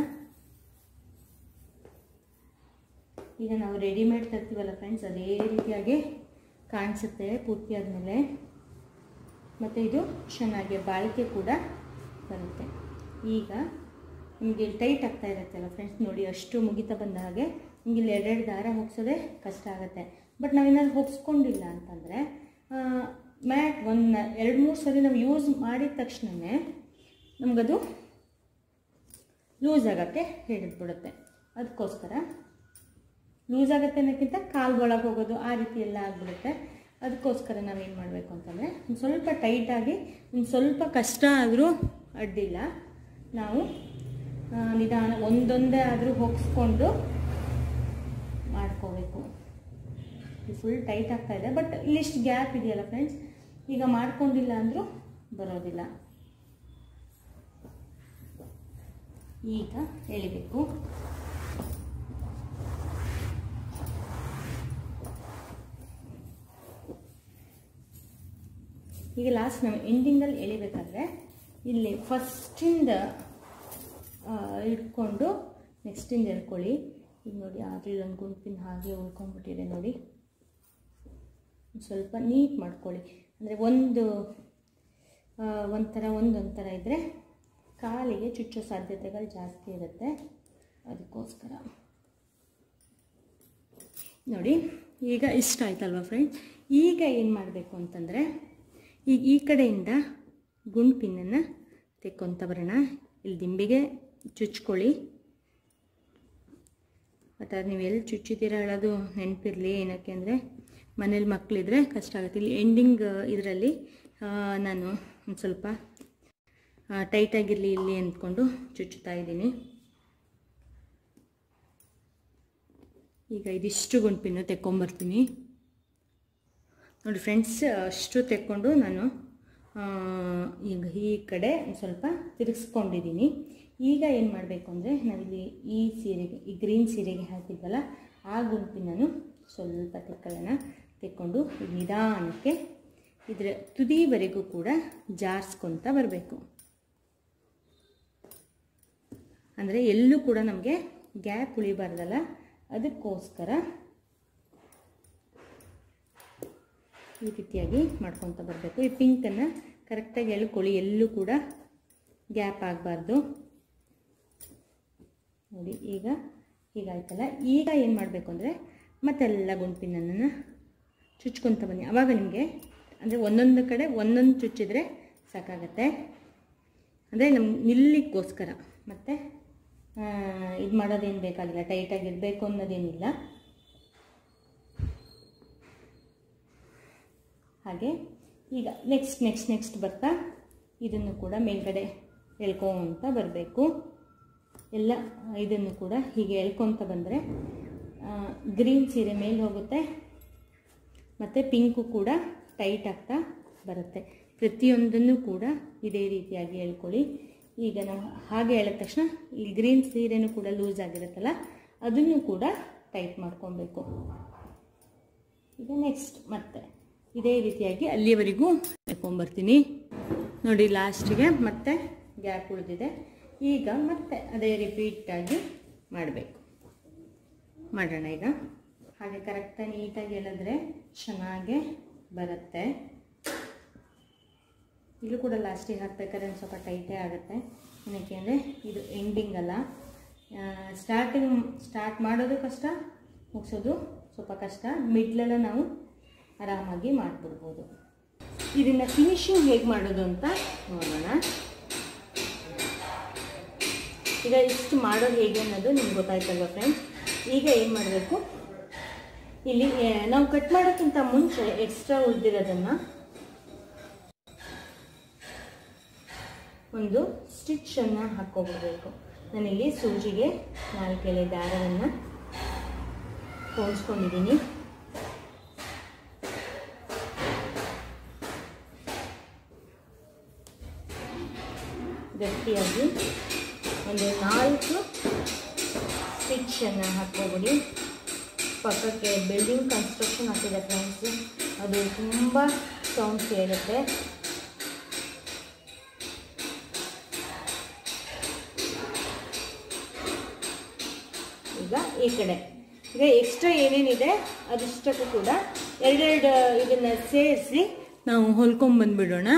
ಈಗ ನಾವು ರೆಡಿಮೇಡ್ ತರ್ತೀವಲ್ಲ ಫ್ರೆಂಡ್ಸ್ ಅದೇ ರೀತಿಯಾಗಿ ಕಾಣಿಸುತ್ತೆ ಪೂರ್ತಿ ಆದಮೇಲೆ ಮತ್ತು ಇದು ಚೆನ್ನಾಗಿ ಬಾಳಿಕೆ ಕೂಡ ಬರುತ್ತೆ ಈಗ ನಿಮಗೆ ಟೈಟ್ ಆಗ್ತಾ ಇರುತ್ತಲ್ಲ ಫ್ರೆಂಡ್ಸ್ ನೋಡಿ ಅಷ್ಟು ಮುಗಿತಾ ಬಂದ ಹಾಗೆ ನಿಮಗೆ ಇಲ್ಲಿ ಎರಡೆರಡು ದಾರ ಹೋಗ್ಸೋದೇ ಕಷ್ಟ ಆಗುತ್ತೆ ಬಟ್ ನಾವೇನಾದ್ರು ಹೋಗಿಸ್ಕೊಂಡಿಲ್ಲ ಅಂತಂದರೆ ಮ್ಯಾಟ್ ಒಂದು ಎರಡು ಮೂರು ಸರಿ ನಾವು ಯೂಸ್ ಮಾಡಿದ ತಕ್ಷಣವೇ ನಮಗದು ಲೂಸ್ ಆಗೋಕ್ಕೆ ಹಿಡಿದ್ಬಿಡುತ್ತೆ ಅದಕ್ಕೋಸ್ಕರ ಲೂಸ್ ಆಗುತ್ತೆ ಅನ್ನೋಕ್ಕಿಂತ ಕಾಲು ಒಳಗೆ ಹೋಗೋದು ಆ ರೀತಿ ಎಲ್ಲ ಆಗಿಬಿಡುತ್ತೆ ಅದಕ್ಕೋಸ್ಕರ ನಾವೇನು ಮಾಡಬೇಕು ಅಂತಂದರೆ ಒಂದು ಸ್ವಲ್ಪ ಟೈಟಾಗಿ ಒಂದು ಸ್ವಲ್ಪ ಕಷ್ಟ ಆದರೂ ಅಡ್ಡಿಲ್ಲ ನಾವು ಆ, ನಿಧಾನ ಒಂದೊಂದೇ ಆದರೂ ಹೋಗಿಸ್ಕೊಂಡು ಮಾಡ್ಕೋಬೇಕು ಫುಲ್ ಟೈಟ್ ಆಗ್ತಾ ಇದೆ ಬಟ್ ಇಲ್ಲಿಷ್ಟು ಗ್ಯಾಪ್ ಇದೆಯಲ್ಲ ಫ್ರೆಂಡ್ಸ್ ಈಗ ಮಾಡ್ಕೊಂಡಿಲ್ಲ ಅಂದರೂ ಬರೋದಿಲ್ಲ ಈಗ ಎಳಿಬೇಕು ಈಗ ಲಾಸ್ಟ್ ನಾವು ಎಂಡಿಂಗಲ್ಲಿ ಎಳಿಬೇಕಾದ್ರೆ ಇಲ್ಲಿ ಫಸ್ಟಿಂದ ಇಟ್ಕೊಂಡು ನೆಕ್ಸ್ಟಿಂದ ಎಳ್ಕೊಳ್ಳಿ ಈಗ ನೋಡಿ ಆದರೆ ಒಂದು ಗುಂಪಿನ ಹಾಗೆ ಉಳ್ಕೊಂಡ್ಬಿಟ್ಟಿದೆ ನೋಡಿ ಒಂದ್ ಸ್ವಲ್ಪ ನೀಟ್ ಮಾಡ್ಕೊಳ್ಳಿ ಅಂದರೆ ಒಂದು ಆ, ಒಂಥರ ಒಂದೊಂಥರ ಇದ್ದರೆ ಕಾಲಿಗೆ ಚುಚ್ಚೋ ಸಾಧ್ಯತೆಗಳು ಜಾಸ್ತಿ ಇರುತ್ತೆ ಅದಕ್ಕೋಸ್ಕರ ನೋಡಿ ಈಗ ಇಷ್ಟ ಆಯ್ತಲ್ವ ಫ್ರೆಂಡ್ ಈಗ ಏನು ಮಾಡಬೇಕು ಅಂತಂದರೆ ಈಗ ಈ ಕಡೆಯಿಂದ ಗುಂಪಿನನ್ನು ತೆಕ್ಕೊಂತ ಬರೋಣ ಇಲ್ಲಿ ದಿಂಬಿಗೆ ಚುಚ್ಕೊಳ್ಳಿ ಮತ್ತು ಅದು ನೀವು ಎಲ್ಲಿ ಚುಚ್ಚಿದ್ದೀರ ಹೇಳೋದು ನೆನಪಿರಲಿ ಏನಕ್ಕೆ ಅಂದರೆ ಮನೇಲಿ ಮಕ್ಕಳಿದ್ರೆ ಕಷ್ಟ ಆಗುತ್ತೆ ಇಲ್ಲಿ ಎಂಡಿಂಗ್ ಇದರಲ್ಲಿ ನಾನು ಒಂದು ಸ್ವಲ್ಪ ಟೈಟಾಗಿರಲಿ ಇಲ್ಲಿ ಅಂದ್ಕೊಂಡು ಚುಚ್ಚುತ್ತಾ ಇದ್ದೀನಿ ಈಗ ಇದಿಷ್ಟು ಗುಂಪಿನ ತೆಕ್ಕೊಂಬರ್ತೀನಿ ನೋಡಿ ಫ್ರೆಂಡ್ಸ್ ಅಷ್ಟು ತೆಕ್ಕೊಂಡು ನಾನು ಆ, ಈಗ ಈ ಕಡೆ ಒಂದ್ ಸ್ವಲ್ಪ ತಿರುಗಿಸ್ಕೊಂಡಿದ್ದೀನಿ ಈಗ ಏನು ಮಾಡಬೇಕು ಅಂದರೆ ನಾವಿಲ್ಲಿ ಈ ಸೀರೆಗೆ ಈ ಗ್ರೀನ್ ಸೀರೆಗೆ ಹಾಕಿದ್ವಲ್ಲ ಆ ಗುಂಪಿನೂ ಸ್ವಲ್ಪ ತೆಕ್ಕೊಳ್ಳೋಣ ತೆಕ್ಕೊಂಡು ಈಗ ನಿಧಾನಕ್ಕೆ ಇದರ ತುದಿವರೆಗೂ ಕೂಡ ಜಾರಿಸ್ಕೊತ ಬರಬೇಕು ಅಂದರೆ ಎಲ್ಲೂ ಕೂಡ ನಮಗೆ ಗ್ಯಾಪ್ ಉಳಿಬಾರ್ದಲ್ಲ ಅದಕ್ಕೋಸ್ಕರ ಈ ರೀತಿಯಾಗಿ ಮಾಡ್ಕೊತ ಬರಬೇಕು ಈ ಪಿಂಕನ್ನು ಕರೆಕ್ಟಾಗಿ ಎಳ್ಕೊಳ್ಳಿ ಎಲ್ಲೂ ಕೂಡ ಗ್ಯಾಪ್ ಆಗಬಾರ್ದು ನೋಡಿ ಈಗ ಹೀಗಾಯ್ತಲ್ಲ ಈಗ ಏನು ಮಾಡಬೇಕು ಅಂದರೆ ಮತ್ತೆಲ್ಲ ಗುಂಪಿನನ್ನು ಚುಚ್ಕೊತ ಬನ್ನಿ ಆವಾಗ ನಿಮಗೆ ಅಂದರೆ ಒಂದೊಂದು ಕಡೆ ಒಂದೊಂದು ಚುಚ್ಚಿದ್ರೆ ಸಾಕಾಗತ್ತೆ ಅಂದರೆ ನಮ್ಗೆ ನಿಲ್ಲಿಕ್ಕೋಸ್ಕರ ಮತ್ತು ಇದು ಮಾಡೋದೇನು ಬೇಕಾಗಿಲ್ಲ ಟೈಟಾಗಿರಬೇಕು ಅನ್ನೋದೇನಿಲ್ಲ ಹಾಗೆ ಈಗ ನೆಕ್ಸ್ಟ್ ನೆಕ್ಸ್ಟ್ ನೆಕ್ಸ್ಟ್ ಬರ್ತಾ ಇದನ್ನು ಕೂಡ ಮೇಲ್ಗಡೆ ಎಳ್ಕೊಂತ ಬರಬೇಕು ಎಲ್ಲ ಇದನ್ನು ಕೂಡ ಹೀಗೆ ಎಳ್ಕೊತ ಬಂದರೆ ಗ್ರೀನ್ ಸೀರೆ ಮೇಲೆ ಹೋಗುತ್ತೆ ಮತ್ತು ಪಿಂಕು ಕೂಡ ಟೈಟ್ ಆಗ್ತಾ ಬರುತ್ತೆ ಪ್ರತಿಯೊಂದನ್ನು ಕೂಡ ಇದೇ ರೀತಿಯಾಗಿ ಎಳ್ಕೊಳ್ಳಿ ಈಗ ನಾವು ಹಾಗೆ ಹೇಳಿದ ತಕ್ಷಣ ಈ ಗ್ರೀನ್ ಸೀರೆನೂ ಕೂಡ ಲೂಸ್ ಆಗಿರುತ್ತಲ್ಲ ಅದನ್ನು ಕೂಡ ಟೈಟ್ ಮಾಡ್ಕೊಬೇಕು ಈಗ ನೆಕ್ಸ್ಟ್ ಮತ್ತೆ ಇದೇ ರೀತಿಯಾಗಿ ಅಲ್ಲಿಯವರೆಗೂ ಎಳ್ಕೊಂಬರ್ತೀನಿ ನೋಡಿ ಲಾಸ್ಟಿಗೆ ಮತ್ತೆ ಗ್ಯಾಪ್ ಉಳಿದಿದೆ ಈಗ ಮತ್ತೆ ಅದೇ ರಿಪೀಟಾಗಿ ಮಾಡಬೇಕು ಮಾಡೋಣ ಈಗ ಹಾಗೆ ಕರೆಕ್ಟಾಗಿ ನೀಟಾಗಿ ಎಳೆದ್ರೆ ಚೆನ್ನಾಗೆ ಬರುತ್ತೆ ಇಲ್ಲೂ ಕೂಡ ಲಾಸ್ಟಿಗೆ ಹಾಕ್ಬೇಕಾದ್ರೆ ಒಂದು ಸ್ವಲ್ಪ ಟೈಟೇ ಆಗುತ್ತೆ ಏನಕ್ಕೆ ಅಂದರೆ ಇದು ಎಂಡಿಂಗ್ ಅಲ್ಲ ಸ್ಟಾರ್ಟಿಂಗ್ ಸ್ಟಾರ್ಟ್ ಮಾಡೋದು ಕಷ್ಟ ಮುಗಿಸೋದು ಸ್ವಲ್ಪ ಕಷ್ಟ ಮಿಡ್ಲೆಲ್ಲ ನಾವು ಆರಾಮಾಗಿ ಮಾಡಿಬಿಡ್ಬೋದು ಇದನ್ನು ಫಿನಿಶಿಂಗ್ ಹೇಗೆ ಮಾಡೋದು ಅಂತ ನೋಡೋಣ ಈಗ ಇಷ್ಟು ಮಾಡೋದು ಹೇಗೆ ಅನ್ನೋದು ನಿಮ್ಗೆ ಗೊತ್ತಾಯ್ತಲ್ವ ಫ್ರೆಂಡ್ಸ್ ಈಗ ಏನು ಮಾಡಬೇಕು ಇಲ್ಲಿ ಆ, ನಾವು ಕಟ್ ಮಾಡೋಕ್ಕಿಂತ ಮುಂಚೆ ಎಕ್ಸ್ಟ್ರಾ ಉಳಿದಿರೋದನ್ನು ಒಂದು ಸ್ಟಿಚ್ಚನ್ನು ಹಾಕ್ಕೊಬಿಡ್ಬೇಕು ನಾನಿಲ್ಲಿ ಸೂಜಿಗೆ ನಾಲ್ಕೆಳೆ ದಾರವನ್ನು ಹೊಂಚ್ಕೊಂಡಿದ್ದೀನಿ ಗಟ್ಟಿಯಾಗಿ ಒಂದು ನಾಲ್ಕು ಸ್ಟಿಚ್ಚನ್ನು ಹಾಕ್ಕೊಬಿಡಿ ಪಕ್ಕಕ್ಕೆ ಬಿಲ್ಡಿಂಗ್ ಕನ್ಸ್ಟ್ರಕ್ಷನ್ ಆಗ್ತಿದೆ ಫ್ರೆಂಡ್ಸ್ ಅದು ತುಂಬ ಸೌಂಡ್ ಕೇಳುತ್ತೆ ಈಗ ಈ ಕಡೆ ಈಗ ಎಕ್ಸ್ಟ್ರಾ ಏನೇನಿದೆ ಅದಿಷ್ಟಕ್ಕೂ ಕೂಡ ಎರಡೆರಡು ಇದನ್ನು ಸೇರಿಸಿ ನಾವು ಹೊಲ್ಕೊಂಬಂದ್ಬಿಡೋಣ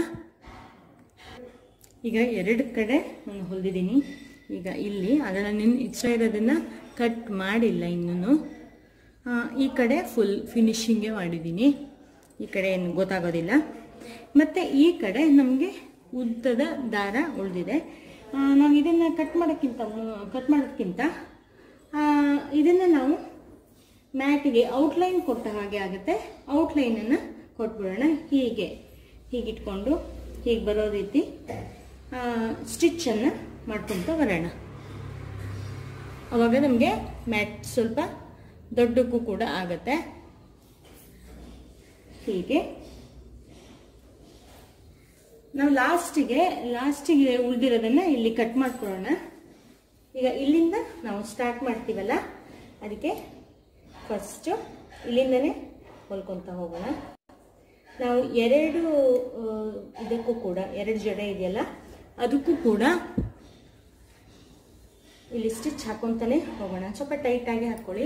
ಈಗ ಎರಡು ಕಡೆ ನಾನು ಹೊಲಿದಿದ್ದೀನಿ ಈಗ ಇಲ್ಲಿ ಅದನ್ನು ನಿನ್ನ ಇಷ್ಟ ಇರೋದನ್ನು ಕಟ್ ಮಾಡಿಲ್ಲ ಇನ್ನೂ ಈ ಕಡೆ ಫುಲ್ ಫಿನಿಶಿಂಗೇ ಮಾಡಿದ್ದೀನಿ ಈ ಕಡೆ ಏನು ಗೊತ್ತಾಗೋದಿಲ್ಲ ಮತ್ತು ಈ ಕಡೆ ನಮಗೆ ಉದ್ದದ ದಾರ ಉಳಿದಿದೆ ನಾವು ಇದನ್ನು ಕಟ್ ಮಾಡೋಕ್ಕಿಂತ ಕಟ್ ಮಾಡೋದಕ್ಕಿಂತ ಇದನ್ನು ನಾವು ಮ್ಯಾಟಿಗೆ ಔಟ್ಲೈನ್ ಕೊಟ್ಟ ಹಾಗೆ ಆಗುತ್ತೆ ಔಟ್ಲೈನನ್ನು ಕೊಟ್ಬಿಡೋಣ ಹೀಗೆ ಹೀಗಿಟ್ಕೊಂಡು ಹೀಗೆ ಬರೋ ರೀತಿ ಸ್ಟಿಚ್ಚನ್ನು ಮಾಡ್ಕೊತ ಬರೋಣ ಅವಾಗ ನಮಗೆ ಮ್ಯಾಟ್ ಸ್ವಲ್ಪ ದೊಡ್ಡಕ್ಕೂ ಕೂಡ ಆಗತ್ತೆ ಹೀಗೆ ನಾವು ಲಾಸ್ಟಿಗೆ ಲಾಸ್ಟಿಗೆ ಉಳಿದಿರೋದನ್ನ ಇಲ್ಲಿ ಕಟ್ ಮಾಡ್ಕೊಳ್ಳೋಣ ಈಗ ಇಲ್ಲಿಂದ ನಾವು ಸ್ಟಾರ್ಟ್ ಮಾಡ್ತೀವಲ್ಲ ಅದಕ್ಕೆ ಫಸ್ಟು ಇಲ್ಲಿಂದನೇ ಹೊಲ್ಕೊತ ಹೋಗೋಣ ನಾವು ಎರಡು ಇದಕ್ಕೂ ಕೂಡ ಎರಡು ಜಡೆ ಇದೆಯಲ್ಲ ಅದಕ್ಕೂ ಕೂಡ ಇಲ್ಲಿ ಸ್ಟಿಚ್ ಹಾಕೊಂತಾನೆ ಹೋಗೋಣ ಸ್ವಲ್ಪ ಟೈಟಾಗಿ ಹಾಕೊಳ್ಳಿ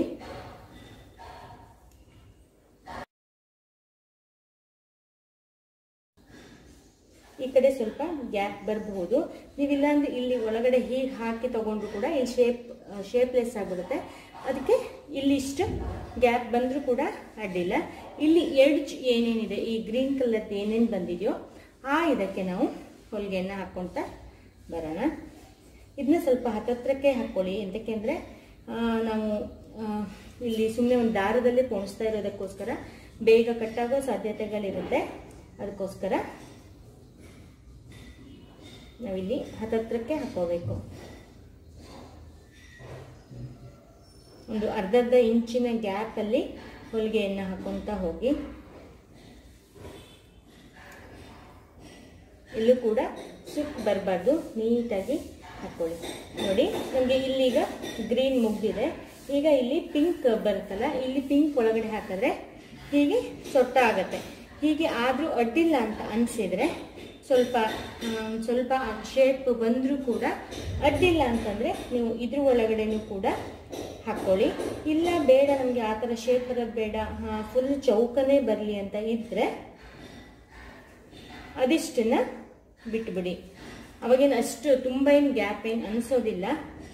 ಈ ಕಡೆ ಸ್ವಲ್ಪ ಗ್ಯಾಪ್ ಬರಬಹುದು ನೀವಿಲ್ಲ ಅಂದ್ರೆ ಇಲ್ಲಿ ಒಳಗಡೆ ಹೀಗೆ ಹಾಕಿ ತಗೊಂಡ್ರು ಕೂಡ ಇಲ್ಲಿ ಶೇಪ್ ಶೇಪ್ಲೆಸ್ ಆಗಿಬಿಡುತ್ತೆ ಅದಕ್ಕೆ ಇಲ್ಲಿ ಇಷ್ಟು ಗ್ಯಾಪ್ ಬಂದರೂ ಕೂಡ ಅಡ್ಡಿಲ್ಲ ಇಲ್ಲಿ ಎಡ್ಜ್ ಏನೇನಿದೆ ಈ ಗ್ರೀನ್ ಕಲರ್ದು ಏನೇನು ಬಂದಿದೆಯೋ ಆ ಇದಕ್ಕೆ ನಾವು ಹೊಲಿಗೆಯನ್ನು ಹಾಕ್ಕೊತ ಬರೋಣ ಇದನ್ನ ಸ್ವಲ್ಪ ಹತ್ತತ್ರಕ್ಕೆ ಹಾಕ್ಕೊಳ್ಳಿ ಎಂತಕ್ಕೆ ಅಂದರೆ ನಾವು ಇಲ್ಲಿ ಸುಮ್ಮನೆ ಒಂದು ದಾರದಲ್ಲೇ ಪೋಣಿಸ್ತಾ ಇರೋದಕ್ಕೋಸ್ಕರ ಬೇಗ ಕಟ್ಟಾಗೋ ಸಾಧ್ಯತೆಗಳಿರುತ್ತೆ ಅದಕ್ಕೋಸ್ಕರ ನಾವಿಲ್ಲಿ ಹತ್ತತ್ರಕ್ಕೆ ಹಾಕೋಬೇಕು ಒಂದು ಅರ್ಧರ್ಧ ಇಂಚಿನ ಗ್ಯಾಪಲ್ಲಿ ಹೊಲಿಗೆಯನ್ನು ಹಾಕೊತ ಹೋಗಿ ಇಲ್ಲೂ ಕೂಡ ಸುಕ್ ಬರಬಾರ್ದು ನೀಟಾಗಿ ಹಾಕ್ಕೊಳ್ಳಿ ನೋಡಿ ನಮಗೆ ಇಲ್ಲೀಗ ಗ್ರೀನ್ ಮುಗ್ದಿದೆ ಈಗ ಇಲ್ಲಿ ಪಿಂಕ್ ಬರುತ್ತಲ್ಲ ಇಲ್ಲಿ ಪಿಂಕ್ ಒಳಗಡೆ ಹಾಕಿದ್ರೆ ಹೀಗೆ ಸೊಟ್ಟ ಆಗತ್ತೆ ಹೀಗೆ ಆದರೂ ಅಡ್ಡಿಲ್ಲ ಅಂತ ಅನಿಸಿದ್ರೆ ಸ್ವಲ್ಪ ಸ್ವಲ್ಪ ಶೇಪ್ ಬಂದರೂ ಕೂಡ ಅಡ್ಡಿಲ್ಲ ಅಂತಂದರೆ ನೀವು ಇದ್ರ ಒಳಗಡೆನೂ ಕೂಡ ಹಾಕ್ಕೊಳ್ಳಿ ಇಲ್ಲ ಬೇಡ ನಮಗೆ ಆ ಥರ ಶೇಪ್ ಬರೋದು ಬೇಡ ಫುಲ್ ಚೌಕನೇ ಬರಲಿ ಅಂತ ಇದ್ದರೆ ಅದಿಷ್ಟನ್ನ ಬಿಟ್ಬಿಡಿ ಅವಾಗೇನು ಅಷ್ಟು ತುಂಬ ಏನು ಗ್ಯಾಪ್ ಏನು ಅನಿಸೋದಿಲ್ಲ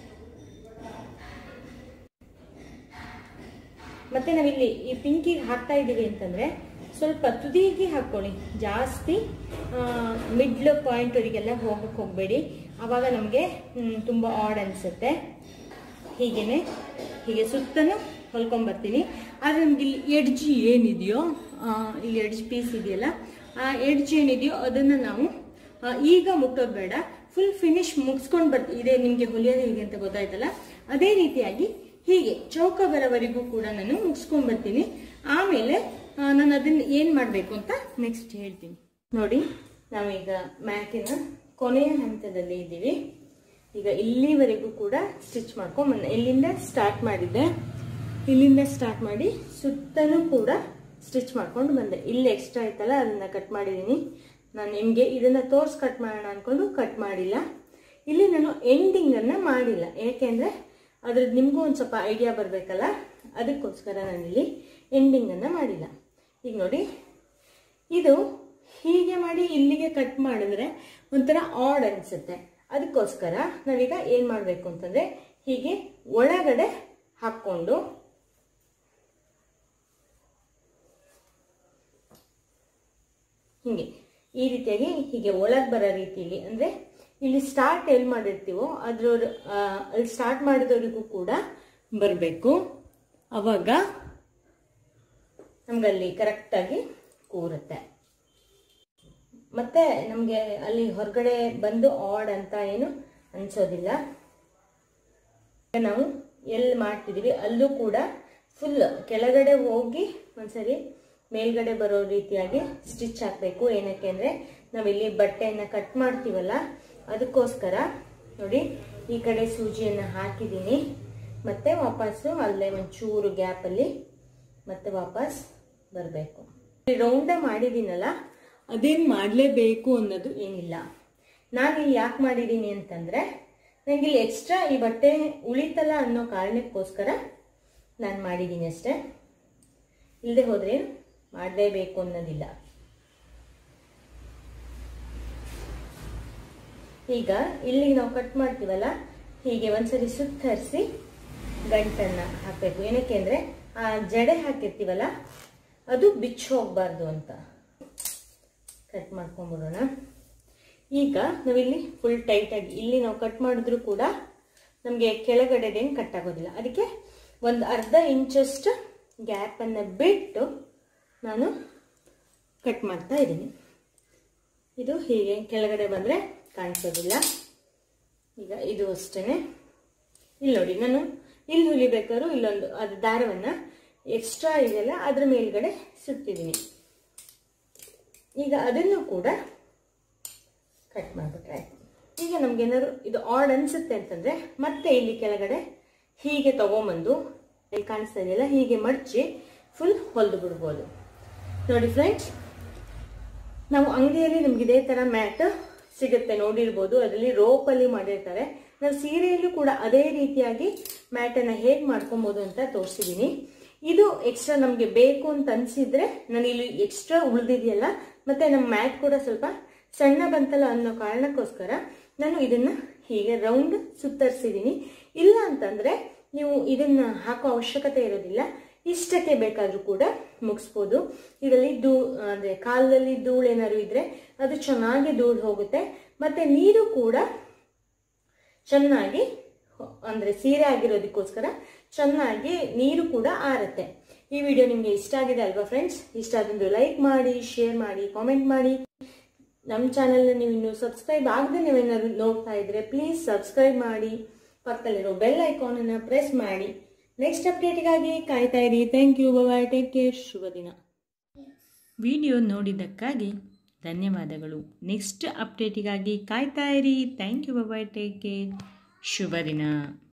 ಮತ್ತೆ ನಾವಿಲ್ಲಿ ಈ ಪಿಂಕಿಗೆ ಹಾಕ್ತಾ ಇದ್ದೀವಿ ಅಂತಂದರೆ ಸ್ವಲ್ಪ ತುದಿಗೆ ಹಾಕ್ಕೊಳ್ಳಿ ಜಾಸ್ತಿ ಮಿಡ್ಲ್ ಪಾಯಿಂಟ್ವರೆಗೆಲ್ಲ ಹೋಗಕ್ಕೆ ಹೋಗಬೇಡಿ ಆವಾಗ ನಮಗೆ ತುಂಬ ಆಡ್ ಅನಿಸುತ್ತೆ ಹೀಗೇನೆ ಹೀಗೆ ಸುತ್ತಲೂ ಹೊಲ್ಕೊಂಬರ್ತೀನಿ ಆದರೆ ನಮ್ಗೆ ಇಲ್ಲಿ ಎಡ್ಜ್ ಏನಿದೆಯೋ ಇಲ್ಲಿ ಎಡ್ಜ್ ಪೀಸ್ ಇದೆಯಲ್ಲ ಆ ಎಡ್ಜ್ ಏನಿದೆಯೋ ಅದನ್ನು ನಾವು ಈಗ ಮುಟ್ಟೋದು ಬೇಡ ಫುಲ್ ಫಿನಿಶ್ ಮುಗಿಸ್ಕೊಂಡು ಬರ್ತೀವಿ ಇದೇ ನಿಮಗೆ ಹೊಲಿಯೋದು ಹೇಗೆ ಅಂತ ಗೊತ್ತಾಯ್ತಲ್ಲ ಅದೇ ರೀತಿಯಾಗಿ ಹೀಗೆ ಚೌಕ ಬರೋವರೆಗೂ ಕೂಡ ನಾನು ಮುಗಿಸ್ಕೊಂಡು ಬರ್ತೀನಿ ಆಮೇಲೆ ನಾನು ಅದನ್ನ ಏನು ಮಾಡಬೇಕು ಅಂತ ನೆಕ್ಸ್ಟ್ ಹೇಳ್ತೀನಿ ನೋಡಿ ನಾವೀಗ ಮ್ಯಾಟಿನ ಕೊನೆಯ ಹಂತದಲ್ಲಿ ಇದ್ದೀವಿ ಈಗ ಇಲ್ಲಿವರೆಗೂ ಕೂಡ ಸ್ಟಿಚ್ ಮಾಡ್ಕೊಂಡು ಇಲ್ಲಿಂದ ಸ್ಟಾರ್ಟ್ ಮಾಡಿದ್ದೆ ಇಲ್ಲಿಂದ ಸ್ಟಾರ್ಟ್ ಮಾಡಿ ಸುತ್ತಲೂ ಕೂಡ ಸ್ಟಿಚ್ ಮಾಡ್ಕೊಂಡು ಬಂದೆ ಇಲ್ಲಿ ಎಕ್ಸ್ಟ್ರಾ ಆಯ್ತಲ್ಲ ಅದನ್ನ ಕಟ್ ಮಾಡಿದ್ದೀನಿ ನಾನು ನಿಮಗೆ ಇದನ್ನ ತೋರ್ಸ್ ಕಟ್ ಮಾಡೋಣ ಅನ್ಕೊಂಡು ಕಟ್ ಮಾಡಿಲ್ಲ ಇಲ್ಲಿ ನಾನು ಎಂಡಿಂಗನ್ನು ಮಾಡಿಲ್ಲ ಏಕೆಂದರೆ ಅದ್ರದ್ದು ನಿಮಗೂ ಒಂದು ಸ್ವಲ್ಪ ಐಡಿಯಾ ಬರಬೇಕಲ್ಲ ಅದಕ್ಕೋಸ್ಕರ ನಾನಿಲ್ಲಿ ಎಂಡಿಂಗನ್ನು ಮಾಡಿಲ್ಲ ಈಗ ನೋಡಿ ಇದು ಹೀಗೆ ಮಾಡಿ ಇಲ್ಲಿಗೆ ಕಟ್ ಮಾಡಿದ್ರೆ ಒಂಥರ ಆಡ್ ಅನಿಸುತ್ತೆ ಅದಕ್ಕೋಸ್ಕರ ನಾವೀಗ ಏನು ಮಾಡಬೇಕು ಅಂತಂದರೆ ಹೀಗೆ ಒಳಗಡೆ ಹಾಕ್ಕೊಂಡು ಹೀಗೆ ಈ ರೀತಿಯಾಗಿ ಹೀಗೆ ಒಳಗೆ ಬರೋ ರೀತಿಯಲ್ಲಿ ಅಂದರೆ ಇಲ್ಲಿ ಸ್ಟಾರ್ಟ್ ಎಲ್ಲಿ ಮಾಡಿರ್ತೀವೋ ಅದ್ರ ಅಲ್ಲಿ ಸ್ಟಾರ್ಟ್ ಮಾಡಿದವರಿಗೂ ಕೂಡ ಬರಬೇಕು ಅವಾಗ ನಮ್ಗಲ್ಲಿ ಕರೆಕ್ಟಾಗಿ ಕೂರುತ್ತೆ ಮತ್ತೆ ನಮಗೆ ಅಲ್ಲಿ ಹೊರಗಡೆ ಬಂದು ಆಡ್ ಅಂತ ಏನು ಅನ್ಸೋದಿಲ್ಲ ನಾವು ಎಲ್ಲಿ ಮಾಡ್ತಿದೀವಿ ಅಲ್ಲೂ ಕೂಡ ಫುಲ್ ಕೆಳಗಡೆ ಹೋಗಿ ಒಂದ್ಸರಿ ಮೇಲ್ಗಡೆ ಬರೋ ರೀತಿಯಾಗಿ ಸ್ಟಿಚ್ ಹಾಕಬೇಕು ಏನಕ್ಕೆ ಅಂದರೆ ನಾವಿಲ್ಲಿ ಬಟ್ಟೆಯನ್ನು ಕಟ್ ಮಾಡ್ತೀವಲ್ಲ ಅದಕ್ಕೋಸ್ಕರ ನೋಡಿ ಈ ಕಡೆ ಸೂಜಿಯನ್ನು ಹಾಕಿದ್ದೀನಿ ಮತ್ತೆ ವಾಪಸ್ಸು ಅಲ್ಲೇ ಒಂಚೂರು ಗ್ಯಾಪಲ್ಲಿ ಮತ್ತೆ ವಾಪಸ್ ಬರಬೇಕು ರೌಂಡ ಮಾಡಿದ್ದೀನಲ್ಲ ಅದೇನು ಮಾಡಲೇಬೇಕು ಅನ್ನೋದು ಏನಿಲ್ಲ ನಾನು ಇಲ್ಲಿ ಯಾಕೆ ಮಾಡಿದ್ದೀನಿ ಅಂತಂದರೆ ನನಗೆ ಇಲ್ಲಿ ಎಕ್ಸ್ಟ್ರಾ ಈ ಬಟ್ಟೆ ಉಳಿತಲ್ಲ ಅನ್ನೋ ಕಾರಣಕ್ಕೋಸ್ಕರ ನಾನು ಮಾಡಿದ್ದೀನಿ ಅಷ್ಟೇ ಇಲ್ಲದೆ ಹೋದರೆ ಮಾಡಲೇಬೇಕು ಅನ್ನೋದಿಲ್ಲ ಈಗ ಇಲ್ಲಿ ನಾವು ಕಟ್ ಮಾಡ್ತೀವಲ್ಲ ಹೀಗೆ ಒಂದ್ಸರಿ ಸುತ್ತರಿಸಿ ಗಂಟನ್ನು ಹಾಕಬೇಕು ಏನಕ್ಕೆ ಅಂದರೆ ಆ ಜಡೆ ಹಾಕಿರ್ತೀವಲ್ಲ ಅದು ಬಿಚ್ಚಿ ಹೋಗಬಾರ್ದು ಅಂತ ಕಟ್ ಮಾಡ್ಕೊಂಬಿಡೋಣ ಈಗ ನಾವಿಲ್ಲಿ ಫುಲ್ ಟೈಟಾಗಿ ಇಲ್ಲಿ ನಾವು ಕಟ್ ಮಾಡಿದ್ರು ಕೂಡ ನಮಗೆ ಕೆಳಗಡೆದೇನು ಕಟ್ ಆಗೋದಿಲ್ಲ ಅದಕ್ಕೆ ಒಂದು ಅರ್ಧ ಇಂಚಷ್ಟು ಗ್ಯಾಪನ್ನು ಬಿಟ್ಟು ನಾನು ಕಟ್ ಮಾಡ್ತಾ ಇದ್ದೀನಿ ಇದು ಹೀಗೆ ಕೆಳಗಡೆ ಬಂದರೆ ಕಾಣಿಸೋದಿಲ್ಲ ಈಗ ಇದು ಅಷ್ಟೇ ಇಲ್ಲಿ ನೋಡಿ ನಾನು ಇಲ್ಲಿ ಹುಲಿಬೇಕಾದ್ರೂ ಇಲ್ಲೊಂದು ಅದು ದಾರವನ್ನು ಎಕ್ಸ್ಟ್ರಾ ಇದೆಯಲ್ಲ ಅದ್ರ ಮೇಲ್ಗಡೆ ಸುತ್ತಿದ್ದೀನಿ ಈಗ ಅದನ್ನು ಕೂಡ ಕಟ್ ಮಾಡಿಬಿಟ್ರೆ ಆಯ್ತು ಈಗ ನಮ್ಗೇನಾದ್ರು ಇದು ಆಡ್ ಅನ್ಸುತ್ತೆ ಅಂತಂದ್ರೆ ಮತ್ತೆ ಇಲ್ಲಿ ಕೆಳಗಡೆ ಹೀಗೆ ತಗೊಂಬಂದು ಇಲ್ಲಿ ಕಾಣಿಸ್ತಾ ಇದೆಯಲ್ಲ ಹೀಗೆ ಮಡಚಿ ಫುಲ್ ಹೊಲಿದು ಬಿಡ್ಬೋದು ನೋಡಿ ಫ್ರೆಂಡ್ಸ್ ನಾವು ಅಂಗಡಿಯಲ್ಲಿ ನಮ್ಗೆ ಇದೇ ತರ ಮ್ಯಾಟ್ ಸಿಗುತ್ತೆ ನೋಡಿರ್ಬೋದು ಅದರಲ್ಲಿ ರೋಪಲ್ಲಿ ಮಾಡಿರ್ತಾರೆ ನಾವು ಸೀರೆಯಲ್ಲೂ ಕೂಡ ಅದೇ ರೀತಿಯಾಗಿ ಮ್ಯಾಟನ್ನು ಹೇಗೆ ಮಾಡ್ಕೊಬೋದು ಅಂತ ತೋರಿಸಿದ್ದೀನಿ ಇದು ಎಕ್ಸ್ಟ್ರಾ ನಮಗೆ ಬೇಕು ಅಂತ ಅನಿಸಿದ್ರೆ ನಾನು ಇಲ್ಲಿ ಎಕ್ಸ್ಟ್ರಾ ಉಳಿದಿದೆಯಲ್ಲ ಮತ್ತೆ ನಮ್ಮ ಮ್ಯಾಟ್ ಕೂಡ ಸ್ವಲ್ಪ ಸಣ್ಣ ಬಂತಲ್ಲ ಅನ್ನೋ ಕಾರಣಕ್ಕೋಸ್ಕರ ನಾನು ಇದನ್ನ ಹೀಗೆ ರೌಂಡ್ ಸುತ್ತರಿಸಿದ್ದೀನಿ ಇಲ್ಲ ಅಂತಂದ್ರೆ ನೀವು ಇದನ್ನ ಹಾಕೋ ಅವಶ್ಯಕತೆ ಇರೋದಿಲ್ಲ ಇಷ್ಟಕ್ಕೆ ಬೇಕಾದ್ರೂ ಕೂಡ ಮುಗಿಸ್ಬೋದು ಇದರಲ್ಲಿ ಧೂ ಅಂದ್ರೆ ಕಾಲದಲ್ಲಿ ಧೂಳು ಏನಾದ್ರು ಇದ್ರೆ ಅದು ಚೆನ್ನಾಗಿ ಧೂಳು ಹೋಗುತ್ತೆ ಮತ್ತೆ ನೀರು ಕೂಡ ಚೆನ್ನಾಗಿ ಅಂದ್ರೆ ಸೀರೆ ಆಗಿರೋದಕ್ಕೋಸ್ಕರ ಚೆನ್ನಾಗಿ ನೀರು ಕೂಡ ಆರುತ್ತೆ ಈ ವಿಡಿಯೋ ನಿಮಗೆ ಇಷ್ಟ ಆಗಿದೆ ಅಲ್ವಾ ಫ್ರೆಂಡ್ಸ್ ಇಷ್ಟ ಆದಂದು ಲೈಕ್ ಮಾಡಿ ಶೇರ್ ಮಾಡಿ ಕಾಮೆಂಟ್ ಮಾಡಿ ನಮ್ಮ ಚಾನಲ್ನ ನೀವು ಇನ್ನೂ ಸಬ್ಸ್ಕ್ರೈಬ್ ಆಗದೆ ನೀವೇನಾದ್ರು ನೋಡ್ತಾ ಇದ್ರೆ ಪ್ಲೀಸ್ ಸಬ್ಸ್ಕ್ರೈಬ್ ಮಾಡಿ ಪಕ್ಕದಲ್ಲಿರೋ ಬೆಲ್ ಐಕಾನನ್ನು ಪ್ರೆಸ್ ಮಾಡಿ ನೆಕ್ಸ್ಟ್ ಅಪ್ಡೇಟ್ಗಾಗಿ ಕಾಯ್ತಾ ಇರಿ thank you bye take care ಶುಭ ದಿನ ವಿಡಿಯೋ ನೋಡಿದ್ದಕ್ಕಾಗಿ ಧನ್ಯವಾದಗಳು ನೆಕ್ಸ್ಟ್ ಅಪ್ಡೇಟಿಗಾಗಿ ಕಾಯ್ತಾ ಇರಿ thank you bye take care ಶುಭ ದಿನ